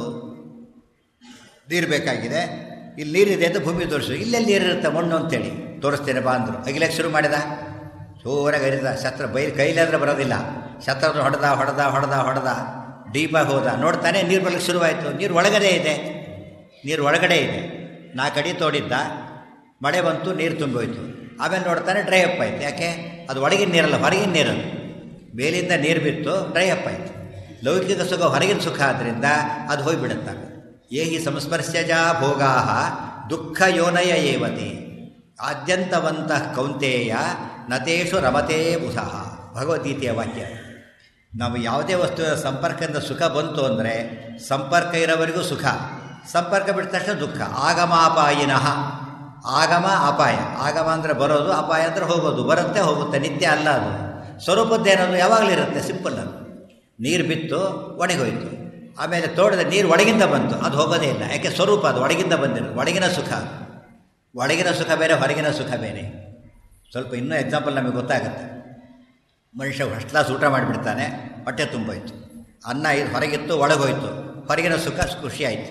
ನೀರು ಬೇಕಾಗಿದೆ ಇಲ್ಲಿ ನೀರಿದೆ ಅಂತ ಭೂಮಿ ತೋರಿಸು ಇಲ್ಲೆಲ್ಲಿ ನೀರಿರುತ್ತೆ ಮಣ್ಣು ಅಂತೇಳಿ ತೋರಿಸ್ತೇನೆ ಬಾ ಅಂದರು ಅಗಿಲಕ್ಕೆ ಶುರು ಮಾಡಿದ ಜೋರಾಗಿ ಅರಿದ ಶಸ್ತ್ರ ಬೈ ಕೈಲಾದ್ರೆ ಬರೋದಿಲ್ಲ ಶಸ್ತ್ರ ಹೊಡೆದ ಹೊಡೆದ ಹೊಡೆದ ಹೊಡೆದ ಡೀಪಾಗಿ ಹೋದ ನೋಡ್ತಾನೆ ನೀರು ಬರ್ಲಿಕ್ಕೆ ಶುರುವಾಯಿತು ನೀರು ಒಳಗಡೆ ಇದೆ ನೀರು ಒಳಗಡೆ ಇದೆ ನಾಲ್ಕು ಅಡಿ ತೋಡಿದ್ದ ಮಳೆ ಬಂತು ನೀರು ತುಂಬೋಯ್ತು ಆಮೇಲೆ ನೋಡ್ತಾನೆ ಡ್ರೈ ಅಪ್ ಆಯ್ತು ಯಾಕೆ ಅದು ಒಳಗಿನ ನೀರಲ್ಲ ಹೊರಗಿನ ನೀರಲ್ಲ ಮೇಲಿಂದ ನೀರು ಬಿತ್ತು ಡ್ರೈ ಅಪ್ ಆಯಿತು ಲೌಕಿಕ ಸುಖ ಹೊರಗಿನ ಸುಖ ಆದ್ದರಿಂದ ಅದು ಹೋಗಿಬಿಡುತ್ತೆ ಏಹಿ ಸಂಸ್ಪರ್ಶಜ ಭೋಗಾ ದುಃಖ ಯೋನಯ ಏವತಿ ಆದ್ಯಂತವಂತಃ ಕೌಂತೆಯ ನತೇಶು ರಮತೇ ಬುಧಃ ಭಗವದ್ಗೀತೆಯ ವಾಕ್ಯ ನಾವು ಯಾವುದೇ ವಸ್ತುವಿನ ಸಂಪರ್ಕದಿಂದ ಸುಖ ಬಂತು ಅಂದರೆ ಸಂಪರ್ಕ ಇರೋವರೆಗೂ ಸುಖ ಸಂಪರ್ಕ ಬಿಟ್ಟ ತಕ್ಷಣ ದುಃಖ ಆಗಮಾಪಾಯಿನಃ ಆಗಮ ಅಪಾಯ ಆಗಮ ಅಂದರೆ ಬರೋದು ಅಪಾಯ ಅಂದರೆ ಹೋಗೋದು ಬರುತ್ತೆ ಹೋಗುತ್ತೆ ನಿತ್ಯ ಅಲ್ಲ ಅದು ಸ್ವರೂಪದ್ದೇನದು ಯಾವಾಗಲೂ ಇರುತ್ತೆ ಸಿಂಪಲ್ ಅದು ನೀರು ಬಿತ್ತು ಒಣಗೋಯ್ತು ಆಮೇಲೆ ತೋಟದ ನೀರು ಒಳಗಿಂದ ಬಂತು ಅದು ಹೋಗೋದೇ ಇಲ್ಲ ಯಾಕೆ ಸ್ವರೂಪ ಅದು ಒಳಗಿಂದ ಬಂದಿರೋದು ಒಳಗಿನ ಸುಖ ಒಳಗಿನ ಸುಖ ಬೇರೆ ಹೊರಗಿನ ಸುಖ ಬೇರೆ ಸ್ವಲ್ಪ ಇನ್ನೂ ಎಕ್ಸಾಂಪಲ್ ನಮಗೆ ಗೊತ್ತಾಗುತ್ತೆ ಮನುಷ್ಯ ಫಸ್ಟ್ ಕ್ಲಾಸ್ ಊಟ ಮಾಡಿಬಿಡ್ತಾನೆ ಹೊಟ್ಟೆ ತುಂಬೋಯ್ತು ಅನ್ನ ಇದು ಹೊರಗಿತ್ತು ಒಳಗೋಯ್ತು ಹೊರಗಿನ ಸುಖ ಖುಷಿ ಆಯಿತು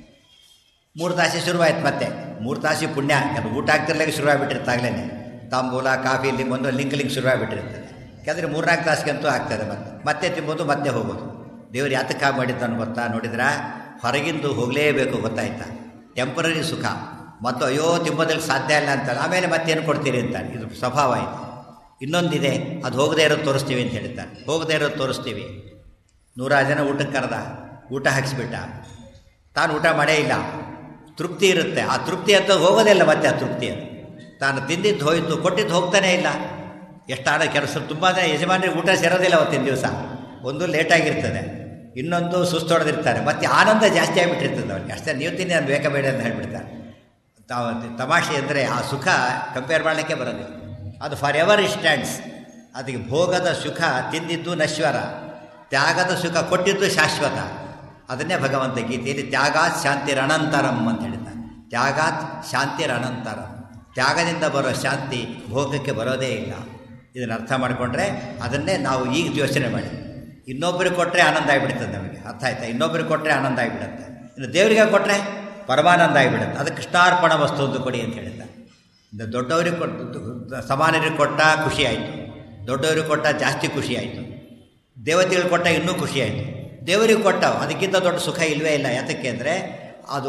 ಮೂರು ತಾಸಿ ಶುರುವಾಯ್ತು ಮತ್ತೆ ಮೂರು ತಾಸಿ ಪುಣ್ಯ ಅದು ಊಟ ಆಗ್ತಿರ್ಲಾಗ ಶುರುವಾಗಿಬಿಟ್ಟಿರ್ತಾಗಲೇ ತಾಂಬೂಲ ಕಾಫಿ ಲಿಂಗ್ ಒಂದು ಲಿಂಕ್ ಲಿಂಕ್ ಶುರುವಾಗಿಬಿಟ್ಟಿರ್ತದೆ ಯಾಕಂದರೆ ಮೂರ್ನಾಲ್ಕು ತಾಸಿಗಂತೂ ಆಗ್ತದೆ ಮತ್ತೆ ಮತ್ತೆ ತಿಂಬೋದು ಮತ್ತೆ ಹೋಗೋದು ದೇವರು ಯಾತಕ್ಕ ಮಾಡಿದ್ದಾನು ಗೊತ್ತಾ ನೋಡಿದ್ರೆ ಹೊರಗಿಂದು ಹೋಗಲೇಬೇಕು ಗೊತ್ತಾಯ್ತಾ ಟೆಂಪರರಿ ಸುಖ ಮತ್ತು ಅಯ್ಯೋ ತಿಂಬೋದಕ್ಕೆ ಸಾಧ್ಯ ಇಲ್ಲ ಅಂತ ಆಮೇಲೆ ಮತ್ತೇನು ಕೊಡ್ತೀರಿ ಅಂತ ಇದು ಸ್ವಭಾವ ಇದು ಇನ್ನೊಂದಿದೆ ಅದು ಹೋಗದೇ ಇರೋದು ತೋರಿಸ್ತೀವಿ ಅಂತ ಹೇಳ್ತಾರೆ ಹೋಗದೇ ಇರೋದು ತೋರಿಸ್ತೀವಿ ನೂರಾರು ಜನ ಊಟಕ್ಕೆ ಕರೆದ ಊಟ ಹಾಕಿಸ್ಬಿಟ್ಟ ತಾನು ಊಟ ಮಾಡೇ ಇಲ್ಲ ತೃಪ್ತಿ ಇರುತ್ತೆ ಆ ತೃಪ್ತಿ ಅಂತ ಹೋಗೋದೇ ಇಲ್ಲ ಮತ್ತೆ ಆ ತೃಪ್ತಿ ಅದು ತಾನು ತಿಂದಿದ್ದು ಹೋಯ್ತು ಕೊಟ್ಟಿದ್ದು ಹೋಗ್ತಾನೇ ಇಲ್ಲ ಎಷ್ಟಾದ ಕೆಲಸ ತುಂಬ ಜನ ಯಜಮಾನರಿಗೆ ಊಟ ಸೇರೋದಿಲ್ಲ ಅವತ್ತಿನ ದಿವಸ ಒಂದು ಲೇಟಾಗಿರ್ತದೆ ಇನ್ನೊಂದು ಸುಸ್ತೊಡೆದಿರ್ತಾರೆ ಮತ್ತು ಆನಂದ ಜಾಸ್ತಿ ಆಗಿಬಿಟ್ಟಿರ್ತದೆ ಅವ್ರಿಗೆ ಅಷ್ಟೇ ನೀವು ತಿನ್ನಿ ನಾನು ಬೇಕಾ ಬೇಡ ಅಂತ ಹೇಳ್ಬಿಡ್ತಾರೆ ತಾವು ತಮಾಷೆ ಅಂದರೆ ಆ ಸುಖ ಕಂಪೇರ್ ಮಾಡಲಿಕ್ಕೆ ಬರೋದಿಲ್ಲ ಅದು ಫಾರ್ ಎವರ್ ಸ್ಟ್ಯಾಂಡ್ಸ್ ಅದಕ್ಕೆ ಭೋಗದ ಸುಖ ತಿಂದಿದ್ದು ನಶ್ವರ ತ್ಯಾಗದ ಸುಖ ಕೊಟ್ಟಿದ್ದು ಶಾಶ್ವತ ಅದನ್ನೇ ಭಗವಂತ ಗೀತೆಯಲ್ಲಿ ತ್ಯಾಗಾತ್ ಶಾಂತಿರನಂತರಂ ಅಂತ ಹೇಳ್ತಾನೆ ತ್ಯಾಗಾತ್ ಶಾಂತಿರನಂತರಂ ತ್ಯಾಗದಿಂದ ಬರೋ ಶಾಂತಿ ಭೋಗಕ್ಕೆ ಬರೋದೇ ಇಲ್ಲ ಇದನ್ನು ಅರ್ಥ ಮಾಡಿಕೊಂಡ್ರೆ ಅದನ್ನೇ ನಾವು ಈಗ ಯೋಚನೆ ಮಾಡಿ ಇನ್ನೊಬ್ಬರಿಗೆ ಕೊಟ್ಟರೆ ಆನಂದ ಆಗಿಬಿಡ್ತದೆ ನಮಗೆ ಅರ್ಥ ಆಯ್ತಾ ಇನ್ನೊಬ್ಬರಿಗೆ ಕೊಟ್ಟರೆ ಆನಂದ ಆಗಿಬಿಡುತ್ತೆ ಇನ್ನು ದೇವರಿಗೆ ಕೊಟ್ಟರೆ ಪರಮಾನಂದ ಆಗಿಬಿಡುತ್ತೆ ಅದಕ್ಕೆ ಕೃಷ್ಣಾರ್ಪಣ ವಸ್ತು ಒಂದು ಕೊಡಿ ಅಂತ ಹೇಳಿದ್ದ ಇನ್ನು ದೊಡ್ಡವರಿಗೆ ಕೊಟ್ಟು ಸಮಾನರಿಗೆ ಕೊಟ್ಟ ಖುಷಿ ಆಯಿತು ದೊಡ್ಡವರಿಗೆ ಕೊಟ್ಟ ಜಾಸ್ತಿ ಖುಷಿ ಆಯಿತು ದೇವತೆಗಳು ಕೊಟ್ಟ ಇನ್ನೂ ಖುಷಿ ಆಯಿತು ದೇವರಿಗೆ ಕೊಟ್ಟ ಅದಕ್ಕಿಂತ ದೊಡ್ಡ ಸುಖ ಇಲ್ಲವೇ ಇಲ್ಲ ಯಾತಕ್ಕೆ ಅಂದರೆ ಅದು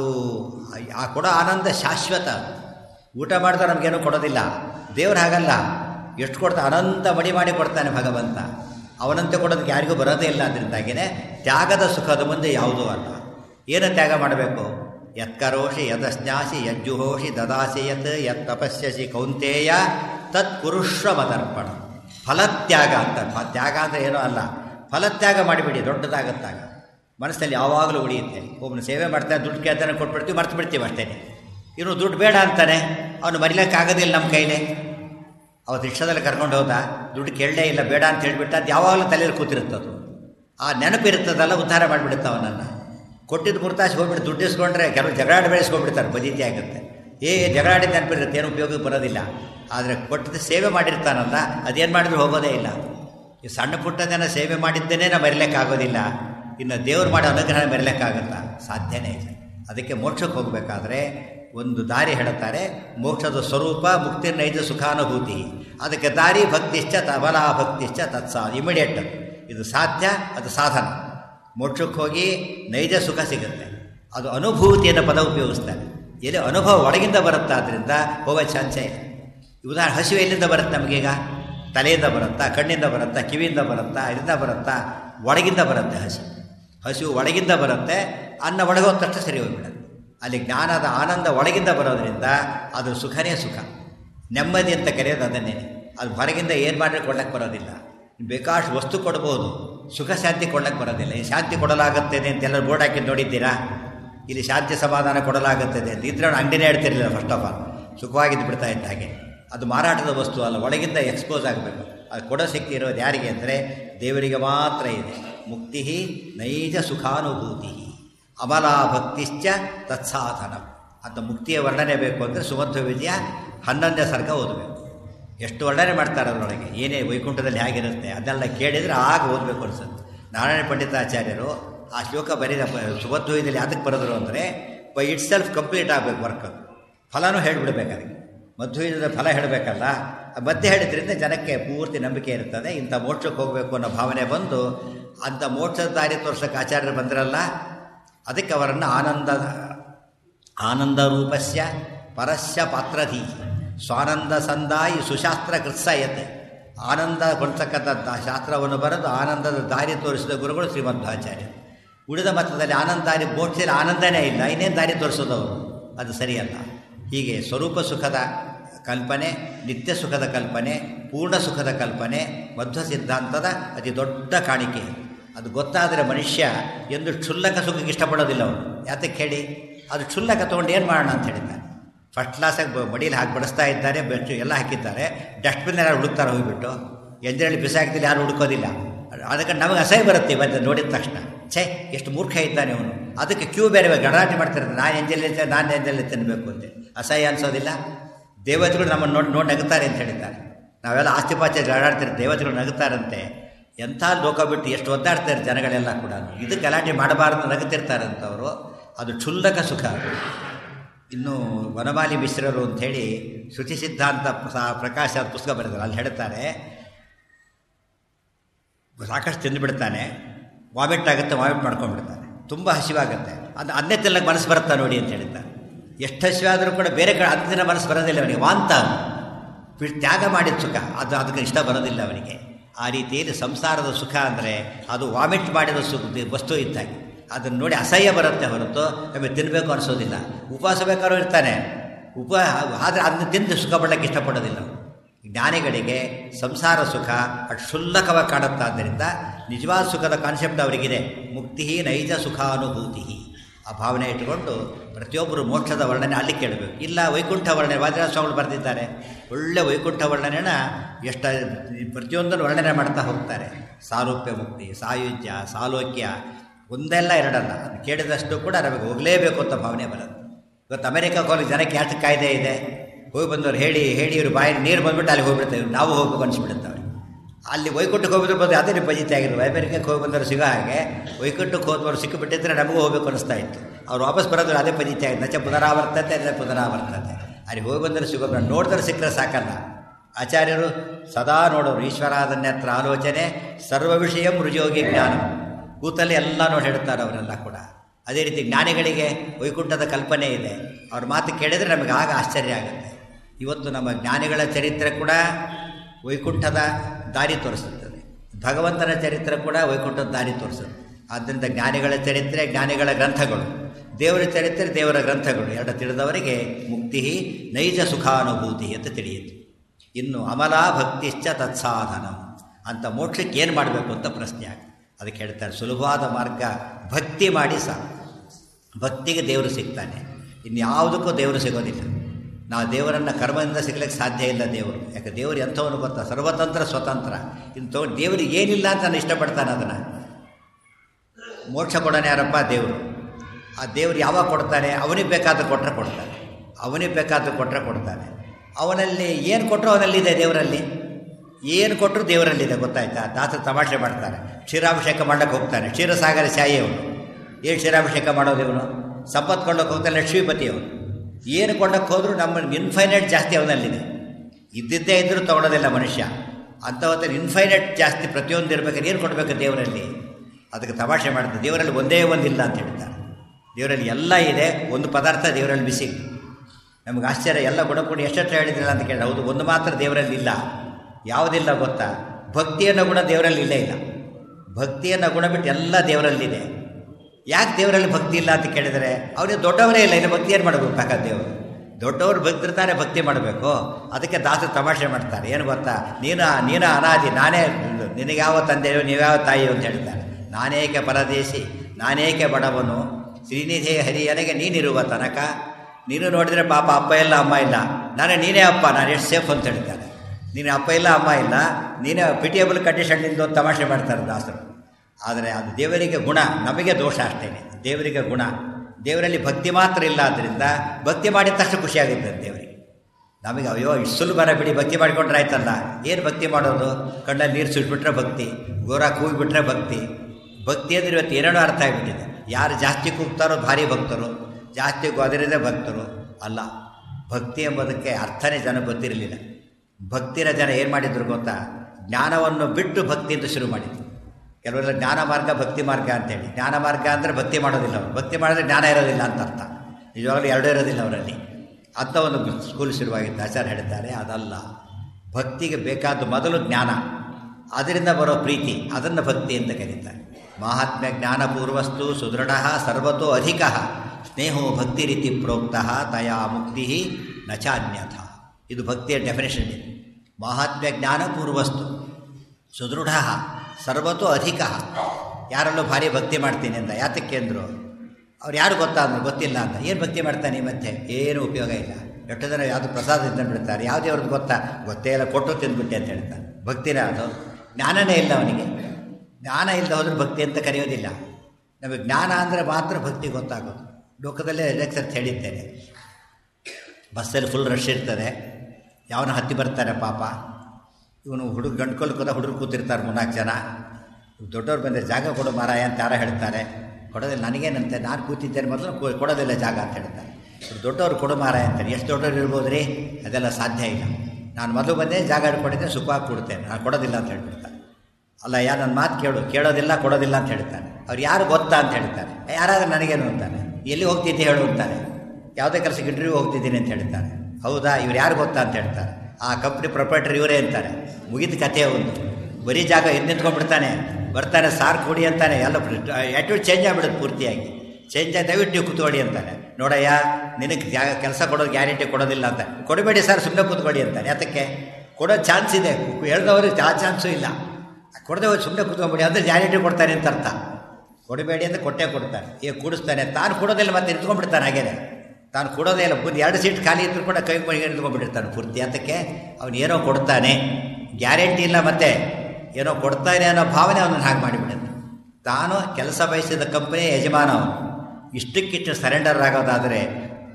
ಆ ಕೊಡೋ ಆನಂದ ಶಾಶ್ವತ ಊಟ ಮಾಡಿದ್ರೆ ನಮಗೇನು ಕೊಡೋದಿಲ್ಲ ದೇವ್ರು ಹಾಗಲ್ಲ ಎಷ್ಟು ಕೊಡ್ತಾ ಅನಂತ ಮಡಿ ಮಾಡಿ ಕೊಡ್ತಾನೆ ಭಗವಂತ ಅವನಂತೆ ಕೊಡೋದಕ್ಕೆ ಯಾರಿಗೂ ಬರೋದೇ ಇಲ್ಲ ಅದರಿಂದಾಗಿಯೇ ತ್ಯಾಗದ ಸುಖದ ಮುಂದೆ ಯಾವುದೂ ಅಲ್ಲ ಏನು ತ್ಯಾಗ ಮಾಡಬೇಕು ಯತ್ಕರೋಷಿ ಯದಸ್ನಾಸಿ ಯಜ್ಜುಹೋಷಿ ದದಾಸಿ ಯತ್ ಯತ್ ತಪಸ್ಯಸಿ ಕೌಂತೇಯ ತತ್ ಕುರುಷ್ವ ಮದರ್ಪಣ ಫಲತ್ಯಾಗ ಅಂತ ಫ- ತ್ಯಾಗ ಅಂದರೆ ಏನೂ ಅಲ್ಲ ಫಲತ್ಯಾಗ ಮಾಡಿಬಿಡಿ ದೊಡ್ಡದಾಗತ್ತಾಗ ಮನಸ್ಸಲ್ಲಿ ಯಾವಾಗಲೂ ಉಳಿಯುತ್ತೆ ಒಬ್ಬನು ಸೇವೆ ಮಾಡ್ತಾನೆ ದುಡ್ಡು ಕೇಳ್ತಾನೆ ಕೊಟ್ಬಿಡ್ತೀವಿ ಮರ್ತು ಬಿಡ್ತೀವಿ ಅಷ್ಟೇ ಇನ್ನು ದುಡ್ಡು ಬೇಡ ಅಂತಾನೆ ಅವನು ಮರಿಲಿಕ್ಕಾಗೋದಿಲ್ಲ ನಮ್ಮ ಕೈಲೇ ಅವತ್ತು ರಿಕ್ಷಾದಲ್ಲಿ ಕರ್ಕೊಂಡು ಹೋದ ದುಡ್ಡು ಕೇಳಲೇ ಇಲ್ಲ ಬೇಡ ಅಂತ ಹೇಳಿಬಿಟ್ಟು ಅದು ಯಾವಾಗಲೂ ತಲೆಯಲ್ಲಿ ಕೂತಿರುತ್ತದು ಆ ನೆನಪಿರುತ್ತದಲ್ಲ ಉದ್ಧಾರ ಮಾಡಿಬಿಡುತ್ತೆ ಅವನನ್ನು ಕೊಟ್ಟಿದ್ದು ಮುರ್ತಾಸಿ ಹೋಗ್ಬಿಟ್ಟು ದುಡ್ಡು ಇಸ್ಕೊಂಡ್ರೆ ಕೆಲವು ಜಗಳಾಡಿ ಬೆಳೆಸ್ಕೊಂಡ್ಬಿಡ್ತಾರೆ ಬದೀತಿ ಆಗುತ್ತೆ ಏ ಜಗಳಾಡಿ ನೆನಪಿರುತ್ತೆ ಏನು ಉಪಯೋಗಕ್ಕೆ ಬರೋದಿಲ್ಲ ಆದರೆ ಕೊಟ್ಟಿದ್ದು ಸೇವೆ ಮಾಡಿರ್ತಾನಲ್ಲ ಅದೇನು ಮಾಡಿದ್ರು ಹೋಗೋದೇ ಇಲ್ಲ ಈ ಸಣ್ಣ ಪುಟ್ಟದನ್ನು ಸೇವೆ ಮಾಡಿದ್ದೇನೆ ನಾವು ಮರಿಲಿಕ್ಕಾಗೋದಿಲ್ಲ ಇನ್ನು ದೇವ್ರು ಮಾಡೋ ಅನುಗ್ರಹ ಮರಿಲಿಕ್ಕಾಗತ್ತಾ ಸಾಧ್ಯನೇ ಇಲ್ಲ ಅದಕ್ಕೆ ಮೋಕ್ಷಕ್ಕೆ ಹೋಗಬೇಕಾದ್ರೆ ಒಂದು ದಾರಿ ಹೇಳುತ್ತಾರೆ ಮೋಕ್ಷದ ಸ್ವರೂಪ ಮುಕ್ತಿ ನೈಜ ಸುಖಾನುಭೂತಿ ಅದಕ್ಕೆ ದಾರಿ ಭಕ್ತಿಶ್ಚ ತಬಲಾ ಭಕ್ತಿಶ್ಚ ತತ್ಸಾ ಇಮಿಡಿಯೇಟ್ ಇದು ಸಾಧ್ಯ ಅದು ಸಾಧನ ಮೋಕ್ಷಕ್ಕೆ ಹೋಗಿ ನೈಜ ಸುಖ ಸಿಗುತ್ತೆ ಅದು ಅನುಭೂತಿ ಅನ್ನೋ ಪದ ಉಪಯೋಗಿಸ್ತಾರೆ ಎಲ್ಲಿ ಅನುಭವ ಒಳಗಿಂದ ಬರುತ್ತಾ ಅದರಿಂದ ಹೋಗೋ ಚಾನ್ಸೇ ಇಲ್ಲ ಉದಾಹರಣೆ ಹಸಿವು ಎಲ್ಲಿಂದ ಬರುತ್ತೆ ನಮಗೀಗ ತಲೆಯಿಂದ ಬರುತ್ತಾ ಕಣ್ಣಿಂದ ಬರುತ್ತಾ ಕಿವಿಯಿಂದ ಬರುತ್ತಾ ಇದರಿಂದ ಬರುತ್ತಾ ಒಳಗಿಂದ ಬರುತ್ತೆ ಹಸಿವು ಹಸಿವು ಒಳಗಿಂದ ಬರುತ್ತೆ ಅನ್ನ ಒಳಗೆ ಹೋದ ತಕ್ಷಣ ಸರಿ ಹೋಗ್ಬಿಡುತ್ತೆ ಅಲ್ಲಿ ಜ್ಞಾನದ ಆನಂದ ಒಳಗಿಂದ ಬರೋದ್ರಿಂದ ಅದು ಸುಖನೇ ಸುಖ ನೆಮ್ಮದಿ ಅಂತ ಕರೆಯೋದು ಅದನ್ನೇ ಅದು ಹೊರಗಿಂದ ಏನು ಮಾಡಿದ್ರೆ ಕೊಡ್ಲಕ್ಕೆ ಬರೋದಿಲ್ಲ ಬೇಕಾಷ್ಟು ವಸ್ತು ಕೊಡ್ಬೋದು ಸುಖ ಶಾಂತಿ ಕೊಡ್ಲಕ್ಕೆ ಬರೋದಿಲ್ಲ ಈ ಶಾಂತಿ ಕೊಡಲಾಗುತ್ತದೆ ಅಂತ ಎಲ್ಲರೂ ಬೋರ್ಡ್ ಹಾಕಿ ನೋಡಿದ್ದೀರಾ ಇಲ್ಲಿ ಶಾಂತಿ ಸಮಾಧಾನ ಕೊಡಲಾಗುತ್ತದೆ ಅಂತ ಇದ್ರೆ ಅವ್ನು ಅಂಗಡಿನೇ ಇಡ್ತಿರಲಿಲ್ಲ ಫಸ್ಟ್ ಆಫ್ ಆಲ್ ಸುಖವಾಗಿದ್ದು ಬಿಡ್ತಾ ಇದ್ದ ಹಾಗೆ ಅದು ಮಾರಾಟದ ವಸ್ತು ಅಲ್ಲ ಒಳಗಿಂದ ಎಕ್ಸ್ಪೋಸ್ ಆಗಬೇಕು ಅದು ಕೊಡೋ ಶಕ್ತಿ ಇರೋದು ಯಾರಿಗೆ ಅಂದರೆ ದೇವರಿಗೆ ಮಾತ್ರ ಇದೆ ಮುಕ್ತಿ ನೈಜ ಸುಖಾನುಭೂತಿ ಅಮಲಾ ಭಕ್ತಿಶ್ಚ ತತ್ಸಾಧನ ಅಂತ ಮುಕ್ತಿಯ ವರ್ಣನೆ ಬೇಕು ಅಂದರೆ ಸುಮಧ್ವ ವಿಜಯ ಹನ್ನೊಂದನೇ ಸರ್ಗ ಓದಬೇಕು ಎಷ್ಟು ವರ್ಣನೆ ಮಾಡ್ತಾರೆ ಅದರೊಳಗೆ ಏನೇ ವೈಕುಂಠದಲ್ಲಿ ಹೇಗಿರುತ್ತೆ ಅದನ್ನೆಲ್ಲ ಕೇಳಿದರೆ ಆಗ ಓದಬೇಕು ಅನ್ಸುತ್ತೆ ನಾರಾಯಣ ಪಂಡಿತಾಚಾರ್ಯರು ಆ ಶ್ಲೋಕ ಬರೀದ ಸುಮಧ್ವಯದಲ್ಲಿ ಯಾತಕ್ಕೆ ಬರೆದರು ಅಂದರೆ ಬೈ ಇಟ್ ಸೆಲ್ಫ್ ಕಂಪ್ಲೀಟ್ ಆಗಬೇಕು ವರ್ಕ್ ಅದು ಫಲನೂ ಹೇಳಿಬಿಡ್ಬೇಕು ಅದಕ್ಕೆ ಮಧ್ವಯುಗದ ಫಲ ಹೇಳಬೇಕಲ್ಲ ಮಧ್ಯೆ ಹೇಳಿದ್ರಿಂದ ಜನಕ್ಕೆ ಪೂರ್ತಿ ನಂಬಿಕೆ ಇರ್ತದೆ ಇಂಥ ಮೋಕ್ಷಕ್ಕೆ ಹೋಗಬೇಕು ಅನ್ನೋ ಭಾವನೆ ಬಂದು ಅಂಥ ಮೋಕ್ಷದ ದಾರಿ ತೋರ್ಸೋಕ್ಕೆ ಆಚಾರ್ಯರು ಬಂದ್ರಲ್ಲ ಅದಕ್ಕೆ ಅವರನ್ನು ಆನಂದ ಆನಂದ ರೂಪಸ್ಯ ಪರಸ್ಯ ಪಾತ್ರಧಿ ಸ್ವಾನಂದ ಸಂದಾಯಿ ಸುಶಾಸ್ತ್ರ ಕೃತ್ಸಯತೆ ಆನಂದ ಕೊಡ್ತಕ್ಕಂಥ ದ- ಶಾಸ್ತ್ರವನ್ನು ಬರೆದು ಆನಂದದ ದಾರಿ ತೋರಿಸಿದ ಗುರುಗಳು ಶ್ರೀಮಧ್ವಾಚಾರ್ಯ ಉಳಿದ ಮತದಲ್ಲಿ ಆನಂದ ದಾರಿ ಮೋಕ್ಷದಲ್ಲಿ ಆನಂದನೇ ಇಲ್ಲ ಇನ್ನೇನು ದಾರಿ ತೋರಿಸೋದವರು ಅದು ಸರಿಯಲ್ಲ ಹೀಗೆ ಸ್ವರೂಪ ಸುಖದ ಕಲ್ಪನೆ ನಿತ್ಯ ಸುಖದ ಕಲ್ಪನೆ ಪೂರ್ಣ ಸುಖದ ಕಲ್ಪನೆ ಮಧ್ವ ಸಿದ್ಧಾಂತದ ಅತಿ ದೊಡ್ಡ ಕಾಣಿಕೆ ಅದು ಗೊತ್ತಾದರೆ ಮನುಷ್ಯ ಎಂದು ಕ್ಷುಲ್ಲಕ ಸುಖಕ್ಕೆ ಇಷ್ಟಪಡೋದಿಲ್ಲ ಅವನು ಯಾತಕ್ಕೆ ಹೇಳಿ ಅದು ಕ್ಷುಲ್ಲಕ ತೊಗೊಂಡು ಏನು ಮಾಡೋಣ ಅಂತ ಹೇಳಿದ್ದಾನೆ ಫಸ್ಟ್ ಕ್ಲಾಸಾಗಿ ಮಡಿಯಲ್ಲಿ ಹಾಕಿ ಬಡಿಸ್ತಾ ಇದ್ದಾರೆ ಬೆಂಚು ಎಲ್ಲ ಹಾಕಿದ್ದಾರೆ ಡಸ್ಟ್ಬಿನ್ ಯಾರು ಹುಡುಕ್ತಾರೆ ಹೋಗಿಬಿಟ್ಟು ಎಂಜರಲ್ಲಿ ಬಿಸಾಕ್ತಿಲ್ಲ ಯಾರು ಹುಡುಕೋದಿಲ್ಲ ಅದಕ್ಕೆ ನಮಗೆ ಅಸಹ್ಯ ಬರುತ್ತೆ ಇವತ್ತು ನೋಡಿದ ತಕ್ಷಣ ಛೇ ಎಷ್ಟು ಮೂರ್ಖ ಇದ್ದಾನೆ ಅವನು ಅದಕ್ಕೆ ಕ್ಯೂ ಬೇರೆ ಗಡಾಟೆ ಮಾಡ್ತಿರ್ತಾರೆ ನಾನು ಎಂಜಲ್ಲಿ ನಾನು ಎಂಜಲ್ಲಿ ತಿನ್ನಬೇಕು ಅಂತ ಅಸಹ್ಯ ಅನ್ಸೋದಿಲ್ಲ ದೇವತೆಗಳು ನಮ್ಮನ್ನು ನೋಡಿ ನೋಡಿ ನಗುತ್ತಾರೆ ಅಂತ ಹೇಳಿದ್ದಾರೆ ನಾವೆಲ್ಲ ಆಸ್ತಿಪಾಸ್ತಿ ಗಡಾಡ್ತಿರ್ತೀವಿ ದೇವತೆಗಳು ನಗುತ್ತಾರಂತೆ ಎಂಥ ಲೋಕ ಬಿಟ್ಟು ಎಷ್ಟು ಒದ್ದಾಡ್ತಾರೆ ಜನಗಳೆಲ್ಲ ಕೂಡ ಇದು ಗಲಾಟೆ ಮಾಡಬಾರ್ದು ನಗುತ್ತಿರ್ತಾರಂಥವರು ಅದು ಕ್ಷುಲ್ಲಕ ಸುಖ ಇನ್ನು ವನಮಾಲಿ ಮಿಶ್ರರು ಅಂಥೇಳಿ ಶುಚಿ ಸಿದ್ಧಾಂತ ಸಹ ಪ್ರಕಾಶ ಅಂತ ಪುಸ್ತಕ ಬರೆದರು ಅಲ್ಲಿ ಹೇಳ್ತಾರೆ ಸಾಕಷ್ಟು ತಿಂದುಬಿಡ್ತಾನೆ ವಾಮಿಟ್ ಆಗುತ್ತೆ ವಾಮಿಟ್ ಮಾಡ್ಕೊಂಡ್ಬಿಡ್ತಾನೆ ತುಂಬ ಹಸಿವಾಗುತ್ತೆ ಅದು ಅದನ್ನೇ ತಿನ್ನಕ್ಕೆ ಮನಸ್ಸು ಬರುತ್ತಾ ನೋಡಿ ಅಂತ ಹೇಳಿದ್ದಾರೆ ಎಷ್ಟು ಹಸಿವಾದರೂ ಕೂಡ ಬೇರೆ ಕಡೆ ಅದನ್ನ ಮನಸ್ಸು ಬರೋದಿಲ್ಲ ಅವನಿಗೆ ವಾಂತ ಬಿಟ್ಟು ತ್ಯಾಗ ಮಾಡಿದ ಸುಖ ಅದು ಅದಕ್ಕೆ ಇಷ್ಟ ಬರೋದಿಲ್ಲ ಅವನಿಗೆ ಆ ರೀತಿಯಲ್ಲಿ ಸಂಸಾರದ ಸುಖ ಅಂದರೆ ಅದು ವಾಮಿಟ್ ಮಾಡಿದ ಸುಖ ವಸ್ತು ಇದ್ದಾಗೆ ಅದನ್ನು ನೋಡಿ ಅಸಹ್ಯ ಬರುತ್ತೆ ಹೊರತು ನಮಗೆ ತಿನ್ನಬೇಕು ಅನಿಸೋದಿಲ್ಲ ಉಪವಾಸ ಬೇಕಾದ್ರೂ ಇರ್ತಾನೆ ಉಪ ಆದರೆ ಅದನ್ನ ತಿಂದು ಸುಖ ಪಡೋಕ್ಕೆ ಇಷ್ಟಪಡೋದಿಲ್ಲ ಅವನು. ಜ್ಞಾನಿಗಳಿಗೆ ಸಂಸಾರ ಸುಖ ಅಷ್ಟು ಕ್ಷುಲ್ಲಕವಾಗಿ ಕಾಣುತ್ತಾದ್ದರಿಂದ ನಿಜವಾದ ಸುಖದ ಕಾನ್ಸೆಪ್ಟ್ ಅವರಿಗಿದೆ ಮುಕ್ತಿ ನೈಜ ಸುಖಾನುಭೂತಿ ಆ ಭಾವನೆ ಇಟ್ಟುಕೊಂಡು ಪ್ರತಿಯೊಬ್ಬರು ಮೋಕ್ಷದ ವರ್ಣನೆ ಅಲ್ಲಿ ಕೇಳಬೇಕು ಇಲ್ಲ ವೈಕುಂಠ ವರ್ಣನೆ ವಾದಿರಾಜ ಸ್ವಾಮಿಗಳು ಬರೆದಿದ್ದಾರೆ ಒಳ್ಳೆ ವೈಕುಂಠ ವರ್ಣನೆನ ಎಷ್ಟ ಪ್ರತಿಯೊಂದನ್ನು ವರ್ಣನೆ ಮಾಡ್ತಾ ಹೋಗ್ತಾರೆ ಸಾರೂಪ್ಯ ಮುಕ್ತಿ ಸಾಯುಜ್ಯ ಸಾಲೋಕ್ಯ ಒಂದೆಲ್ಲ ಎರಡಲ್ಲ ಅದು ಕೇಳಿದಷ್ಟು ಕೂಡ ನಮಗೆ ಹೋಗಲೇಬೇಕು ಅಂತ ಭಾವನೆ ಬರುತ್ತೆ ಇವತ್ತು ಅಮೆರಿಕಕ್ಕೆ ಹೋಗಿ ಜನಕ್ಕೆ ಯಾಕೆ ಕಾಯ್ದೆ ಇದೆ ಹೋಗಿ ಬಂದವ್ರು ಹೇಳಿ ಹೇಳಿ ಇವ್ರು ಬಾಯಿ ನೀರು ಬಂದ್ಬಿಟ್ಟು ಅಲ್ಲಿ ಹೋಗ್ಬಿಡ್ತಾರೆ ಇವ್ರು ನಾವು ಹೋಗ್ಬೇಕು ಅನಿಸ್ಬಿಡುತ್ತೆ ಅವ್ರಿಗೆ ಅಲ್ಲಿ ವೈಕುಂಠಕ್ಕೆ ಹೋಗಿದ್ರು ಬಂದು ಅದೇ ಪಜಿತಿ ಆಗಿರೋದು ಅಮೆರಿಕಕ್ಕೆ ಹೋಗಿ ಬಂದವರು ಸಿಗೋ ಹಾಗೆ ವೈಕುಂಠಕ್ಕೆ ಹೋದವರು ಸಿಕ್ಕಿಬಿಟ್ಟಿದ್ರೆ ನಮಗೂ ಹೋಗ್ಬೇಕು ಅನಿಸ್ತಾ ಇತ್ತು ಅವ್ರು ವಾಪಸ್ ಬರೋದು ಅದೇ ಪಜಿತಿ ಆಗಿದೆ ನಚ ಪುನರಾವರ್ತತೆ ಅದೇ ಪುನರಾವರ್ತತೆ ಅಲ್ಲಿ ಹೋಗಿ ಬಂದರೆ ಸಿಗೋಬ್ರ ನೋಡಿದ್ರೆ ಸಿಕ್ಕರೆ ಸಾಕಲ್ಲ ಆಚಾರ್ಯರು ಸದಾ ನೋಡೋರು ಈಶ್ವರಾದನ್ಯತ್ರ ಆಲೋಚನೆ ಸರ್ವ ವಿಷಯ ಮೃಜೋಗಿ ಜ್ಞಾನ ಕೂತಲ್ಲಿ ಎಲ್ಲ ನೋಡಿ ಹೇಳ್ತಾರೆ ಅವರೆಲ್ಲ ಕೂಡ ಅದೇ ರೀತಿ ಜ್ಞಾನಿಗಳಿಗೆ ವೈಕುಂಠದ ಕಲ್ಪನೆ ಇದೆ ಅವ್ರ ಮಾತು ಕೇಳಿದರೆ ನಮಗೆ ಆಗ ಆಶ್ಚರ್ಯ ಆಗುತ್ತೆ ಇವತ್ತು ನಮ್ಮ ಜ್ಞಾನಿಗಳ ಚರಿತ್ರೆ ಕೂಡ ವೈಕುಂಠದ ದಾರಿ ತೋರಿಸುತ್ತದೆ ಭಗವಂತನ ಚರಿತ್ರೆ ಕೂಡ ವೈಕುಂಠದ ದಾರಿ ತೋರಿಸುತ್ತೆ ಆದ್ದರಿಂದ ಜ್ಞಾನಿಗಳ ಚರಿತ್ರೆ ಜ್ಞಾನಿಗಳ ಗ್ರಂಥಗಳು ದೇವರ ಚರಿತ್ರೆ ದೇವರ ಗ್ರಂಥಗಳು ಎರಡು ತಿಳಿದವರಿಗೆ ಮುಕ್ತಿ ನೈಜ ಸುಖಾನುಭೂತಿ ಅಂತ ತಿಳಿಯಿತು ಇನ್ನು ಅಮಲಾ ಭಕ್ತಿಶ್ಚ ತತ್ಸಾಧನ ಅಂತ ಮೋಕ್ಷಕ್ಕೆ ಏನು ಮಾಡಬೇಕು ಅಂತ ಪ್ರಶ್ನೆ ಆಗ ಅದಕ್ಕೆ ಹೇಳ್ತಾರೆ ಸುಲಭವಾದ ಮಾರ್ಗ ಭಕ್ತಿ ಮಾಡಿ ಸಾ ಭಕ್ತಿಗೆ ದೇವರು ಸಿಗ್ತಾನೆ ಇನ್ಯಾವುದಕ್ಕೂ ದೇವರು ಸಿಗೋದಿಲ್ಲ ನಾವು ದೇವರನ್ನು ಕರ್ಮದಿಂದ ಸಿಗ್ಲಿಕ್ಕೆ ಸಾಧ್ಯ ಇಲ್ಲ ದೇವರು ಯಾಕೆ ದೇವರು ಎಂಥವನು ಗೊತ್ತಾ ಸರ್ವತಂತ್ರ ಸ್ವತಂತ್ರ ಇನ್ನು ತಗೊ ದೇವರಿಗೆ ಏನಿಲ್ಲ ಅಂತ ನಾನು ಇಷ್ಟಪಡ್ತಾನೆ ಅದನ್ನು ಮೋಕ್ಷ ಕೊಡೋಣ ಯಾರಪ್ಪ ದೇವರು ಆ ದೇವರು ಯಾವಾಗ ಕೊಡ್ತಾನೆ ಅವನಿಗೆ ಬೇಕಾದ ಕೊಟ್ಟರೆ ಕೊಡ್ತಾನೆ ಅವನಿಗೆ ಬೇಕಾದ ಕೊಟ್ಟರೆ ಕೊಡ್ತಾನೆ ಅವನಲ್ಲಿ ಏನು ಕೊಟ್ಟರು ಅವನಲ್ಲಿದೆ ದೇವರಲ್ಲಿ ಏನು ಕೊಟ್ಟರು ದೇವರಲ್ಲಿದೆ ಗೊತ್ತಾಯ್ತಾ ದಾಸ ತಮಾಷೆ ಮಾಡ್ತಾರೆ ಕ್ಷೀರಾಭಿಷೇಕ ಮಾಡಕ್ಕೆ ಹೋಗ್ತಾನೆ ಕ್ಷೀರಸಾಗರ ಶಾಯಿ ಅವನು ಏನು ಕ್ಷೀರಾಭಿಷೇಕ ಮಾಡೋದು ಇವನು ಸಂಪತ್ತು ಕೊಂಡೋಗಿ ಹೋಗ್ತಾನೆ ಲಕ್ಷ್ಮೀಪತಿ ಅವನು ಏನು ಕೊಂಡಕ್ಕೆ ಹೋದರೂ ನಮ್ಮ ಇನ್ಫೈನೈಟ್ ಜಾಸ್ತಿ ಅವನಲ್ಲಿದೆ ಇದ್ದಿದ್ದೇ ಇದ್ದರೂ ತೊಗೊಳೋದಿಲ್ಲ ಮನುಷ್ಯ ಅಂಥವತ್ತ ಇನ್ಫೈನೈಟ್ ಜಾಸ್ತಿ ಪ್ರತಿಯೊಂದು ಇರ್ಬೇಕಾದ್ರೆ ಏನು ಕೊಡಬೇಕು ದೇವರಲ್ಲಿ ಅದಕ್ಕೆ ತಮಾಷೆ ಮಾಡ್ತಾರೆ ದೇವರಲ್ಲಿ ಒಂದೇ ಒಂದಿಲ್ಲ ಅಂತ ಹೇಳ್ತಾರೆ ದೇವರಲ್ಲಿ ಎಲ್ಲ ಇದೆ ಒಂದು ಪದಾರ್ಥ ದೇವರಲ್ಲಿ ಬಿಸಿ ನಮಗೆ ಆಶ್ಚರ್ಯ ಎಲ್ಲ ಗುಣಪುಣ ಎಷ್ಟೆಷ್ಟು ಹೇಳಿದ್ರಲ್ಲ ಅಂತ ಕೇಳಿ ಹೌದು ಒಂದು ಮಾತ್ರ ದೇವರಲ್ಲಿ ಇಲ್ಲ ಯಾವುದಿಲ್ಲ ಗೊತ್ತಾ ಭಕ್ತಿಯನ್ನೋ ಗುಣ ದೇವರಲ್ಲಿ ಇಲ್ಲೇ ಇಲ್ಲ ಭಕ್ತಿಯನ್ನೋ ಗುಣ ಬಿಟ್ಟು ಎಲ್ಲ ದೇವರಲ್ಲಿದೆ ಯಾಕೆ ದೇವರಲ್ಲಿ ಭಕ್ತಿ ಇಲ್ಲ ಅಂತ ಕೇಳಿದರೆ ಅವನಿಗೆ ದೊಡ್ಡವರೇ ಇಲ್ಲ ಇನ್ನು ಭಕ್ತಿ ಏನು ಮಾಡಬೇಕು ಬೇಕಾದ ದೇವರು ದೊಡ್ಡವರು ಭಕ್ತಿರ್ತಾನೆ ಭಕ್ತಿ ಮಾಡಬೇಕು ಅದಕ್ಕೆ ದಾಸರು ತಮಾಷೆ ಮಾಡ್ತಾರೆ ಏನು ಗೊತ್ತಾ ನೀನು ನೀನು ಅನಾದಿ ನಾನೇ ನಿನಗೆ ಯಾವ ತಂದೆಯೋ ನೀವ್ಯಾವ ತಾಯಿಯೋ ಅಂತ ಹೇಳ್ತಾರೆ ನಾನೇಕೆ ಪರದೇಶಿ ನಾನೇಕೆ ಬಡವನು ಶ್ರೀನಿಧಿ ಹರಿಯನಿಗೆ ನೀನಿರುವ ತನಕ ನೀನು ನೋಡಿದರೆ ಪಾಪ ಅಪ್ಪ ಇಲ್ಲ ಅಮ್ಮ ಇಲ್ಲ ನಾನೇ ನೀನೇ ಅಪ್ಪ ನಾನು ಎಷ್ಟು ಸೇಫ್ ಅಂತ ಹೇಳ್ತಾರೆ ನೀನು ಅಪ್ಪ ಇಲ್ಲ ಅಮ್ಮ ಇಲ್ಲ ನೀನೇ ಪಿಟಿಯಬಲ್ ಕಂಡೀಷನ್ ನಿಂದು ಅಂತ ತಮಾಷೆ ಮಾಡ್ತಾರೆ ದಾಸರು ಆದರೆ ಅದು ದೇವರಿಗೆ ಗುಣ ನಮಗೆ ದೋಷ ಅಷ್ಟೇ ದೇವರಿಗೆ ಗುಣ ದೇವರಲ್ಲಿ ಭಕ್ತಿ ಮಾತ್ರ ಇಲ್ಲ ಆದ್ದರಿಂದ ಭಕ್ತಿ ಮಾಡಿದ ತಕ್ಷಣ ಖುಷಿಯಾಗುತ್ತೆ ದೇವರಿಗೆ ನಮಗೆ ಅಯ್ಯೋ ಇಷ್ಟು ಸುಲಭನ ಬಿಡಿ ಭಕ್ತಿ ಮಾಡಿಕೊಂಡ್ರೆ ಆಯ್ತಲ್ಲ ಏನು ಭಕ್ತಿ ಮಾಡೋದು ಕಣ್ಣಲ್ಲಿ ನೀರು ಸುಟ್ಬಿಟ್ರೆ ಭಕ್ತಿ ಗೋರ ಕೂಗಿಬಿಟ್ರೆ ಭಕ್ತಿ ಭಕ್ತಿ ಅಂದರೆ ಇವತ್ತು ಏನೇನೋ ಅರ್ಥ ಆಗಿಬಿಟ್ಟಿದೆ ಯಾರು ಜಾಸ್ತಿ ಕೂಗ್ತಾರೋ ಭಾರಿ ಭಕ್ತರು ಜಾಸ್ತಿ ಗೊದರಿದೆ ಭಕ್ತರು ಅಲ್ಲ ಭಕ್ತಿ ಎಂಬುದಕ್ಕೆ ಅರ್ಥನೇ ಜನ ಗೊತ್ತಿರಲಿಲ್ಲ ಭಕ್ತಿರ ಜನ ಏನು ಮಾಡಿದ್ರು ಗೊತ್ತಾ ಜ್ಞಾನವನ್ನು ಬಿಟ್ಟು ಭಕ್ತಿ ಅಂತ ಶುರು ಮಾಡಿದ್ರು ಕೆಲವರೆಲ್ಲ ಜ್ಞಾನ ಮಾರ್ಗ ಭಕ್ತಿ ಮಾರ್ಗ ಅಂತೇಳಿ ಜ್ಞಾನ ಮಾರ್ಗ ಅಂದರೆ ಭಕ್ತಿ ಮಾಡೋದಿಲ್ಲ ಅವರು ಭಕ್ತಿ ಮಾಡಿದ್ರೆ ಜ್ಞಾನ ಇರೋದಿಲ್ಲ ಅಂತ ಅರ್ಥ ನಿಜವಾಗ್ಲೂ ಎರಡೂ ಇರೋದಿಲ್ಲ ಅವರಲ್ಲಿ ಅಂಥ ಒಂದು ಸ್ಕೂಲ್ ಶುರುವಾಗಿದ್ದು ಆಚಾರ್ಯ ಹೇಳ್ತಾರೆ ಅದಲ್ಲ ಭಕ್ತಿಗೆ ಬೇಕಾದ ಮೊದಲು ಜ್ಞಾನ ಅದರಿಂದ ಬರೋ ಪ್ರೀತಿ ಅದನ್ನು ಭಕ್ತಿ ಅಂತ ಕರೀತಾರೆ ಮಾಹಾತ್ಮ್ಯ ಜ್ಞಾನಪೂರ್ವಸ್ತು ಸುದೃಢ ಸರ್ವತೋ ಅಧಿಕ ಸ್ನೇಹೋ ಭಕ್ತಿ ರೀತಿ ಪ್ರೋಕ್ತ ತಯಾ ಮುಕ್ತಿ ನಚಾನ್ಯಥ ಇದು ಭಕ್ತಿಯ ಡೆಫಿನೇಷನ್ ಇದೆ ಮಾಹಾತ್ಮ್ಯ ಜ್ಞಾನಪೂರ್ವಸ್ತು ಸುದೃಢ ಸರ್ವತೋ ಅಧಿಕ ಯಾರಲ್ಲೂ ಭಾರಿ ಭಕ್ತಿ ಮಾಡ್ತೀನಿ ಅಂತ ಯಾತಕ್ಕೆ ಅಂದರು ಅವ್ರು ಯಾರು ಗೊತ್ತಾ ಅಂದ್ರೆ ಗೊತ್ತಿಲ್ಲ ಅಂತ ಏನು ಭಕ್ತಿ ಮಾಡ್ತಾನೆ ಈ ಮಧ್ಯೆ ಏನು ಉಪಯೋಗ ಇಲ್ಲ ಎಷ್ಟು ಜನ ಯಾವುದು ಪ್ರಸಾದ ತಿಂದ್ಬಿಡ್ತಾರೆ ಯಾವುದೇ ಅವ್ರದ್ದು ಗೊತ್ತಾ ಗೊತ್ತೇ ಇಲ್ಲ ಕೊಟ್ಟು ತಿಂದ್ಬಿಟ್ಟೆ ಅಂತ ಹೇಳ್ತಾರೆ ಭಕ್ತಿನ ಅದು ಜ್ಞಾನನೇ ಇಲ್ಲ ಅವನಿಗೆ ಜ್ಞಾನ ಇಲ್ಲದೆ ಹೋದ್ರೆ ಭಕ್ತಿ ಅಂತ ಕರೆಯೋದಿಲ್ಲ ನಮಗೆ ಜ್ಞಾನ ಅಂದರೆ ಮಾತ್ರ ಭಕ್ತಿ ಗೊತ್ತಾಗೋದು ಲೋಕದಲ್ಲೇ ಎಲೆಕ್ಸರ್ತ್ ಹೇಳಿದ್ದೇನೆ ಬಸ್ಸಲ್ಲಿ ಫುಲ್ ರಶ್ ಇರ್ತದೆ ಯಾವನ ಹತ್ತಿ ಬರ್ತಾರೆ ಪಾಪ ಇವನು ಹುಡುಗ ಗಂಟ್ಕೊಲ್ ಕೂತ ಹುಡುಗರು ಕೂತಿರ್ತಾರೆ ಮೂರ್ನಾಲ್ಕು ಜನ ದೊಡ್ಡವ್ರು ಬಂದರೆ ಜಾಗ ಕೊಡು ಮಾರಾಯ ಅಂತ ಯಾರೋ ಹೇಳ್ತಾರೆ ಕೊಡೋದಿಲ್ಲ ನನಗೇನಂತೆ ನಾನು ಕೂತಿದ್ದೇನೆ ಮೊದಲು ಕೊ- ಕೊಡೋದಿಲ್ಲ ಜಾಗ ಅಂತ ಹೇಳ್ತಾರೆ ಇವ್ರು ದೊಡ್ಡವ್ರು ಕೊಡು ಮಾರಾಯ ಅಂತಾರೆ ಎಷ್ಟು ದೊಡ್ಡವ್ರು ಇರ್ಬೋದು ರೀ ಅದೆಲ್ಲ ಸಾಧ್ಯ ಇಲ್ಲ ನಾನು ಮೊದಲು ಬಂದೇ ಜಾಗ ಹಿಡ್ಕೊಂಡಿದ್ದೆ ಸುಖವಾಗಿ ಕೊಡ್ತೇನೆ ನಾನು ಕೊಡೋದಿಲ್ಲ ಅಂತ ಹೇಳ್ಬಿಡ್ತಾರೆ ಅಲ್ಲ ಯಾ ನನ್ನ ಮಾತು ಕೇಳು ಕೇಳೋದಿಲ್ಲ ಕೊಡೋದಿಲ್ಲ ಅಂತ ಹೇಳ್ತಾನೆ ಅವ್ರು ಯಾರು ಗೊತ್ತಾ ಅಂತ ಹೇಳ್ತಾರೆ ಯಾರಾದ್ರೂ ನನಗೇನು ಅಂತಾನೆ ಎಲ್ಲಿ ಹೋಗ್ತಿದ್ದೆ ಹೇಳು ಅಂತಾನೆ ಯಾವುದೇ ಕೆಲಸಕ್ಕೆ ಇಂಟರ್ವ್ಯೂ ಹೋಗ್ತಿದ್ದೀನಿ ಅಂತ ಹೇಳ್ತಾರೆ ಹೌದಾ ಇವ್ರು ಯಾರು ಗೊತ್ತಾ ಅಂತ ಹೇಳ್ತಾರೆ ಆ ಕಂಪ್ನಿ ಪ್ರೊಪರೇಟರ್ ಇವರೇ ಅಂತಾರೆ ಮುಗಿದ ಕಥೆ ಒಂದು ಬರೀ ಜಾಗ ಎದ್ದು ನಿಂತ್ಕೊಂಡ್ಬಿಡ್ತಾನೆ ಬರ್ತಾನೆ ಸಾರ್ ಕೊಡಿ ಅಂತಾನೆ ಎಲ್ಲ ಆ್ಯಟಿಟ್ಯೂಡ್ ಚೇಂಜ್ ಆಗಿಬಿಡುತ್ತೆ ಪೂರ್ತಿಯಾಗಿ ಚೇಂಜ್ ಆಗಿ ದಯವಿಟ್ಟು ನೀವು ಕೂತ್ಕೊಳ್ಳಿ ಅಂತಾನೆ ನೋಡಯ್ಯ ನಿನಗೆ ಜಾಗ ಕೆಲಸ ಕೊಡೋದು ಗ್ಯಾರಂಟಿ ಕೊಡೋದಿಲ್ಲ ಅಂತ ಕೊಡಬೇಡಿ ಸರ್ ಸುಮ್ಮನೆ ಕೂತ್ಕೊಳ್ಳಿ ಅಂತಾನೆ ಯಾತಕ್ಕೆ ಕೊಡೋ ಚಾನ್ಸ್ ಇದೆ ಹೇಳ್ದವ್ರಿಗೆ ಆ ಚಾನ್ಸು ಇಲ್ಲ ಕೊಡದೆ ಹೋಗಿ ಸುಮ್ಮನೆ ಕೂತ್ಕೊಂಡ್ಬಿಡಿ ಅಂದರೆ ಗ್ಯಾರಂಟಿ ಕೊಡ್ತಾನೆ ಅಂತ ಅರ್ಥ ಕೊಡಬೇಡಿ ಅಂತ ಕೊಟ್ಟೆ ಕೊಡ್ತಾನೆ ಈಗ ಕೂಡಿಸ್ತಾನೆ ತಾನು ಕೊಡೋದಿಲ್ಲ ಮತ್ತೆ ನಿಂತ್ಕೊಂಡ್ಬಿಡ್ತಾನೆ ಹಾಗೇನೆ ತಾನು ಕೊಡೋದೇ ಇಲ್ಲ ಮುಂದೆ ಎರಡು ಸೀಟ್ ಖಾಲಿ ಇದ್ರು ಕೂಡ ಕೈ ಮೈಗೆ ನಿಂತ್ಕೊಂಡ್ಬಿಟ್ಟಿರ್ತಾನೆ ಪೂರ್ತಿ ಅದಕ್ಕೆ ಅವನು ಏನೋ ಕೊಡ್ತಾನೆ ಗ್ಯಾರಂಟಿ ಇಲ್ಲ ಮತ್ತೆ ಏನೋ ಕೊಡ್ತಾನೆ ಅನ್ನೋ ಭಾವನೆ ಅವನನ್ನು ಹಾಗೆ ಮಾಡಿಬಿಡುತ್ತೆ ತಾನು ಕೆಲಸ ಬಯಸಿದ ಕಂಪನಿ ಯಜಮಾನ ಅವನು ಇಷ್ಟಕ್ಕಿಷ್ಟು ಸರೆಂಡರ್ ಆಗೋದಾದರೆ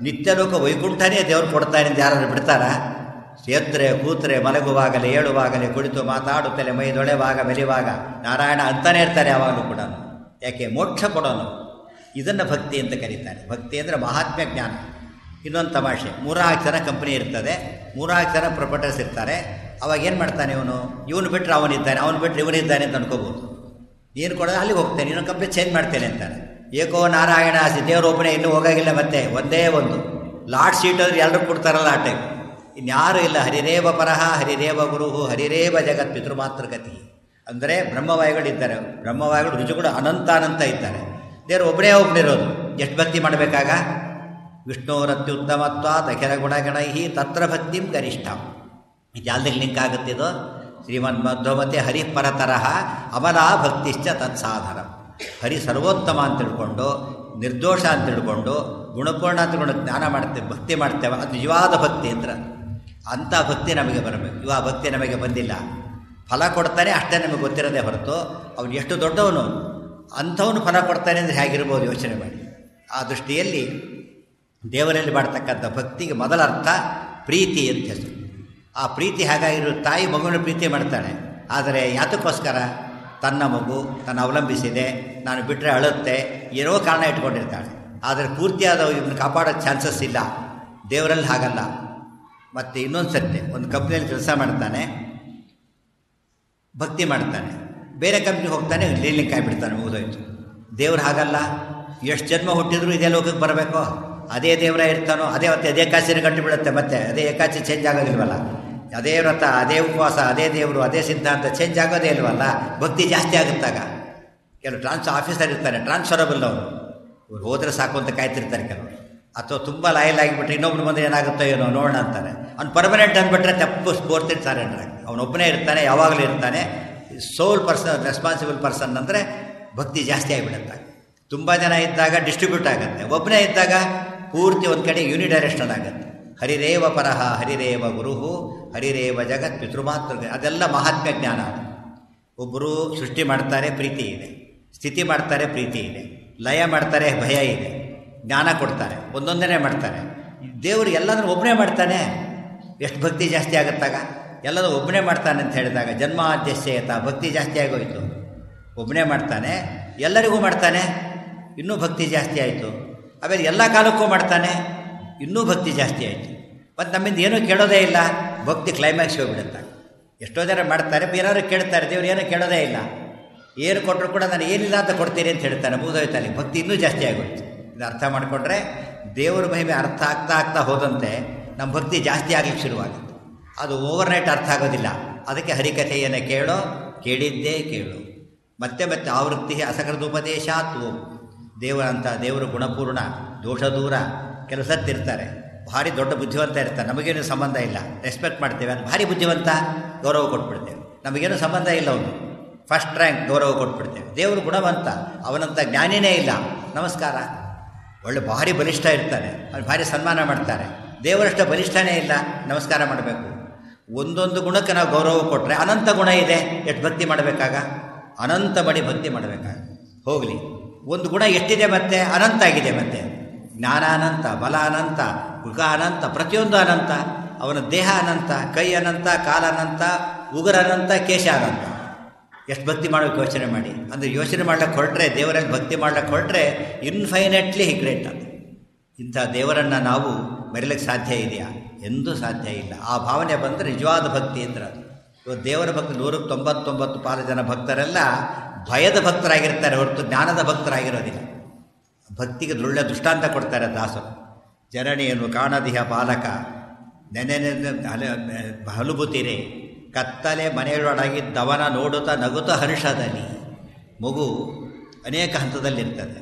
ನಿತ್ಯಲೋಕ ವೈಕುಂಠನೇ ದೇವರು ಕೊಡ್ತಾನೆ ಅಂತ ಯಾರಾದ್ರು ಬಿಡ್ತಾರಾ ಎದ್ರೆ ಕೂತ್ರೆ ಮಲಗುವಾಗಲೇ ಏಳುವಾಗಲೇ ಕುಳಿತು ಮಾತಾಡುತ್ತಲೇ ಮೈ ದೊಳೆವಾಗ ಬೆಲೆಯುವಾಗ ನಾರಾಯಣ ಅಂತಾನೆ ಇರ್ತಾರೆ ಯಾವಾಗಲೂ ಕೂಡ ಯಾಕೆ ಮೋಕ್ಷ ಕೊಡೋನು ಇದನ್ನು ಭಕ್ತಿ ಅಂತ ಕರೀತಾರೆ ಭಕ್ತಿ ಅಂದರೆ ಮಹಾತ್ಮ್ಯ ಜ್ಞಾನ ಇನ್ನೊಂದು ತಮಾಷೆ ಮೂರಾರು ಜನ ಕಂಪ್ನಿ ಇರ್ತದೆ ಮೂರಾರು ಜನ ಪ್ರೊಪರ್ಟರ್ಸ್ ಇರ್ತಾರೆ ಅವಾಗ ಏನು ಮಾಡ್ತಾನೆ ಇವನು ಇವನು ಬಿಟ್ಟರೆ ಅವನಿದ್ದಾನೆ ಅವನು ಬಿಟ್ಟರೆ ಇವನಿದ್ದಾನೆ ಅಂತ ಅನ್ಕೋಬೋದು ನೀನು ಕೊಡೋದು ಅಲ್ಲಿಗೆ ಹೋಗ್ತೇನೆ ಇನ್ನೊಂದು ಕಂಪ್ನಿ ಚೇಂಜ್ ಮಾಡ್ತೇನೆ ಅಂತಾನೆ ಏಕೋ ನಾರಾಯಣ ಆಸಿ ದೇವರೊಬ್ಬನೇ ಇನ್ನೂ ಹೋಗಾಗಿಲ್ಲ ಮತ್ತೆ ಒಂದೇ ಒಂದು ಲಾಟ್ ಸೀಟ್ ಅಂದ್ರೆ ಎಲ್ಲರೂ ಕೊಡ್ತಾರಲ್ಲ ಆ ಟೈಪ್ ಇನ್ಯಾರೂ ಇಲ್ಲ ಹರಿರೇವ ಪರಹ ಹರಿರೇವ ಗುರುಹು ಹರಿರೇವ ಜಗತ್ ಪಿತೃಮಾತೃಗತಿ ಅಂದರೆ ಬ್ರಹ್ಮವಾಯುಗಳಿದ್ದಾರೆ ಬ್ರಹ್ಮವಾಯುಗಳು ರುಜುಗಳು ಅನಂತ ಅನಂತ ಇದ್ದಾರೆ ದೇವರು ಒಬ್ಬರೇ ಒಬ್ಬನಿರೋದು ಎಷ್ಟು ಭಕ್ತಿ ಮಾಡಬೇಕಾಗ ವಿಷ್ಣುರತ್ಯುತ್ತಮತ್ವ ದಖಿಲ ಗುಣಗಣೈ ತತ್ರ ಭಕ್ತಿಂ ಗರಿಷ್ಠ ಇದು ಯಾವ್ದಕ್ಕೆ ಲಿಂಕ್ ಆಗುತ್ತಿದೋ ಶ್ರೀಮನ್ ಮಧ್ವಮತೆ ಹರಿಪರತರಹ ಅಮಲಾ ಭಕ್ತಿಶ್ಚ ತತ್ಸಾಧನ ಹರಿ ಸರ್ವೋತ್ತಮ ಅಂತ ತಿಳ್ಕೊಂಡು ನಿರ್ದೋಷ ಅಂತ ತಿಳ್ಕೊಂಡು ಗುಣಪೂರ್ಣ ಅಂತ ತಿಳ್ಕೊಂಡು ಜ್ಞಾನ ಮಾಡ್ತೇವೆ ಭಕ್ತಿ ಮಾಡ್ತೇವೆ ಅದು ನಿಜವಾದ ಭಕ್ತಿ ಅಂದ್ರೆ ಅಂಥ ಭಕ್ತಿ ನಮಗೆ ಬರಬೇಕು ಇವ ಭಕ್ತಿ ನಮಗೆ ಬಂದಿಲ್ಲ ಫಲ ಕೊಡ್ತಾನೆ ಅಷ್ಟೇ ನಮಗೆ ಗೊತ್ತಿರೋದೇ ಹೊರತು ಅವನು ಎಷ್ಟು ದೊಡ್ಡವನು ಅಂಥವನು ಫಲ ಕೊಡ್ತಾನೆ ಅಂದರೆ ಹೇಗಿರ್ಬೋದು ಯೋಚನೆ ಮಾಡಿ ಆ ದೃಷ್ಟಿಯಲ್ಲಿ ದೇವರಲ್ಲಿ ಮಾಡ್ತಕ್ಕಂಥ ಭಕ್ತಿಗೆ ಮೊದಲ ಅರ್ಥ ಪ್ರೀತಿ ಅಂತ ಹೆಸರು ಆ ಪ್ರೀತಿ ಹಾಗಾಗಿರೋ ತಾಯಿ ಮಗುವಿನ ಪ್ರೀತಿ ಮಾಡ್ತಾಳೆ ಆದರೆ ಯಾತಕ್ಕೋಸ್ಕರ ತನ್ನ ಮಗು ತನ್ನ ಅವಲಂಬಿಸಿದೆ ನಾನು ಬಿಟ್ಟರೆ ಅಳುತ್ತೆ ಏನೋ ಕಾರಣ ಇಟ್ಕೊಂಡಿರ್ತಾಳೆ ಆದರೆ ಪೂರ್ತಿಯಾದ ಇವನು ಕಾಪಾಡೋ ಚಾನ್ಸಸ್ ಇಲ್ಲ ದೇವರಲ್ಲಿ ಹಾಗಲ್ಲ ಮತ್ತು ಇನ್ನೊಂದು ಸತ್ಯ ಒಂದು ಕಂಪ್ನಿಯಲ್ಲಿ ಕೆಲಸ ಮಾಡ್ತಾನೆ ಭಕ್ತಿ ಮಾಡ್ತಾನೆ ಬೇರೆ ಕಂಪ್ನಿಗೆ ಹೋಗ್ತಾನೆ ಲೀಲಿಂಗ್ ಕಾಯ್ಬಿಡ್ತಾನೆ ಮುಗಿದೋಯ್ತು ದೇವ್ರು ಹಾಗಲ್ಲ ಎಷ್ಟು ಜನ್ಮ ಹುಟ್ಟಿದ್ರು ಇದೇ ಲೋಕಕ್ಕೆ ಬರಬೇಕು ಅದೇ ದೇವರ ಇರ್ತಾನೋ ಅದೇ ಮತ್ತೆ ಅದೇ ಕಾಸಿನ ಗಂಟು ಬಿಡುತ್ತೆ ಮತ್ತೆ ಅದೇ ಏಕಾಚಿ ಚೇಂಜ್ ಆಗೋದಿಲ್ವಲ್ಲ ಅದೇ ವ್ರತ ಅದೇ ಉಪವಾಸ ಅದೇ ದೇವರು ಅದೇ ಸಿದ್ಧಾಂತ ಚೇಂಜ್ ಆಗೋದೇ ಇಲ್ವಲ್ಲ ಭಕ್ತಿ ಜಾಸ್ತಿ ಆಗುತ್ತಾಗ ಕೆಲವು ಟ್ರಾನ್ಸ್ ಆಫೀಸರ್ ಇರ್ತಾನೆ ಟ್ರಾನ್ಸ್ಫರಬಲ್ ಅವರು ಇವ್ರು ಹೋದ್ರೆ ಸಾಕು ಅಂತ ಕಾಯ್ತಿರ್ತಾರೆ ಕೆಲವರು ಅಥವಾ ತುಂಬ ಲಾಯಲ್ ಆಗಿಬಿಟ್ರೆ ಇನ್ನೊಬ್ರು ಬಂದರೆ ಏನಾಗುತ್ತೋ ಏನೋ ನೋಡೋಣ ಅಂತಾನೆ ಅವ್ನು ಪರ್ಮನೆಂಟ್ ಅಂದ್ಬಿಟ್ರೆ ತಪ್ಪು ಸ್ಫೂರ್ತಿರ್ತಾರೆ ಅವನೊಬ್ಬನೇ ಇರ್ತಾನೆ ಯಾವಾಗಲೂ ಇರ್ತಾನೆ ಸೋಲ್ ಪರ್ಸನ್ ರೆಸ್ಪಾನ್ಸಿಬಲ್ ಪರ್ಸನ್ ಅಂದರೆ ಭಕ್ತಿ ಜಾಸ್ತಿ ಆಗಿಬಿಡುತ್ತೆ ತುಂಬ ಜನ ಇದ್ದಾಗ ಡಿಸ್ಟ್ರಿಬ್ಯೂಟ್ ಆಗುತ್ತೆ ಒಬ್ಬನೇ ಇದ್ದಾಗ ಪೂರ್ತಿ ಒಂದು ಕಡೆ ಯೂನಿಡೈರೆಕ್ಷನ್ ಆಗುತ್ತೆ ಹರಿರೇವ ಪರಹ ಹರಿರೇವ ಗುರುಹು ಹರಿರೇವ ಜಗತ್ ಪಿತೃಮಾತೃ ಅದೆಲ್ಲ ಮಹಾತ್ಮ್ಯ ಜ್ಞಾನ ಅದು ಒಬ್ಬರು ಸೃಷ್ಟಿ ಮಾಡ್ತಾರೆ ಪ್ರೀತಿ ಇದೆ ಸ್ಥಿತಿ ಮಾಡ್ತಾರೆ ಪ್ರೀತಿ ಇದೆ ಲಯ ಮಾಡ್ತಾರೆ ಭಯ ಇದೆ ಜ್ಞಾನ ಕೊಡ್ತಾರೆ ಒಂದೊಂದನೇ ಮಾಡ್ತಾರೆ ದೇವರು ಎಲ್ಲದನ್ನು ಒಬ್ಬನೇ ಮಾಡ್ತಾನೆ ಎಷ್ಟು ಭಕ್ತಿ ಜಾಸ್ತಿ ಆಗುತ್ತಾಗ ಎಲ್ಲದೂ ಒಬ್ಬನೇ ಮಾಡ್ತಾನೆ ಅಂತ ಹೇಳಿದಾಗ ಜನ್ಮಾದ್ಯಶ್ಯತ ಭಕ್ತಿ ಜಾಸ್ತಿ ಆಗೋಯ್ತು ಒಬ್ಬನೇ ಮಾಡ್ತಾನೆ ಎಲ್ಲರಿಗೂ ಮಾಡ್ತಾನೆ ಇನ್ನೂ ಭಕ್ತಿ ಜಾಸ್ತಿ ಆಯಿತು ಆಮೇಲೆ ಎಲ್ಲ ಕಾಲಕ್ಕೂ ಮಾಡ್ತಾನೆ ಇನ್ನೂ ಭಕ್ತಿ ಜಾಸ್ತಿ ಆಯಿತು ಮತ್ತು ನಮ್ಮಿಂದ ಏನೂ ಕೇಳೋದೇ ಇಲ್ಲ ಭಕ್ತಿ ಕ್ಲೈಮ್ಯಾಕ್ಸ್ ಹೋಗ್ಬಿಡುತ್ತೆ ಎಷ್ಟೋ ಜನ ಮಾಡ್ತಾರೆ ಏನಾದ್ರು ಕೇಳ್ತಾರೆ ದೇವ್ರು ಏನೂ ಕೇಳೋದೇ ಇಲ್ಲ ಏನು ಕೊಟ್ಟರು ಕೂಡ ನಾನು ಏನಿಲ್ಲ ಅಂತ ಕೊಡ್ತೀನಿ ಅಂತ ಹೇಳ್ತಾನೆ ಮುಗಿದೋಯ್ತಾನೆ ಭಕ್ತಿ ಇನ್ನೂ ಜಾಸ್ತಿ ಆಗೋಯ್ತು ಇದು ಅರ್ಥ ಮಾಡಿಕೊಂಡ್ರೆ ದೇವರ ಮಹಿಮೆ ಅರ್ಥ ಆಗ್ತಾ ಆಗ್ತಾ ಹೋದಂತೆ ನಮ್ಮ ಭಕ್ತಿ ಜಾಸ್ತಿ ಆಗ್ಲಿಕ್ಕೆ ಶುರುವಾಗುತ್ತೆ ಅದು ಓವರ್ನೈಟ್ ಅರ್ಥ ಆಗೋದಿಲ್ಲ ಅದಕ್ಕೆ ಹರಿಕಥೆಯನ್ನು ಕೇಳೋ ಕೇಳಿದ್ದೇ ಕೇಳು ಮತ್ತೆ ಮತ್ತೆ ಆವೃತ್ತಿ ಅಸಕೃತೋಪದೇಶಾತ್ ಓಂ ದೇವರಂತ ದೇವರು ಗುಣಪೂರ್ಣ ದೋಷ ದೂರ ಕೆಲವು ಸತ್ತಿರ್ತಾರೆ ಭಾರಿ ದೊಡ್ಡ ಬುದ್ಧಿವಂತ ಇರ್ತಾರೆ ನಮಗೇನು ಸಂಬಂಧ ಇಲ್ಲ ರೆಸ್ಪೆಕ್ಟ್ ಮಾಡ್ತೇವೆ ಅದು ಭಾರಿ ಬುದ್ಧಿವಂತ ಗೌರವ ಕೊಟ್ಬಿಡ್ತೇವೆ ನಮಗೇನು ಸಂಬಂಧ ಇಲ್ಲ ಅವನು ಫಸ್ಟ್ ರ್ಯಾಂಕ್ ಗೌರವ ಕೊಟ್ಬಿಡ್ತೇವೆ ದೇವರು ಗುಣವಂತ ಅವನಂತ ಜ್ಞಾನಿನೇ ಇಲ್ಲ ನಮಸ್ಕಾರ ಒಳ್ಳೆ ಭಾರಿ ಬಲಿಷ್ಠ ಇರ್ತಾನೆ ಅವ್ನು ಭಾರಿ ಸನ್ಮಾನ ಮಾಡ್ತಾರೆ ದೇವರಷ್ಟು ಬಲಿಷ್ಠನೇ ಇಲ್ಲ ನಮಸ್ಕಾರ ಮಾಡಬೇಕು ಒಂದೊಂದು ಗುಣಕ್ಕೆ ನಾವು ಗೌರವ ಕೊಟ್ಟರೆ ಅನಂತ ಗುಣ ಇದೆ ಎಷ್ಟು ಭಕ್ತಿ ಮಾಡಬೇಕಾಗ ಅನಂತ ಬಡಿ ಭಕ್ತಿ ಮಾಡಬೇಕಾಗ ಹೋಗಲಿ ಒಂದು ಗುಣ ಎಷ್ಟಿದೆ ಮತ್ತೆ ಅನಂತ ಆಗಿದೆ ಮತ್ತೆ ಜ್ಞಾನ ಅನಂತ ಬಲ ಅನಂತ ಮುಖ ಅನಂತ ಪ್ರತಿಯೊಂದು ಅನಂತ ಅವನ ದೇಹ ಅನಂತ ಕೈ ಅನಂತ ಕಾಲ ಅನಂತ ಉಗುರ ಅನಂತ ಕೇಶ ಅನಂತ ಎಷ್ಟು ಭಕ್ತಿ ಮಾಡಬೇಕು ಯೋಚನೆ ಮಾಡಿ ಅಂದರೆ ಯೋಚನೆ ಮಾಡ್ಲಿಕ್ಕೆ ಹೊರಟ್ರೆ ದೇವರಲ್ಲಿ ಭಕ್ತಿ ಮಾಡ್ಲಿಕ್ಕೆ ಹೊರಟ್ರೆ ಇನ್ಫೈನೆಟ್ಲಿ ಗ್ರೇಟ್ ಅದು ಇಂಥ ದೇವರನ್ನು ನಾವು ಮರಿಲಿಕ್ಕೆ ಸಾಧ್ಯ ಇದೆಯಾ ಎಂದೂ ಸಾಧ್ಯ ಇಲ್ಲ ಆ ಭಾವನೆ ಬಂದರೆ ನಿಜವಾದ ಭಕ್ತಿ ಅಂದ್ರೆ ಅದು ಇವತ್ತು ದೇವರ ಭಕ್ತಿ ನೂರಕ್ಕೆ ತೊಂಬತ್ತೊಂಬತ್ತು ಪಾಲು ಜನ ಭಕ್ತರೆಲ್ಲ ಭಯದ ಭಕ್ತರಾಗಿರ್ತಾರೆ ಹೊರತು ಜ್ಞಾನದ ಭಕ್ತರಾಗಿರೋದಿಲ್ಲ ಭಕ್ತಿಗೆ ಒಳ್ಳೆ ದೃಷ್ಟಾಂತ ಕೊಡ್ತಾರೆ ದಾಸರು ಜನನಿಯನ್ನು ಕಾಣದಿಹ ಬಾಲಕ ನೆನೆ ಹಲುಬುತ್ತೀರೆ ಕತ್ತಲೆ ಮನೆಯೊಳಗಿದ್ದವನ ನೋಡುತ್ತಾ ನಗುತ್ತ ಹರ್ಷದಲ್ಲಿ ಮಗು ಅನೇಕ ಹಂತದಲ್ಲಿರ್ತದೆ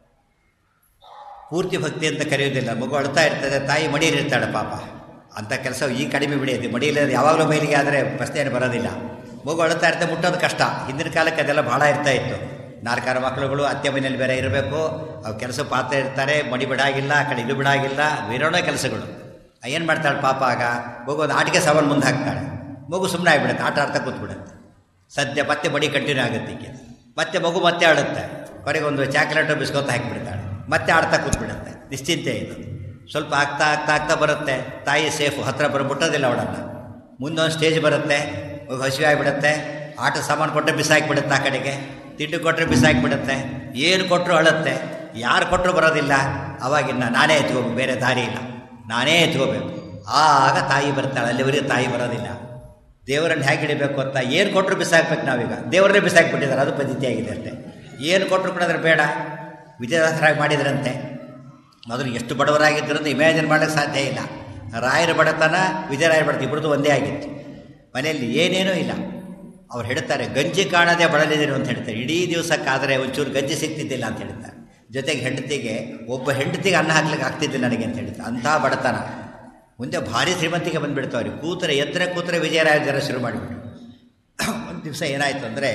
ಪೂರ್ತಿ ಭಕ್ತಿ ಅಂತ ಕರೆಯೋದಿಲ್ಲ ಮಗು ಅಳ್ತಾ ಇರ್ತದೆ ತಾಯಿ ಮಡಿಯಲ್ಲಿರ್ತಾಳೆ ಪಾಪ ಅಂಥ ಕೆಲಸ ಈ ಕಡಿಮೆ ಬಿಡಿಯೋದು ಮಡಿಯಲ್ಲಿ ಯಾವಾಗಲೂ ಮೈಲಿಗೆ ಆದರೆ ಪ್ರಶ್ನೆ ಬರೋದಿಲ್ಲ ಮಗು ಅಳ್ತಾ ಇರ್ತದೆ ಮುಟ್ಟೋದು ಕಷ್ಟ ಹಿಂದಿನ ಕಾಲಕ್ಕೆ ಅದೆಲ್ಲ ಭಾಳ ಇರ್ತಾ ಇತ್ತು ನಾಲ್ಕಾರು ಮಕ್ಕಳುಗಳು ಅತ್ತೆ ಮನೆಯಲ್ಲಿ ಬೇರೆ ಇರಬೇಕು ಅವು ಕೆಲಸ ಪಾತ್ರ ಇರ್ತಾರೆ ಮಡಿ ಬಿಡಾಗಿಲ್ಲ ಆ ಕಡೆ ಇದು ಬಿಡಾಗಿಲ್ಲ ಬೇರೋಣ ಕೆಲಸಗಳು ಏನು ಮಾಡ್ತಾಳೆ ಪಾಪ ಆಗ ಮಗು ಒಂದು ಆಟಿಕೆ ಸವಾಲು ಮುಂದೆ ಹಾಕ್ತಾಳೆ ಮಗು ಸುಮ್ಮನೆ ಆಗಿಬಿಡುತ್ತೆ ಆಟ ಆಡ್ತಾ ಕೂತ್ಬಿಡುತ್ತೆ ಸದ್ಯ ಮತ್ತೆ ಮಡಿ ಕಂಟಿನ್ಯೂ ಆಗುತ್ತೆ ಈಗ ಮತ್ತೆ ಮಗು ಮತ್ತೆ ಆಡುತ್ತೆ ಹೊರಗೆ ಒಂದು ಚಾಕ್ಲೇಟು ಬಿಸ್ಕೊತ್ತ ಹಾಕಿಬಿಡ್ತಾಳೆ ಮತ್ತೆ ಆಡ್ತಾ ಕೂತ್ಬಿಡುತ್ತೆ ನಿಶ್ಚಿಂತೆ ಇದು ಸ್ವಲ್ಪ ಆಗ್ತಾ ಆಗ್ತಾ ಆಗ್ತಾ ಬರುತ್ತೆ ತಾಯಿ ಸೇಫು ಹತ್ರ ಬರ ಮುಟ್ಟೋದಿಲ್ಲ ಅವಳನ್ನು ಮುಂದೊಂದು ಸ್ಟೇಜ್ ಬರುತ್ತೆ ಹಸಿವೆ ಆಗಿಬಿಡುತ್ತೆ ಆಟ ಸಾಮಾನು ಕೊಟ್ಟರೆ ಬಿಸಾಕಿಬಿಡುತ್ತೆ ಆ ಕಡೆಗೆ ತಿಂಡಿ ಕೊಟ್ಟರೆ ಬಿಸಾಕಿಬಿಡುತ್ತೆ ಏನು ಕೊಟ್ಟರು ಅಳುತ್ತೆ ಯಾರು ಕೊಟ್ಟರು ಬರೋದಿಲ್ಲ ಅವಾಗಿನ್ನ ನಾನೇ ಎತ್ಕೋಬೇಕು ಬೇರೆ ದಾರಿ ಇಲ್ಲ ನಾನೇ ಎತ್ಕೋಬೇಕು ಆಗ ತಾಯಿ ಬರ್ತಾಳೆ ಅಲ್ಲಿವರೆಗೆ ತಾಯಿ ಬರೋದಿಲ್ಲ ದೇವರನ್ನು ಹೇಗೆ ಹಿಡಿಬೇಕು ಅಂತ ಏನು ಕೊಟ್ಟರು ಬಿಸಾಕ್ಬೇಕು ನಾವೀಗ ದೇವರನ್ನೇ ಬಿಸಾಕ್ಬಿಟ್ಟಿದ್ದಾರೆ ಅದು ಪದ್ಧತಿ ಆಗಿದೆ ಅಷ್ಟೇ ಏನು ಕೊಟ್ಟರು ಕೂಡ ಅದ್ರ ಬೇಡ ವಿಜಯದಾಸರಾಗಿ ಮಾಡಿದ್ರಂತೆ ಮೊದಲು ಎಷ್ಟು ಬಡವರಾಗಿದ್ದರು ಅಂತ ಇಮ್ಯಾಜಿನ್ ಮಾಡೋಕ್ಕೆ ಸಾಧ್ಯ ಇಲ್ಲ ರಾಯರ ಬಡತನ ವಿಜಯರಾಯರ ಬಡತನ ಇಬ್ಬರದು ಒಂದೇ ಆಗಿತ್ತು ಮನೆಯಲ್ಲಿ ಏನೇನೂ ಇಲ್ಲ ಅವ್ರು ಹೇಳ್ತಾರೆ ಗಂಜಿ ಕಾಣದೆ ಬಳಲಿದ್ರು ಅಂತ ಹೇಳ್ತಾರೆ ಇಡೀ ದಿವಸಕ್ಕಾದರೆ ಒಂಚೂರು ಗಂಜಿ ಸಿಗ್ತಿದ್ದಿಲ್ಲ ಅಂತ ಹೇಳ್ತಾರೆ ಜೊತೆಗೆ ಹೆಂಡತಿಗೆ ಒಬ್ಬ ಹೆಂಡತಿಗೆ ಅನ್ನ ಹಾಕ್ಲಿಕ್ಕೆ ಆಗ್ತಿದ್ದಿಲ್ಲ ನನಗೆ ಅಂತ ಹೇಳ್ತಾರೆ ಅಂಥ ಬಡತನ ಮುಂದೆ ಭಾರಿ ಶ್ರೀಮಂತಿಗೆ ಬಂದುಬಿಡ್ತು ಅವ್ರಿಗೆ ಕೂತರೆ ಎತ್ತರೆ ಕೂತರೆ ವಿಜಯರಾಯ ಜನ ಶುರು ಮಾಡಿಬಿಟ್ರು ಒಂದು ದಿವಸ ಏನಾಯಿತು ಅಂದರೆ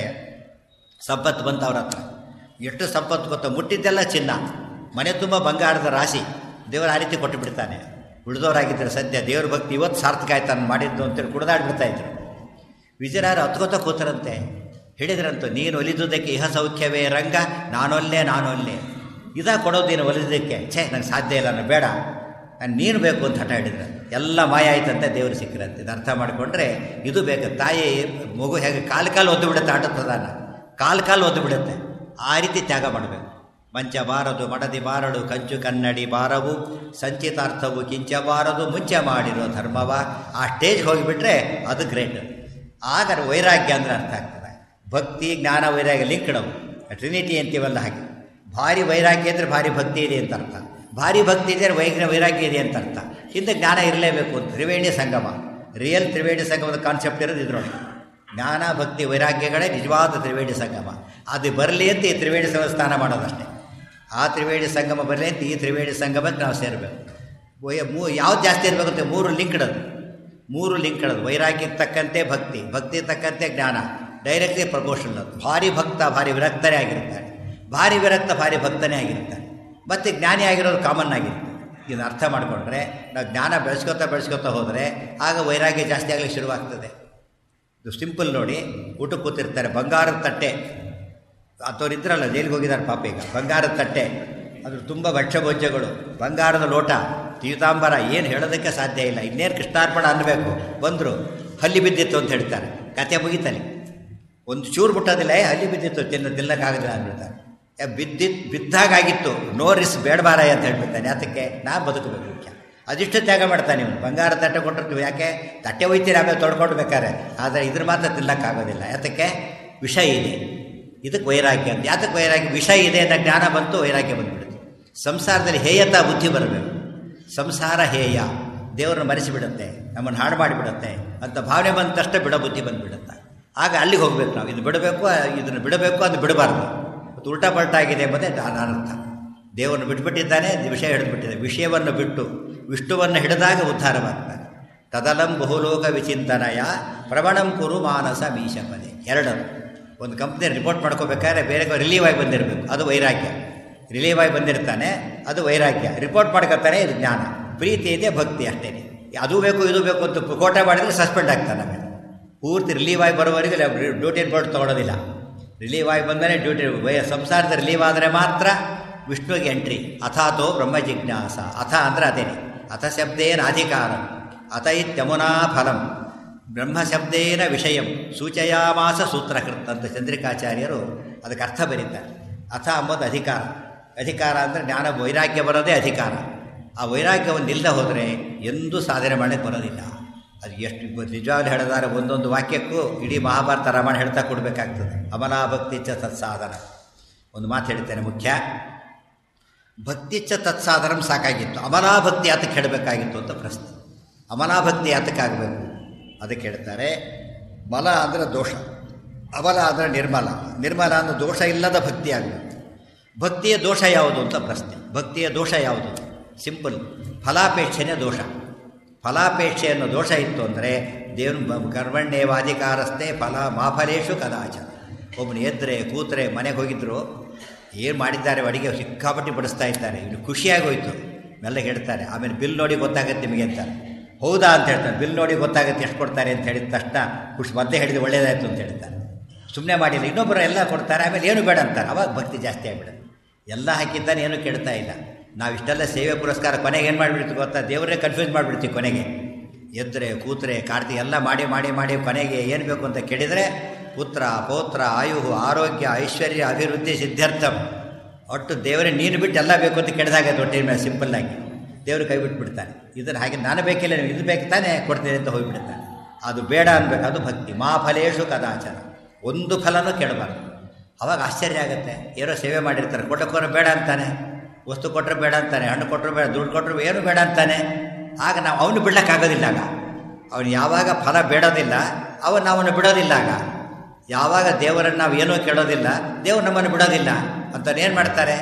ಸಂಪತ್ತು ಬಂತು ಅವ್ರ ಹತ್ರ ಎಷ್ಟು ಸಂಪತ್ತು ಗೊತ್ತ ಮುಟ್ಟಿದ್ದೆಲ್ಲ ಚಿನ್ನ ಮನೆ ತುಂಬ ಬಂಗಾರದ ರಾಶಿ ದೇವರು ಆ ರೀತಿ ಕೊಟ್ಟು ಬಿಡ್ತಾನೆ ಉಳಿದವರಾಗಿದ್ದರೆ ಸದ್ಯ ದೇವ್ರ ಭಕ್ತಿ ಇವತ್ತು ಸಾರ್ಥಕ ಆಯ್ತು ನಾನು ಮಾಡಿದ್ದು ಅಂತೇಳಿ ಕುಡ್ದಾಡ್ಬಿಡ್ತಾ ಇದ್ರು ವಿಜಯರಾಯರು ಹತ್ಕೋತ ಕೂತರಂತೆ ಹೇಳಿದ್ರಂತು ನೀನು ಒಲಿದುದಕ್ಕೆ ಇಹ ಸೌಖ್ಯವೇ ರಂಗ ನಾನೊಲ್ಲೆ ನಾನೊಲ್ಲೆ ಇದಾ ಕೊಡೋದು ನೀನು ಒಲಿದಕ್ಕೆ ಛೇ ನಂಗೆ ಸಾಧ್ಯ ಇಲ್ಲ ನಾನು ಬೇಡ ನಾನು ನೀನು ಬೇಕು ಅಂತ ಹಠ ಹಿಡಿದ್ರೆ ಎಲ್ಲ ಮಾಯ ಆಯ್ತಂತೆ ದೇವರು ಸಿಕ್ಕಿರಂತೆ ಇದು ಅರ್ಥ ಮಾಡಿಕೊಂಡ್ರೆ ಇದು ಬೇಕು ತಾಯಿ ಮಗು ಹೇಗೆ ಕಾಲು ಕಾಲು ಒದ್ದು ಬಿಡುತ್ತೆ ಆಟ ಪ್ರಧಾನ ಕಾಲು ಕಾಲು ಒದ್ದು ಬಿಡುತ್ತೆ ಆ ರೀತಿ ತ್ಯಾಗ ಮಾಡಬೇಕು ಮಂಚ ಬಾರದು ಮಡದಿ ಬಾರಡು ಕಂಚು ಕನ್ನಡಿ ಬಾರವು ಸಂಚಿತಾರ್ಥವು ಕಿಂಚಬಾರದು ಮುಂಚೆ ಮಾಡಿರೋ ಧರ್ಮವ ಆ ಸ್ಟೇಜ್ಗೆ ಹೋಗಿಬಿಟ್ರೆ ಅದು ಗ್ರೇಟ್ ಆಗ ವೈರಾಗ್ಯ ಅಂದರೆ ಅರ್ಥ ಆಗ್ತದೆ ಭಕ್ತಿ ಜ್ಞಾನ ವೈರಾಗ್ಯ ಲಿಂಕ್ಡವು ಟ್ರಿನಿಟಿ ಅಂತೀವಲ್ಲ ಹಾಗೆ ಭಾರಿ ವೈರಾಗ್ಯ ಅಂದರೆ ಭಾರಿ ಭಕ್ತಿ ಇದೆ ಅಂತ ಅರ್ಥ ಭಾರಿ ಭಕ್ತಿ ಇದೆ ವೈಜ್ಞ ವೈರಾಗ್ಯ ಇದೆ ಅಂತ ಅರ್ಥ ಹಿಂದೆ ಜ್ಞಾನ ಇರಲೇಬೇಕು ಅಂತ ತ್ರಿವೇಣಿ ಸಂಗಮ ರಿಯಲ್ ತ್ರಿವೇಣಿ ಸಂಗಮದ ಕಾನ್ಸೆಪ್ಟ್ ಇರೋದು ಇದ್ರೊಳಗೆ ಜ್ಞಾನ ಭಕ್ತಿ ವೈರಾಗ್ಯಗಳೇ ನಿಜವಾದ ತ್ರಿವೇಣಿ ಸಂಗಮ ಅದು ಬರಲಿ ಅಂತ ಈ ತ್ರಿವೇಣಿ ಸಂಗಮ ಸ್ನಾನ ಮಾಡೋದಷ್ಟೇ ಆ ತ್ರಿವೇಣಿ ಸಂಗಮ ಬರಲಿ ಅಂತ ಈ ತ್ರಿವೇಣಿ ಸಂಗಮಕ್ಕೆ ನಾವು ಸೇರಬೇಕು ವಯ ಮೂ ಯಾವ್ದು ಜಾಸ್ತಿ ಇರಬೇಕು ಅಂತ ಮೂರು ಲಿಂಕ್ ಇಡೋದು ಮೂರು ಲಿಂಕ್ ಇಡೋದು ವೈರಾಗ್ಯಕ್ಕೆ ತಕ್ಕಂತೆ ಭಕ್ತಿ ಭಕ್ತಿ ತಕ್ಕಂತೆ ಜ್ಞಾನ ಡೈರೆಕ್ಟ್ಲಿ ಪ್ರಪೋರ್ಷನ್ ಅದು ಭಾರಿ ಭಕ್ತ ಭಾರಿ ವಿರಕ್ತನೇ ಆಗಿರ್ತಾನೆ ಭಾರಿ ವಿರಕ್ತ ಭಾರಿ ಭಕ್ತನೇ ಆಗಿರ್ತಾನೆ ಮತ್ತು ಜ್ಞಾನಿ ಆಗಿರೋದು ಕಾಮನ್ ಆಗಿರುತ್ತೆ ಇದನ್ನು ಅರ್ಥ ಮಾಡಿಕೊಂಡ್ರೆ ನಾವು ಜ್ಞಾನ ಬೆಳೆಸ್ಕೊತಾ ಬೆಳೆಸ್ಕೊತಾ ಹೋದರೆ ಆಗ ವೈರಾಗ್ಯ ಜಾಸ್ತಿ ಆಗಲಿಕ್ಕೆ ಶುರುವಾಗ್ತದೆ ಇದು ಸಿಂಪಲ್ ನೋಡಿ ಊಟಕ್ಕೆ ಕೂತಿರ್ತಾರೆ ಬಂಗಾರದ ತಟ್ಟೆ ಅಂಥವ್ರು ಇದ್ರಲ್ಲ ಜೈಲಿಗೆ ಹೋಗಿದ್ದಾರೆ ಪಾಪ ಈಗ ಬಂಗಾರದ ತಟ್ಟೆ ಅದ್ರ ತುಂಬ ಭಕ್ಷ್ಯಭೋಜ್ಯಗಳು ಬಂಗಾರದ ಲೋಟ ತೀರ್ಥಾಂಬರ ಏನು ಹೇಳೋದಕ್ಕೆ ಸಾಧ್ಯ ಇಲ್ಲ ಇನ್ನೇನು ಕೃಷ್ಣಾರ್ಪಣ ಅನ್ನಬೇಕು ಬಂದರು ಹಲ್ಲಿ ಬಿದ್ದಿತ್ತು ಅಂತ ಹೇಳ್ತಾರೆ ಕತೆ ಮುಗಿತಾನೆ ಒಂದು ಚೂರು ಬಿಟ್ಟೋದಿಲ್ಲ ಏ ಹಲ್ಲಿ ಬಿದ್ದಿತ್ತು ತಿನ್ನ ತಿನ್ನಕ್ಕಾಗದಿಲ್ಲ ಅಂದ್ಬಿಡ್ತಾರೆ ಏ ಬಿದ್ದಿದ್ದು ಬಿದ್ದಾಗಿತ್ತು ನೋ ರಿಸ್ಕ್ ಬೇಡಬಾರಯ್ಯ ಅಂತ ಹೇಳ್ಬಿಡ್ತಾನೆ ಅದಕ್ಕೆ ನಾ ಬದುಕಬೇಕು ಮುಖ್ಯ ಅದಿಷ್ಟು ತ್ಯಾಗ ಮಾಡ್ತಾನೆ ಇವನು ಬಂಗಾರ ತಟ್ಟೆ ಕೊಟ್ಟಿರ್ತೀವಿ ಯಾಕೆ ತಟ್ಟೆ ಒಯ್ತೀರಿ ಆಮೇಲೆ ತೊಳ್ಕೊಂಡು ಬೇಕಾದ್ರೆ ಆದರೆ ಇದ್ರ ಮಾತ್ರ ತಿನ್ನಕ್ಕಾಗೋದಿಲ್ಲ ಯಾತಕ್ಕೆ ವಿಷ ಇದೆ ಇದಕ್ಕೆ ವೈರಾಗ್ಯ ಅಂತ ಯಾತಕ್ಕೆ ವೈರಾಗ್ಯ ವಿಷ ಇದೆ ಅಂತ ಜ್ಞಾನ ಬಂತು ವೈರಾಗ್ಯ ಬಂದ್ಬಿಡುತ್ತೆ ಸಂಸಾರದಲ್ಲಿ ಹೇಯತ ಬುದ್ಧಿ ಬರಬೇಕು ಸಂಸಾರ ಹೇಯ ದೇವರನ್ನು ಮರೆಸಿಬಿಡುತ್ತೆ ನಮ್ಮನ್ನು ಹಾಳು ಮಾಡಿಬಿಡುತ್ತೆ ಅಂತ ಭಾವನೆ ಬಂದ ತಕ್ಷಣ ಬಿಡೋ ಬುದ್ಧಿ ಬಂದುಬಿಡುತ್ತೆ ಆಗ ಅಲ್ಲಿಗೆ ಹೋಗ್ಬೇಕು ನಾವು ಇದು ಬಿಡಬೇಕು ಇದನ್ನು ಬಿಡಬೇಕು ಅದು ಬಿಡಬಾರ್ದು ಮತ್ತು ಉಲ್ಟಾ ಪಲ್ಟಾಗಿದೆ ಎಂಬುದೇ ಅನರ್ಥ ದೇವರನ್ನು ಬಿಟ್ಬಿಟ್ಟಿದ್ದಾನೆ ವಿಷಯ ಹಿಡಿದ್ಬಿಟ್ಟಿದೆ ವಿಷಯವನ್ನು ಬಿಟ್ಟು ವಿಷ್ಣುವನ್ನು ಹಿಡಿದಾಗ ಉದ್ಧಾರವಾಗ್ತಾನೆ ತದಲಂ ಬಹುಲೋಕ ವಿಚಿಂತನಯ ಪ್ರವಣಂ ಕುರು ಮಾನಸ ಮೀಶಪದೆ ಎರಡದು ಒಂದು ಕಂಪ್ನಿ ರಿಪೋರ್ಟ್ ಮಾಡ್ಕೋಬೇಕಾದ್ರೆ ಬೇರೆ ರಿಲೀವ್ ಆಗಿ ಬಂದಿರಬೇಕು ಅದು ವೈರಾಗ್ಯ ರಿಲೀವ್ ಆಗಿ ಬಂದಿರ್ತಾನೆ ಅದು ವೈರಾಗ್ಯ ರಿಪೋರ್ಟ್ ಮಾಡ್ಕೊತಾನೆ ಇದು ಜ್ಞಾನ ಪ್ರೀತಿ ಇದೆ ಭಕ್ತಿ ಅಷ್ಟೇ ಅದು ಬೇಕು ಇದು ಬೇಕು ಅಂತ ಕೋಟ ಮಾಡಿದ್ರೆ ಸಸ್ಪೆಂಡ್ ಆಗ್ತಾನೆ ಆಮೇಲೆ ಪೂರ್ತಿ ರಿಲೀವ್ ಆಗಿ ಬರೋವರೆಗೆ ಡ್ಯೂಟಿ ರಿಪೋರ್ಟ್ ತೊಗೊಳೋದಿಲ್ಲ ರಿಲೀವ್ ಆಗಿ ಬಂದರೆ ಡ್ಯೂಟಿ ವಯ ಸಂಸಾರದ ರಿಲೀವ್ ಆದರೆ ಮಾತ್ರ ವಿಷ್ಣುವಿಗೆ ಎಂಟ್ರಿ ಅಥಾತೋ ಬ್ರಹ್ಮ ಜಿಜ್ಞಾಸ ಅಥ ಅಂದರೆ ಅದೇನೆ ಅಥ ಶಬ್ದೇನ ಅಧಿಕಾರ ಅಥ ಇತ್ಯಮುನಾ ಫಲಂ ಬ್ರಹ್ಮಶಬ್ದೇನ ವಿಷಯಂ ಸೂಚಯಾಮಾಸ ಸೂತ್ರಕೃತ್ ಅಂತ ಚಂದ್ರಿಕಾಚಾರ್ಯರು ಅದಕ್ಕೆ ಅರ್ಥ ಬರೀತಾರೆ ಅಥ ಅಂಬೋದು ಅಧಿಕಾರ ಅಧಿಕಾರ ಅಂದರೆ ಜ್ಞಾನ ವೈರಾಗ್ಯ ಬರೋದೇ ಅಧಿಕಾರ ಆ ವೈರಾಗ್ಯವನ್ನು ಇಲ್ಲದೆ ಹೋದರೆ ಎಂದೂ ಸಾಧನೆ ಮಾಡಕ್ಕೆ ಬರೋದಿಲ್ಲ ಅದು ಎಷ್ಟು ನಿಜವಾಗ್ಲೂ ಹೇಳಿದಾರೆ ಒಂದೊಂದು ವಾಕ್ಯಕ್ಕೂ ಇಡೀ ಮಹಾಭಾರತ ರಾಮಾಯಣ ಹೇಳ್ತಾ ಕೊಡಬೇಕಾಗ್ತದೆ ಅಮಲಾಭಕ್ತಿ ಚ ತತ್ಸಾಧನ ಒಂದು ಮಾತು ಹೇಳ್ತೇನೆ ಮುಖ್ಯ ಭಕ್ತಿಚ್ಚ ತತ್ಸಾಧನಂ ಸಾಕಾಗಿತ್ತು ಅಮಲಾಭಕ್ತಿ ಯಾತಕ್ಕೆ ಹೇಳಬೇಕಾಗಿತ್ತು ಅಂತ ಪ್ರಶ್ನೆ ಅಮಲಾಭಕ್ತಿ ಯಾತಕ್ಕಾಗಬೇಕು ಅದಕ್ಕೆ ಹೇಳ್ತಾರೆ ಮಲ ಅಂದರೆ ದೋಷ ಅಮಲ ಅಂದರೆ ನಿರ್ಮಲ ನಿರ್ಮಲ ಅಂದರೆ ದೋಷ ಇಲ್ಲದ ಭಕ್ತಿ ಆಗಬೇಕು ಭಕ್ತಿಯ ದೋಷ ಯಾವುದು ಅಂತ ಪ್ರಶ್ನೆ ಭಕ್ತಿಯ ದೋಷ ಯಾವುದು ಸಿಂಪಲ್ ಫಲಾಪೇಕ್ಷೆನೇ ದೋಷ ಫಲಾಪೇಕ್ಷೆ ಅನ್ನೋ ದೋಷ ಇತ್ತು ಅಂದರೆ ದೇವ್ರ ಕರ್ಮಣ್ಯೇವಾಧಿಕಾರಸ್ಥೆ ಫಲ ಮಾಫಲೇಶು ಕದಾಚ ಒಬ್ಬನು ಎದ್ದರೆ ಕೂತ್ರೆ ಮನೆಗೆ ಹೋಗಿದ್ರು ಏನು ಮಾಡಿದ್ದಾರೆ ಅಡಿಗೆ ಸಿಕ್ಕಾಪಟ್ಟಿ ಬಡಿಸ್ತಾ ಇದ್ದಾರೆ ಇನ್ನು ಖುಷಿಯಾಗಿ ಹೋಯ್ತು ಮೆಲ್ಲ ಹೇಳ್ತಾರೆ ಆಮೇಲೆ ಬಿಲ್ ನೋಡಿ ಗೊತ್ತಾಗುತ್ತೆ ನಿಮಗೆ ಅಂತಾರೆ ಹೌದಾ ಅಂತ ಹೇಳ್ತಾರೆ ಬಿಲ್ ನೋಡಿ ಗೊತ್ತಾಗುತ್ತೆ ಎಷ್ಟು ಕೊಡ್ತಾರೆ ಅಂತ ಹೇಳಿದ ತಕ್ಷಣ ಖುಷಿ ಮೊದಲೇ ಹೇಳಿದ್ರೆ ಒಳ್ಳೇದಾಯಿತು ಅಂತ ಹೇಳ್ತಾರೆ ಸುಮ್ಮನೆ ಮಾಡಿಲ್ಲ ಇನ್ನೊಬ್ಬರು ಎಲ್ಲ ಕೊಡ್ತಾರೆ ಆಮೇಲೆ ಏನು ಬೇಡ ಅಂತಾರೆ ಅವಾಗ ಭಕ್ತಿ ಜಾಸ್ತಿ ಆಗಿಬಿಡುತ್ತೆ ಎಲ್ಲ ಹಾಕಿದ್ದಾನೆ ಏನೂ ಕೇಳ್ತಾ ಇಲ್ಲ ನಾವು ಇಷ್ಟೆಲ್ಲ ಸೇವೆ ಪುರಸ್ಕಾರ ಕೊನೆಗೆ ಏನು ಮಾಡಿಬಿಡ್ತೀವಿ ಗೊತ್ತಾ ದೇವರೇ ಕನ್ಫ್ಯೂಸ್ ಮಾಡಿಬಿಡ್ತೀವಿ ಕೊನೆಗೆ ಎದ್ರೆ ಕೂತ್ರೆ ಕಾರ್ತಿ ಎಲ್ಲ ಮಾಡಿ ಮಾಡಿ ಮಾಡಿ ಕೊನೆಗೆ ಏನು ಬೇಕು ಅಂತ ಕೇಳಿದರೆ ಪುತ್ರ ಪೌತ್ರ ಆಯು ಆರೋಗ್ಯ ಐಶ್ವರ್ಯ ಅಭಿವೃದ್ಧಿ ಸಿದ್ಧಾರ್ಥಂ ಒಟ್ಟು ದೇವರೇ ನೀನು ಬಿಟ್ಟು ಎಲ್ಲ ಬೇಕು ಅಂತ ಕೆಡ್ದಾಗ ದೊಡ್ಡ ಮೇಲೆ ಸಿಂಪಲ್ಲಾಗಿ ದೇವರು ಕೈ ಬಿಟ್ಬಿಡ್ತಾನೆ ಇದನ್ನು ಹಾಗೆ ನಾನು ಬೇಕಿಲ್ಲ ನೀವು ಇದು ಬೇಕು ತಾನೇ ಕೊಡ್ತೀನಿ ಅಂತ ಹೋಗಿಬಿಡ್ತಾನೆ ಅದು ಬೇಡ ಅನ್ಬೇಕು ಅದು ಭಕ್ತಿ ಮಾ ಫಲೇಶು ಕದಾಚಾರ ಒಂದು ಫಲನೂ ಕೆಡಬಾರ್ದು ಅವಾಗ ಆಶ್ಚರ್ಯ ಆಗುತ್ತೆ ಏನೋ ಸೇವೆ ಮಾಡಿರ್ತಾರೆ ಕೊಟ್ಟಕ್ಕೋರ ಬೇಡ ಅಂತಾನೆ ವಸ್ತು ಕೊಟ್ಟರೆ ಬೇಡ ಅಂತಾನೆ ಹಣ್ಣು ಕೊಟ್ಟರು ಬೇಡ ದುಡ್ಡು ಕೊಟ್ಟರು ಏನು ಬೇಡ ಅಂತಾನೆ ಆಗ ನಾವು ಅವನು ಬಿಡೋಕ್ಕಾಗೋದಿಲ್ಲ ಆಗ ಅವನು ಯಾವಾಗ ಫಲ ಬೇಡೋದಿಲ್ಲ ಅವನು ಅವನು ಬಿಡೋದಿಲ್ಲ ಆಗ ಯಾವಾಗ ದೇವರನ್ನು ನಾವು ಏನೂ ಕೇಳೋದಿಲ್ಲ ದೇವರು ನಮ್ಮನ್ನು ಬಿಡೋದಿಲ್ಲ ಅಂತ ಏನು ಮಾಡ್ತಾರೆ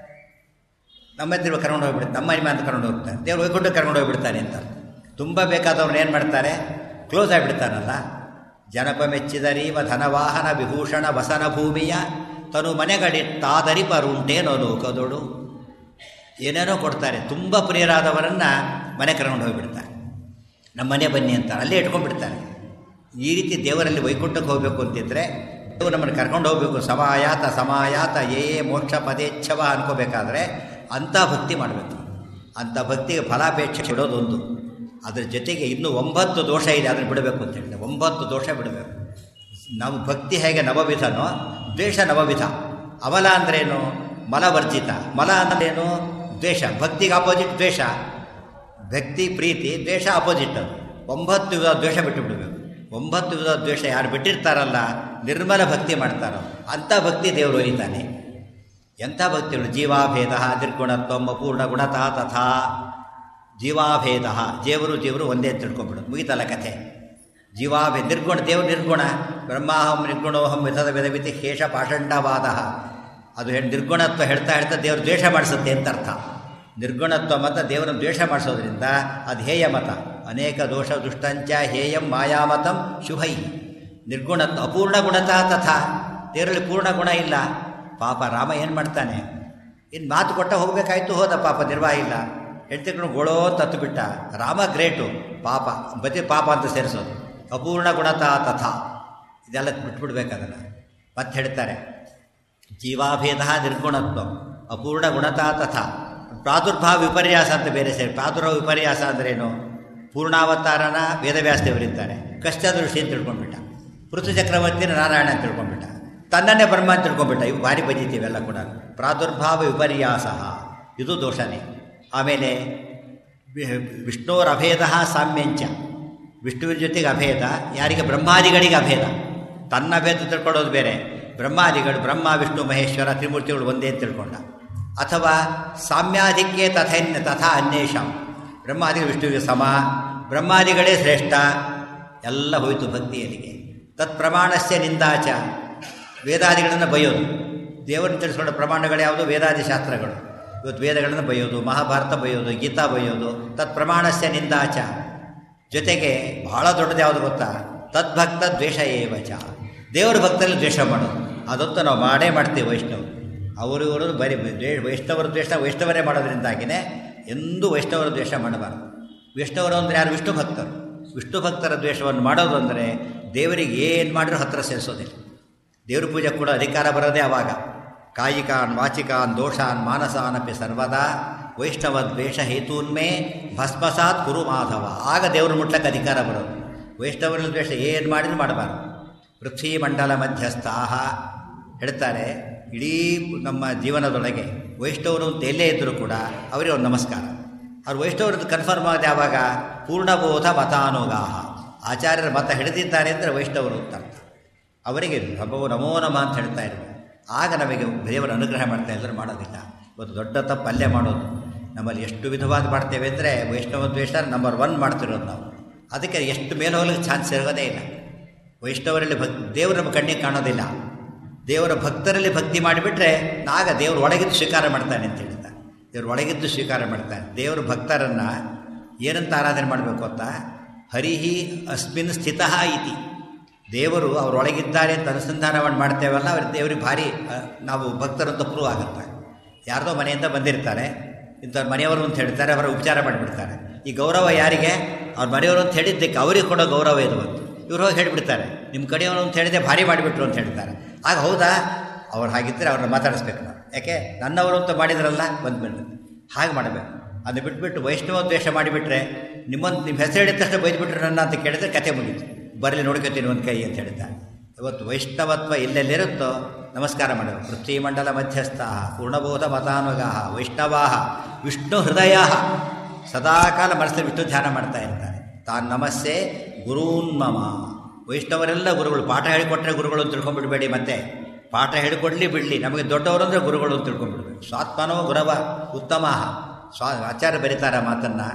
ನಮ್ಮ ಹತ್ರ ಕರ್ಕೊಂಡು ಹೋಗ್ಬಿಡ್ತಾರೆ ನಮ್ಮ ಮನೆ ಅಂತ ಕರ್ಕೊಂಡು ಹೋಗ್ತಾರೆ ದೇವ್ರು ಹೋಗ್ಕೊಂಡು ಕರ್ಕೊಂಡು ಹೋಗ್ಬಿಡ್ತಾನೆ ಅಂತ ತುಂಬ ಬೇಕಾದವ್ರನ್ನ ಏನು ಮಾಡ್ತಾರೆ ಕ್ಲೋಸ್ ಆಗಿಬಿಡ್ತಾನಲ್ಲ ಜನಪ ಮೆಚ್ಚಿದರೀವ ಧನವಾಹನ ವಿಭೂಷಣ ವಸನ ಭೂಮಿಯ ತನು ಮನೆಗಡಿಟ್ಟಾದರಿ ಪರುಂಟೇನೋ ಲೋಕದೊಡು ಏನೇನೋ ಕೊಡ್ತಾರೆ ತುಂಬ ಪ್ರಿಯರಾದವರನ್ನು ಮನೆ ಕರ್ಕೊಂಡು ಹೋಗಿಬಿಡ್ತಾರೆ ನಮ್ಮ ಮನೆ ಬನ್ನಿ ಅಂತ ಅಲ್ಲೇ ಇಟ್ಕೊಂಡ್ಬಿಡ್ತಾರೆ ಈ ರೀತಿ ದೇವರಲ್ಲಿ ವೈಕುಂಠಕ್ಕೆ ಹೋಗಬೇಕು ಅಂತಿದ್ರೆ ದೇವರು ನಮ್ಮನ್ನು ಕರ್ಕೊಂಡು ಹೋಗಬೇಕು ಸಮಾಯಾತ ಸಮಾಯಾತ ಏ ಏ ಮೋಕ್ಷ ಪದೇಚ್ಛವ ಅನ್ಕೋಬೇಕಾದ್ರೆ ಅಂಥ ಭಕ್ತಿ ಮಾಡಬೇಕು ಅಂಥ ಭಕ್ತಿಗೆ ಫಲಾಪೇಕ್ಷೆ ಬಿಡೋದೊಂದು ಅದ್ರ ಜೊತೆಗೆ ಇನ್ನೂ ಒಂಬತ್ತು ದೋಷ ಇದೆ ಅದನ್ನು ಬಿಡಬೇಕು ಅಂತ ಹೇಳಿದೆ ಒಂಬತ್ತು ದೋಷ ಬಿಡಬೇಕು ನಾವು ಭಕ್ತಿ ಹೇಗೆ ನವವಿಧನೋ ದ್ವೇಷ ನವವಿಧ ಅಮಲ ಅಂದ್ರೇನು ಮಲವರ್ಜಿತ ಮಲ ಅಂದ್ರೇನು ದ್ವೇಷ ಭಕ್ತಿಗೆ ಆಪೋಸಿಟ್ ದ್ವೇಷ ಭಕ್ತಿ ಪ್ರೀತಿ ದ್ವೇಷ ಅಪೋಸಿಟ್ ಅದು ಒಂಬತ್ತು ವಿಧ ದ್ವೇಷ ಬಿಟ್ಟು ಬಿಡಬೇಕು ಒಂಬತ್ತು ವಿಧ ದ್ವೇಷ ಯಾರು ಬಿಟ್ಟಿರ್ತಾರಲ್ಲ ನಿರ್ಮಲ ಭಕ್ತಿ ಮಾಡ್ತಾರೋ ಅಂಥ ಭಕ್ತಿ ದೇವರು ಒಲಿತಾನೆ ಎಂಥ ಭಕ್ತಿಗಳು ಜೀವಾಭೇದ ನಿರ್ಗುಣತ್ವಂ ಅಪೂರ್ಣ ಗುಣತಃ ತಥಾ ಜೀವಾಭೇದ ದೇವರು ದೇವರು ಒಂದೇ ಅಂತ ತಿಳ್ಕೊಂಬಿಡೋದು ಮುಗಿತಲ್ಲ ಕಥೆ ಜೀವಾಭೇ ನಿರ್ಗುಣ ದೇವರು ನಿರ್ಗುಣ ಬ್ರಹ್ಮಾಹಂ ನಿರ್ಗುಣೋಹಂ ವಿಧದ ವಿಧವಿತಿ ಹೇಷ ಪಾಷಂಡವಾದ ಅದು ಹೇಳಿ ನಿರ್ಗುಣತ್ವ ಹೇಳ್ತಾ ಹೇಳ್ತಾ ದೇವರು ದ್ವೇಷ ಮಾಡಿಸುತ್ತೆ ಅಂತ ಅರ್ಥ ನಿರ್ಗುಣತ್ವ ಮತ ದೇವರನ್ನು ದ್ವೇಷ ಮಾಡಿಸೋದ್ರಿಂದ ಅದು ಹೇಯ ಮತ ಅನೇಕ ದೋಷ ದುಷ್ಟಂಚ ಹೇಯಂ ಮಾಯಾಮತಂ ಶುಭೈ ನಿರ್ಗುಣತ್ವ ಅಪೂರ್ಣ ಗುಣತಃ ತಥಾ ದೇವರಲ್ಲಿ ಪೂರ್ಣ ಗುಣ ಇಲ್ಲ ಪಾಪ ರಾಮ ಏನು ಮಾಡ್ತಾನೆ ಇನ್ನು ಮಾತು ಕೊಟ್ಟ ಹೋಗಬೇಕಾಯ್ತು ಹೋದ ಪಾಪ ನಿರ್ವಾಹ ಇಲ್ಲ ಹೆಂಡ್ತಿಗಳು ಗೋಳೋ ತತ್ತು ಬಿಟ್ಟ ರಾಮ ಗ್ರೇಟು ಪಾಪ ಬದಿ ಪಾಪ ಅಂತ ಸೇರಿಸೋದು ಅಪೂರ್ಣ ಗುಣತಃ ತಥಾ ಇದೆಲ್ಲ ಬಿಟ್ಬಿಡ್ಬೇಕು ಅದನ್ನು ಮತ್ತೆ ಹೇಳ್ತಾರೆ ಜೀವಾಭೇದ ನಿರ್ಗುಣತ್ವ ಅಪೂರ್ಣ ಗುಣತಾ ತಥಾ ಪ್ರಾದುರ್ಭಾವ ವಿಪರ್ಯಾಸ ಅಂತ ಬೇರೆ ಸೇರಿ ಪ್ರಾದುರ್ಭಾವ ವಿಪರ್ಯಾಸ ಅಂದ್ರೇನು ಪೂರ್ಣಾವತಾರನ ವೇದವ್ಯಾಸ ದೇವರಿದ್ದಾರೆ ಕಷ್ಟ ದೃಷ್ಟಿ ಅಂತ ತಿಳ್ಕೊಂಡ್ಬಿಟ್ಟ ಪೃಥು ಚಕ್ರವರ್ತಿನ ನಾರಾಯಣ ಅಂತ ತಿಳ್ಕೊಂಡ್ಬಿಟ್ಟ ತನ್ನನ್ನೇ ಬ್ರಹ್ಮ ಅಂತ ತಿಳ್ಕೊಂಡ್ಬಿಟ್ಟ ಇವು ಭಾರಿ ಬಜಿತೀವೆಲ್ಲ ಕೂಡ ಪ್ರಾದುರ್ಭಾವ ವಿಪರ್ಯಾಸ ಇದು ದೋಷನೇ ಆಮೇಲೆ ವಿಷ್ಣುವರ ಅಭೇದ ಸಾಮ್ಯಂಚ ವಿಷ್ಣುವಿನ ಜೊತೆಗೆ ಅಭೇದ ಯಾರಿಗೆ ಬ್ರಹ್ಮಾದಿಗಳಿಗೆ ಅಭೇದ ತನ್ನ ಭೇದ ತಿಳ್ಕೊಳ್ಳೋದು ಬೇರೆ ಬ್ರಹ್ಮಾದಿಗಳು ಬ್ರಹ್ಮ ವಿಷ್ಣು ಮಹೇಶ್ವರ ತ್ರಿಮೂರ್ತಿಗಳು ಒಂದೇ ಅಂತ ತಿಳ್ಕೊಂಡ ಅಥವಾ ಸಾಮ್ಯಾಧಿಕ್ಯೇ ತಥೈನ್ಯ ತಥಾ ಅನ್ಯೇಷಾಂ ಬ್ರಹ್ಮಾದಿಗಳು ವಿಷ್ಣುವಿಗೆ ಸಮ ಬ್ರಹ್ಮಾದಿಗಳೇ ಶ್ರೇಷ್ಠ ಎಲ್ಲ ಹೋಯಿತು ಭಕ್ತಿಯಲ್ಲಿಗೆ ತತ್ ಪ್ರಮಾಣಸ್ಯ ನಿಂದಾಚ ವೇದಾದಿಗಳನ್ನು ಬೈಯೋದು ದೇವರನ್ನು ತಿಳಿಸ್ಕೊಂಡ ಪ್ರಮಾಣಗಳು ಯಾವುದು ವೇದಾದಿ ಶಾಸ್ತ್ರಗಳು ಇವತ್ತು ವೇದಗಳನ್ನು ಬೈಯೋದು ಮಹಾಭಾರತ ಬೈಯೋದು ಗೀತಾ ಬೈಯೋದು ತತ್ ಪ್ರಮಾಣಸ್ಯ ನಿಂದಾಚ ಜೊತೆಗೆ ಬಹಳ ದೊಡ್ಡದು ಯಾವುದು ಗೊತ್ತಾ ತದ್ಭಕ್ತ ದ್ವೇಷ ಏವಚ ದೇವರ ಭಕ್ತರಲ್ಲಿ ದ್ವೇಷ ಮಾಡೋದು ಅದಂತೂ ನಾವು ಮಾಡೇ ಮಾಡ್ತೀವಿ ವೈಷ್ಣವರು ಅವರು ಇವರು ಬರೀ ದ್ವೇ ವೈಷ್ಣವರ ದ್ವೇಷ ವೈಷ್ಣವರೇ ಮಾಡೋದ್ರಿಂದಾಗಿಯೇ ಎಂದೂ ವೈಷ್ಣವರ ದ್ವೇಷ ಮಾಡಬಾರ್ದು ವೈಷ್ಣವರು ಅಂದರೆ ಯಾರು ವಿಷ್ಣು ಭಕ್ತರು ವಿಷ್ಣು ಭಕ್ತರ ದ್ವೇಷವನ್ನು ಮಾಡೋದು ಅಂದರೆ ದೇವರಿಗೆ ಏನು ಮಾಡಿದ್ರೂ ಹತ್ತಿರ ಸೇರಿಸೋದಿಲ್ಲ ದೇವ್ರ ಪೂಜೆ ಕೂಡ ಅಧಿಕಾರ ಬರೋದೇ ಆವಾಗ ಕಾಯಿಕಾನ್ ವಾಚಿಕಾನ್ ದೋಷಾನ್ ಮಾನಸಾನಪಿ ಸರ್ವದಾ ವೈಷ್ಣವ ದ್ವೇಷ ಹೇತೂನ್ಮೇ ಭಸ್ಮಸಾತ್ ಕುರು ಮಾಧವ ಆಗ ದೇವರು ಮುಟ್ಲಕ್ಕೆ ಅಧಿಕಾರ ಬರೋದು ವೈಷ್ಣವರ ದ್ವೇಷ ಏನು ಮಾಡಿದ್ರು ಮಾಡಬಾರ್ದು ಪೃಥ್ವಿ ಮಂಡಲ ಮಧ್ಯಸ್ಥಾಹ ಹೇಳ್ತಾರೆ ಇಡೀ ನಮ್ಮ ಜೀವನದೊಳಗೆ ವೈಷ್ಣವರು ಅಂತ ಎಲ್ಲೇ ಇದ್ದರೂ ಕೂಡ ಅವರಿಗೆ ಒಂದು ನಮಸ್ಕಾರ ಅವ್ರು ವೈಷ್ಣವರದ್ದು ಕನ್ಫರ್ಮ್ ಆದ ಯಾವಾಗ ಪೂರ್ಣಬೋಧ ಮತಾನುಗಾಹ ಆಚಾರ್ಯರ ಮತ ಹಿಡಿದಿದ್ದಾರೆ ಅಂದರೆ ವೈಷ್ಣವರು ಅಂತ ಅರ್ಥ ಅವರಿಗೆ ನಮೋ ನಮೋ ನಮ ಅಂತ ಹೇಳ್ತಾ ಇದ್ರು ಆಗ ನಮಗೆ ದೇವರ ಅನುಗ್ರಹ ಮಾಡ್ತಾ ಎಲ್ಲರೂ ಮಾಡೋದಿಲ್ಲ ಇವತ್ತು ದೊಡ್ಡ ತಪ್ಪು ಅಲ್ಲೇ ಮಾಡೋದು ನಮ್ಮಲ್ಲಿ ಎಷ್ಟು ವಿಧವಾದ ಮಾಡ್ತೇವೆ ಅಂದರೆ ವೈಷ್ಣವ ದ್ವೇಷ ನಂಬರ್ ಒನ್ ಮಾಡ್ತಿರೋದು ನಾವು ಅದಕ್ಕೆ ಎಷ್ಟು ಮೇಲೆ ಹೋಗ್ಲಿಕ್ಕೆ ಚಾನ್ಸ್ ಇರೋದೇ ಇಲ್ಲ ವೈಷ್ಣವರಲ್ಲಿ ಭಕ್ ದೇವರು ನಮ್ಮ ಕಣ್ಣಿಗೆ ಕಾಣೋದಿಲ್ಲ ದೇವರ ಭಕ್ತರಲ್ಲಿ ಭಕ್ತಿ ಮಾಡಿಬಿಟ್ರೆ ಆಗ ದೇವರು ಒಳಗಿದ್ದು ಸ್ವೀಕಾರ ಮಾಡ್ತಾನೆ ಅಂತ ಹೇಳ್ತಾರೆ ದೇವರು ಒಳಗಿದ್ದು ಸ್ವೀಕಾರ ಮಾಡ್ತಾನೆ ದೇವರು ಭಕ್ತರನ್ನು ಏನಂತ ಆರಾಧನೆ ಮಾಡಬೇಕು ಅಂತ ಹರಿಹಿ ಅಸ್ಮಿನ್ ಸ್ಥಿತಃ ಇತಿ ದೇವರು ಅವರೊಳಗಿದ್ದಾರೆ ಅಂತ ಅನುಸಂಧಾನವನ್ನು ಮಾಡ್ತೇವಲ್ಲ ಅವ್ರ ದೇವ್ರಿಗೆ ಭಾರಿ ನಾವು ಭಕ್ತರಂತ ಪ್ರೂವ್ ಆಗುತ್ತೆ ಯಾರ್ದೋ ಮನೆಯಿಂದ ಬಂದಿರ್ತಾರೆ ಇಂಥವ್ರ ಮನೆಯವರು ಅಂತ ಹೇಳ್ತಾರೆ ಅವರ ಉಪಚಾರ ಮಾಡಿಬಿಡ್ತಾರೆ ಈ ಗೌರವ ಯಾರಿಗೆ ಅವ್ರ ಮನೆಯವರು ಅಂತ ಹೇಳಿದ್ದಕ್ಕೆ ಅವ್ರಿಗೆ ಕೊಡೋ ಗೌರವ ಇದು ಬಂತು ಇವ್ರು ಹೋಗಿ ಹೇಳಿಬಿಡ್ತಾರೆ ನಿಮ್ಮ ಕಡೆಯವರು ಅಂತ ಹೇಳಿದೆ ಭಾರಿ ಮಾಡಿಬಿಟ್ರು ಅಂತ ಹೇಳ್ತಾರೆ ಆಗ ಹೌದಾ ಅವ್ರು ಹಾಗಿದ್ದರೆ ಅವ್ರನ್ನ ಮಾತಾಡಿಸ್ಬೇಕು ನಾವು ಯಾಕೆ ನನ್ನವರು ಅಂತ ಮಾಡಿದ್ರಲ್ಲ ಬಂದ್ಬಿಟ್ಟು ಹಾಗೆ ಮಾಡಬೇಕು ಅದು ಬಿಟ್ಬಿಟ್ಟು ವೈಷ್ಣವ ದ್ವೇಷ ಮಾಡಿಬಿಟ್ರೆ ನಿಮ್ಮೊಂದು ನಿಮ್ಮ ಹೆಸರು ಹೇಳಿದ ತಕ್ಷಣ ಬೈದ್ಬಿಟ್ರೆ ನನ್ನ ಅಂತ ಕೇಳಿದ್ರೆ ಕತೆ ಮುಗೀತು ಬರಲಿ ನೋಡ್ಕೊತೀನಿ ಒಂದು ಕೈ ಅಂತ ಹೇಳಿದ್ದಾರೆ ಇವತ್ತು ವೈಷ್ಣವತ್ವ ಎಲ್ಲೆಲ್ಲಿರುತ್ತೋ ನಮಸ್ಕಾರ ಮಾಡಬೇಕು ಪೃಥ್ವಿಮಂಡಲ ಮಧ್ಯಸ್ಥ ಪೂರ್ಣಬೋಧ ಮತಾನುಗಾ ವೈಷ್ಣವಾ ವಿಷ್ಣು ಹೃದಯ ಸದಾಕಾಲ ಮನಸ್ಸಲ್ಲಿ ವಿಷ್ಣು ಧ್ಯಾನ ಮಾಡ್ತಾ ಇರ್ತಾರೆ ತಾನು ನಮಸ್ಸೆ ಗುರೂನ್ಮಮ ವೈಷ್ಣವರೆಲ್ಲ ಗುರುಗಳು ಪಾಠ ಹೇಳಿಕೊಟ್ರೆ ಗುರುಗಳು ಅಂತ ತಿಳ್ಕೊಂಡ್ಬಿಡ್ಬೇಡಿ ಮತ್ತೆ ಪಾಠ ಹೇಳಿಕೊಡ್ಲಿ ಬಿಡಲಿ ನಮಗೆ ದೊಡ್ಡವರು ಅಂದರೆ ಗುರುಗಳು ಅಂತ ತಿಳ್ಕೊಂಡ್ಬಿಡ್ಬೇಕು ಸ್ವಾತ್ಮನೋ ಗುರವ ಉತ್ತಮ ಸ್ವಾ ಆಚಾರ್ಯ ಬರೀತಾರೆ ಮಾತನ್ನು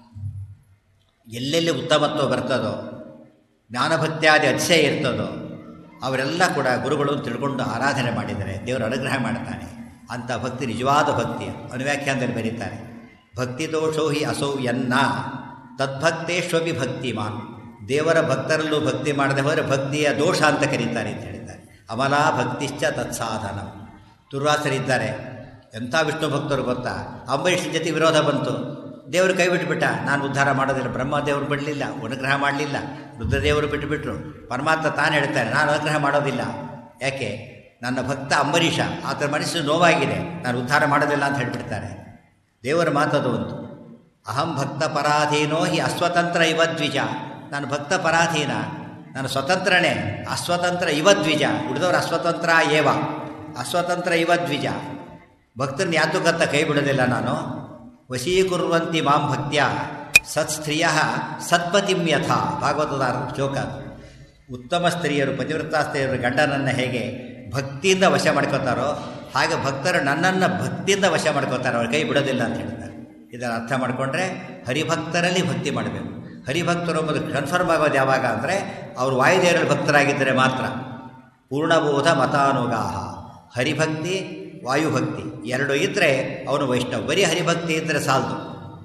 ಎಲ್ಲೆಲ್ಲಿ ಉತ್ತಮತ್ವ ಬರ್ತದೋ ಜ್ಞಾನಭಕ್ತ್ಯಾದಿ ಅತಿಶಯ ಇರ್ತದೋ ಅವರೆಲ್ಲ ಕೂಡ ಗುರುಗಳು ಅಂತ ತಿಳ್ಕೊಂಡು ಆರಾಧನೆ ಮಾಡಿದರೆ ದೇವರು ಅನುಗ್ರಹ ಮಾಡ್ತಾನೆ ಅಂಥ ಭಕ್ತಿ ನಿಜವಾದ ಭಕ್ತಿ ಅನುವ್ಯಾಖ್ಯಾನದಲ್ಲಿ ಬರೀತಾರೆ ಭಕ್ತಿ ದೋಷೋ ಹಿ ಅಸೌ ಎನ್ನ ತದ್ಭಕ್ತೇಶ್ವಪಿ ಭಕ್ತಿಮಾನ್ ದೇವರ ಭಕ್ತರಲ್ಲೂ ಭಕ್ತಿ ಮಾಡದೆ ಹೋದರೆ ಭಕ್ತಿಯ ದೋಷ ಅಂತ ಕರೀತಾರೆ ಅಂತ ಹೇಳಿದ್ದಾರೆ ಅಮಲಾ ಭಕ್ತಿಶ್ಚ ತತ್ಸಾಧನ ದುರ್ವಾಸರಿದ್ದಾರೆ ಎಂಥ ವಿಷ್ಣು ಭಕ್ತರು ಗೊತ್ತಾ ಅಂಬರೀಷ್ ಜೊತೆ ವಿರೋಧ ಬಂತು ದೇವರು ಕೈ ಬಿಟ್ಟುಬಿಟ್ಟ ನಾನು ಉದ್ಧಾರ ಮಾಡೋದಿಲ್ಲ ಬ್ರಹ್ಮದೇವರು ಬಿಡಲಿಲ್ಲ ಅನುಗ್ರಹ ಮಾಡಲಿಲ್ಲ ರುದ್ರದೇವರು ಬಿಟ್ಟುಬಿಟ್ರು ಪರಮಾತ್ಮ ತಾನು ಹೇಳ್ತಾನೆ ನಾನು ಅನುಗ್ರಹ ಮಾಡೋದಿಲ್ಲ ಯಾಕೆ ನನ್ನ ಭಕ್ತ ಅಂಬರೀಷ ಆತನ ಮನಸ್ಸು ನೋವಾಗಿದೆ ನಾನು ಉದ್ಧಾರ ಮಾಡೋದಿಲ್ಲ ಅಂತ ಹೇಳ್ಬಿಡ್ತಾರೆ ದೇವರ ಮಾತದು ಒಂದು ಅಹಂ ಭಕ್ತ ಪರಾಧೀನೋ ಹಿ ಅಸ್ವತಂತ್ರ ಇವ ದ್ವಿಜ ನಾನು ಭಕ್ತ ಪರಾಧೀನ ನಾನು ಸ್ವತಂತ್ರನೇ ಅಸ್ವತಂತ್ರ ಇವ ದ್ವಿಜ ಉಳಿದವರು ಅಸ್ವತಂತ್ರ ಏವ ಅಸ್ವತಂತ್ರ ಇವ ದ್ವಿಜ ಭಕ್ತರನ್ನ ಯಾತಕ್ಕಂತ ಕೈ ಬಿಡೋದಿಲ್ಲ ನಾನು ವಶೀಕುರ್ವಂತಿ ಮಾಂ ಭಕ್ತ್ಯ ಸತ್ಸ್ತ್ರೀಯ ಸತ್ಪತಿಂ ಯಥ ಭಾಗವತದ ಶ್ಲೋಕ ಅದು. ಉತ್ತಮ ಸ್ತ್ರೀಯರು ಪತಿವ್ರತಾ ಸ್ತ್ರೀಯರು ಗಂಡನನ್ನು ಹೇಗೆ ಭಕ್ತಿಯಿಂದ ವಶ ಮಾಡ್ಕೋತಾರೋ ಹಾಗೆ ಭಕ್ತರು ನನ್ನನ್ನು ಭಕ್ತಿಯಿಂದ ವಶ ಮಾಡ್ಕೋತಾರೆ ಅವ್ರ ಕೈ ಬಿಡೋದಿಲ್ಲ ಅಂತ ಹೇಳ್ತಾರೆ ಇದರ ಅರ್ಥ ಮಾಡಿಕೊಂಡ್ರೆ ಹರಿಭಕ್ತರಲ್ಲಿ ಭಕ್ತಿ ಮಾಡಬೇಕು ಹರಿಭಕ್ತರು ಎಂಬುದು ಕನ್ಫರ್ಮ್ ಆಗೋದು ಯಾವಾಗ ಅಂದರೆ ಅವರು ವಾಯುದೇವರಲ್ಲಿ ಭಕ್ತರಾಗಿದ್ದರೆ ಮಾತ್ರ ಪೂರ್ಣಬೋಧ ಮತಾನುಗಾಹ ಹರಿಭಕ್ತಿ ವಾಯುಭಕ್ತಿ ಎರಡು ಇದ್ದರೆ ಅವನು ವೈಷ್ಣವ ಬರೀ ಹರಿಭಕ್ತಿ ಇದ್ದರೆ ಸಾಲದು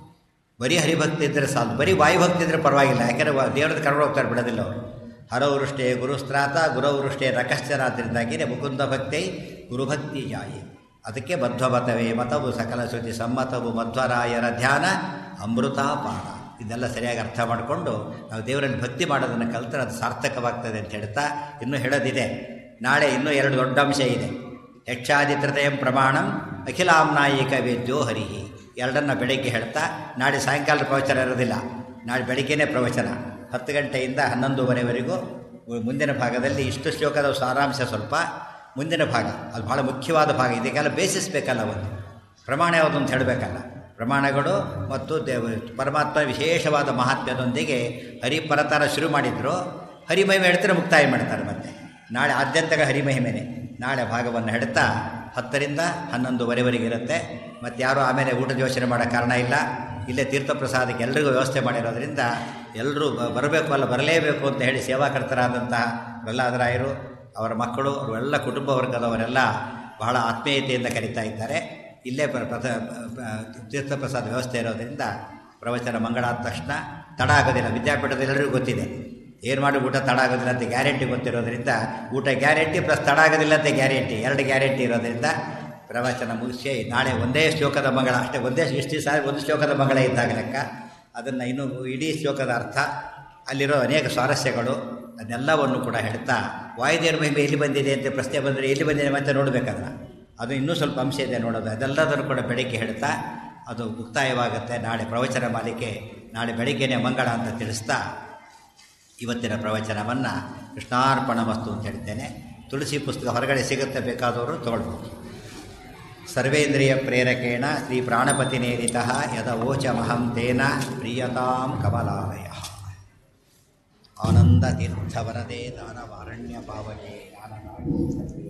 ಬರೀ ಹರಿಭಕ್ತಿ ಇದ್ದರೆ ಸಾಲದು ಬರೀ ವಾಯುಭಕ್ತಿ ಇದ್ದರೆ ಪರವಾಗಿಲ್ಲ ಯಾಕೆಂದರೆ ದೇವ್ರದ್ದು ಕರ್ಕೊಂಡು ಹೋಗ್ತಾರೆ ಬಿಡೋದಿಲ್ಲ ಅವರು ಹರವೃಷ್ಟೇ ಗುರುಸ್ತ್ರಾತ ಗುರವೃಷ್ಟೇ ನಕಶ್ಚರ ಅದರಿಂದಾಗಿಯೇ ಮುಕುಂದ ಭಕ್ತಿ ಗುರುಭಕ್ತಿ ಜಾಯಿ ಅದಕ್ಕೆ ಬದ್ಧಮತವೇ ಮತವು ಸಕಲ ಶ್ರುತಿ ಸಮ್ಮತವು ಮಧ್ವರಾಯರ ಧ್ಯಾನ ಅಮೃತಾಪಾನ ಇದನ್ನೆಲ್ಲ ಸರಿಯಾಗಿ ಅರ್ಥ ಮಾಡಿಕೊಂಡು ನಾವು ದೇವರಲ್ಲಿ ಭಕ್ತಿ ಮಾಡೋದನ್ನು ಕಲ್ತರೆ ಅದು ಸಾರ್ಥಕವಾಗ್ತದೆ ಅಂತ ಹೇಳ್ತಾ ಇನ್ನೂ ಹೇಳೋದಿದೆ ನಾಳೆ ಇನ್ನೂ ಎರಡು ದೊಡ್ಡ ಅಂಶ ಇದೆ ಯಕ್ಷಾದಿತ್ರತೆಯಂ ಪ್ರಮಾಣಂ ಅಖಿಲಾಂನಾಯಿಕ ವೇದ್ಯೋ ಹರಿಹಿ ಎರಡನ್ನ ಬೆಳಗ್ಗೆ ಹೇಳ್ತಾ ನಾಳೆ ಸಾಯಂಕಾಲದ ಪ್ರವಚನ ಇರೋದಿಲ್ಲ ನಾಳೆ ಬೆಳಗ್ಗೆನೇ ಪ್ರವಚನ ಹತ್ತು ಗಂಟೆಯಿಂದ ಹನ್ನೊಂದುವರೆವರೆಗೂ ಮುಂದಿನ ಭಾಗದಲ್ಲಿ ಇಷ್ಟು ಶ್ಲೋಕದ ಸಾರಾಂಶ ಸ್ವಲ್ಪ ಮುಂದಿನ ಭಾಗ ಅದು ಬಹಳ ಮುಖ್ಯವಾದ ಭಾಗ ಇದಕ್ಕೆಲ್ಲ ಬೇಸಿಸ್ ಬೇಕಲ್ಲ ಒಂದು ಪ್ರಮಾಣ ಯಾವುದು ಅಂತ ಹೇಳಬೇಕಲ್ಲ ಪ್ರಮಾಣಗಳು ಮತ್ತು ದೇವ ಪರಮಾತ್ಮ ವಿಶೇಷವಾದ ಮಹಾತ್ಮ್ಯದೊಂದಿಗೆ ಹರಿಪರತರ ಶುರು ಮಾಡಿದ್ರು ಹರಿಮಹಿಮೆ ಹೇಳ್ತಾರೆ ಮುಕ್ತಾಯ ಮಾಡ್ತಾರೆ ಮತ್ತೆ ನಾಳೆ ಆದ್ಯಂತಕ ಹರಿಮಹಿಮೆನೆ ನಾಳೆ ಭಾಗವನ್ನು ಹೇಳ್ತಾ ಹತ್ತರಿಂದ ಹನ್ನೊಂದುವರೆವರೆಗೆ ಇರುತ್ತೆ ಮತ್ತು ಯಾರೂ ಆಮೇಲೆ ಊಟದ ಯೋಚನೆ ಮಾಡೋ ಕಾರಣ ಇಲ್ಲ ಇಲ್ಲೇ ತೀರ್ಥಪ್ರಸಾದಕ್ಕೆ ಎಲ್ರಿಗೂ ವ್ಯವಸ್ಥೆ ಮಾಡಿರೋದ್ರಿಂದ ಎಲ್ಲರೂ ಬರಬೇಕು ಅಲ್ಲ ಬರಲೇಬೇಕು ಅಂತ ಹೇಳಿ ಸೇವಾಕರ್ತರಾದಂತಹ ಪ್ರಹ್ಲಾದರಾಯರು ಅವರ ಮಕ್ಕಳು ಅವರೆಲ್ಲ ಕುಟುಂಬ ವರ್ಗದವರೆಲ್ಲ ಬಹಳ ಆತ್ಮೀಯತೆಯಿಂದ ಕರೀತಾ ಇದ್ದಾರೆ ಇಲ್ಲೇ ಪ್ರ ಪ್ರಥ ತೀರ್ಥಪ್ರಸಾದ ವ್ಯವಸ್ಥೆ ಇರೋದರಿಂದ ಪ್ರವಚನ ಮಂಗಳಾದ ತಕ್ಷಣ ತಡ ಆಗೋದಿಲ್ಲ ವಿದ್ಯಾಪೀಠದಲ್ಲಿ ಎಲ್ಲರಿಗೂ ಗೊತ್ತಿದೆ ಏನು ಮಾಡಿ ಊಟ ತಡ ಆಗೋದಿಲ್ಲ ಅಂತ ಗ್ಯಾರಂಟಿ ಗೊತ್ತಿರೋದ್ರಿಂದ ಊಟ ಗ್ಯಾರಂಟಿ ಪ್ಲಸ್ ತಡ ಆಗೋದಿಲ್ಲ ಅಂತ ಗ್ಯಾರಂಟಿ ಎರಡು ಗ್ಯಾರಂಟಿ ಇರೋದ್ರಿಂದ ಪ್ರವಚನ ಮುಗಿಸಿ ನಾಳೆ ಒಂದೇ ಶ್ಲೋಕದ ಮಂಗಳ ಅಷ್ಟೇ ಒಂದೇ ಇಷ್ಟು ದಿವಸ ಒಂದು ಶ್ಲೋಕದ ಮಂಗಳ ಇದ್ದಾಗ ಲೆಕ್ಕ ಅದನ್ನು ಇನ್ನೂ ಇಡೀ ಶ್ಲೋಕದ ಅರ್ಥ ಅಲ್ಲಿರೋ ಅನೇಕ ಸ್ವಾರಸ್ಯಗಳು ಅದನ್ನೆಲ್ಲವನ್ನು ಕೂಡ ಹೇಳ್ತಾ ವಾಯುದೇವ್ರ ಮಹಿಮೆ ಎಲ್ಲಿ ಬಂದಿದೆ ಅಂತ ಪ್ರಶ್ನೆ ಬಂದರೆ ಎಲ್ಲಿ ಬಂದಿದೆ ಮತ್ತೆ ನೋಡಬೇಕಲ್ಲ ಅದು ಇನ್ನೂ ಸ್ವಲ್ಪ ಅಂಶ ಇದೆ ನೋಡೋದು ಅದೆಲ್ಲದನ್ನು ಕೂಡ ಬೆಳಗ್ಗೆ ಹೇಳ್ತಾ ಅದು ಮುಕ್ತಾಯವಾಗುತ್ತೆ ನಾಳೆ ಪ್ರವಚನ ಮಾಲಿಕೆ ನಾಳೆ ಬೆಳಗ್ಗೆನೇ ಮಂಗಳ ಅಂತ ತಿಳಿಸ್ತಾ ಇವತ್ತಿನ ಪ್ರವಚನವನ್ನು ಕೃಷ್ಣಾರ್ಪಣ ವಸ್ತು ಅಂತ ಹೇಳ್ತೇನೆ ತುಳಸಿ ಪುಸ್ತಕ ಹೊರಗಡೆ ಸಿಗುತ್ತೆ ಬೇಕಾದವರು ತೊಗೊಳ್ಬೋದು ಸರ್ವೇಂದ್ರಿಯ ಪ್ರೇರಕೇಣ ಶ್ರೀ ಪ್ರಾಣಪತಿನೇರಿತ ಯದ ಓಚಮಹಂ ತೇನ ಪ್ರಿಯತಾಂ ಕಮಲಾಲಯ ಆನಂದ ತೀರ್ಥವರದೇ ದಾನವಾರಣ್ಯ ಪಾವಕೆ ಜ್ಞಾನನಾಡಿ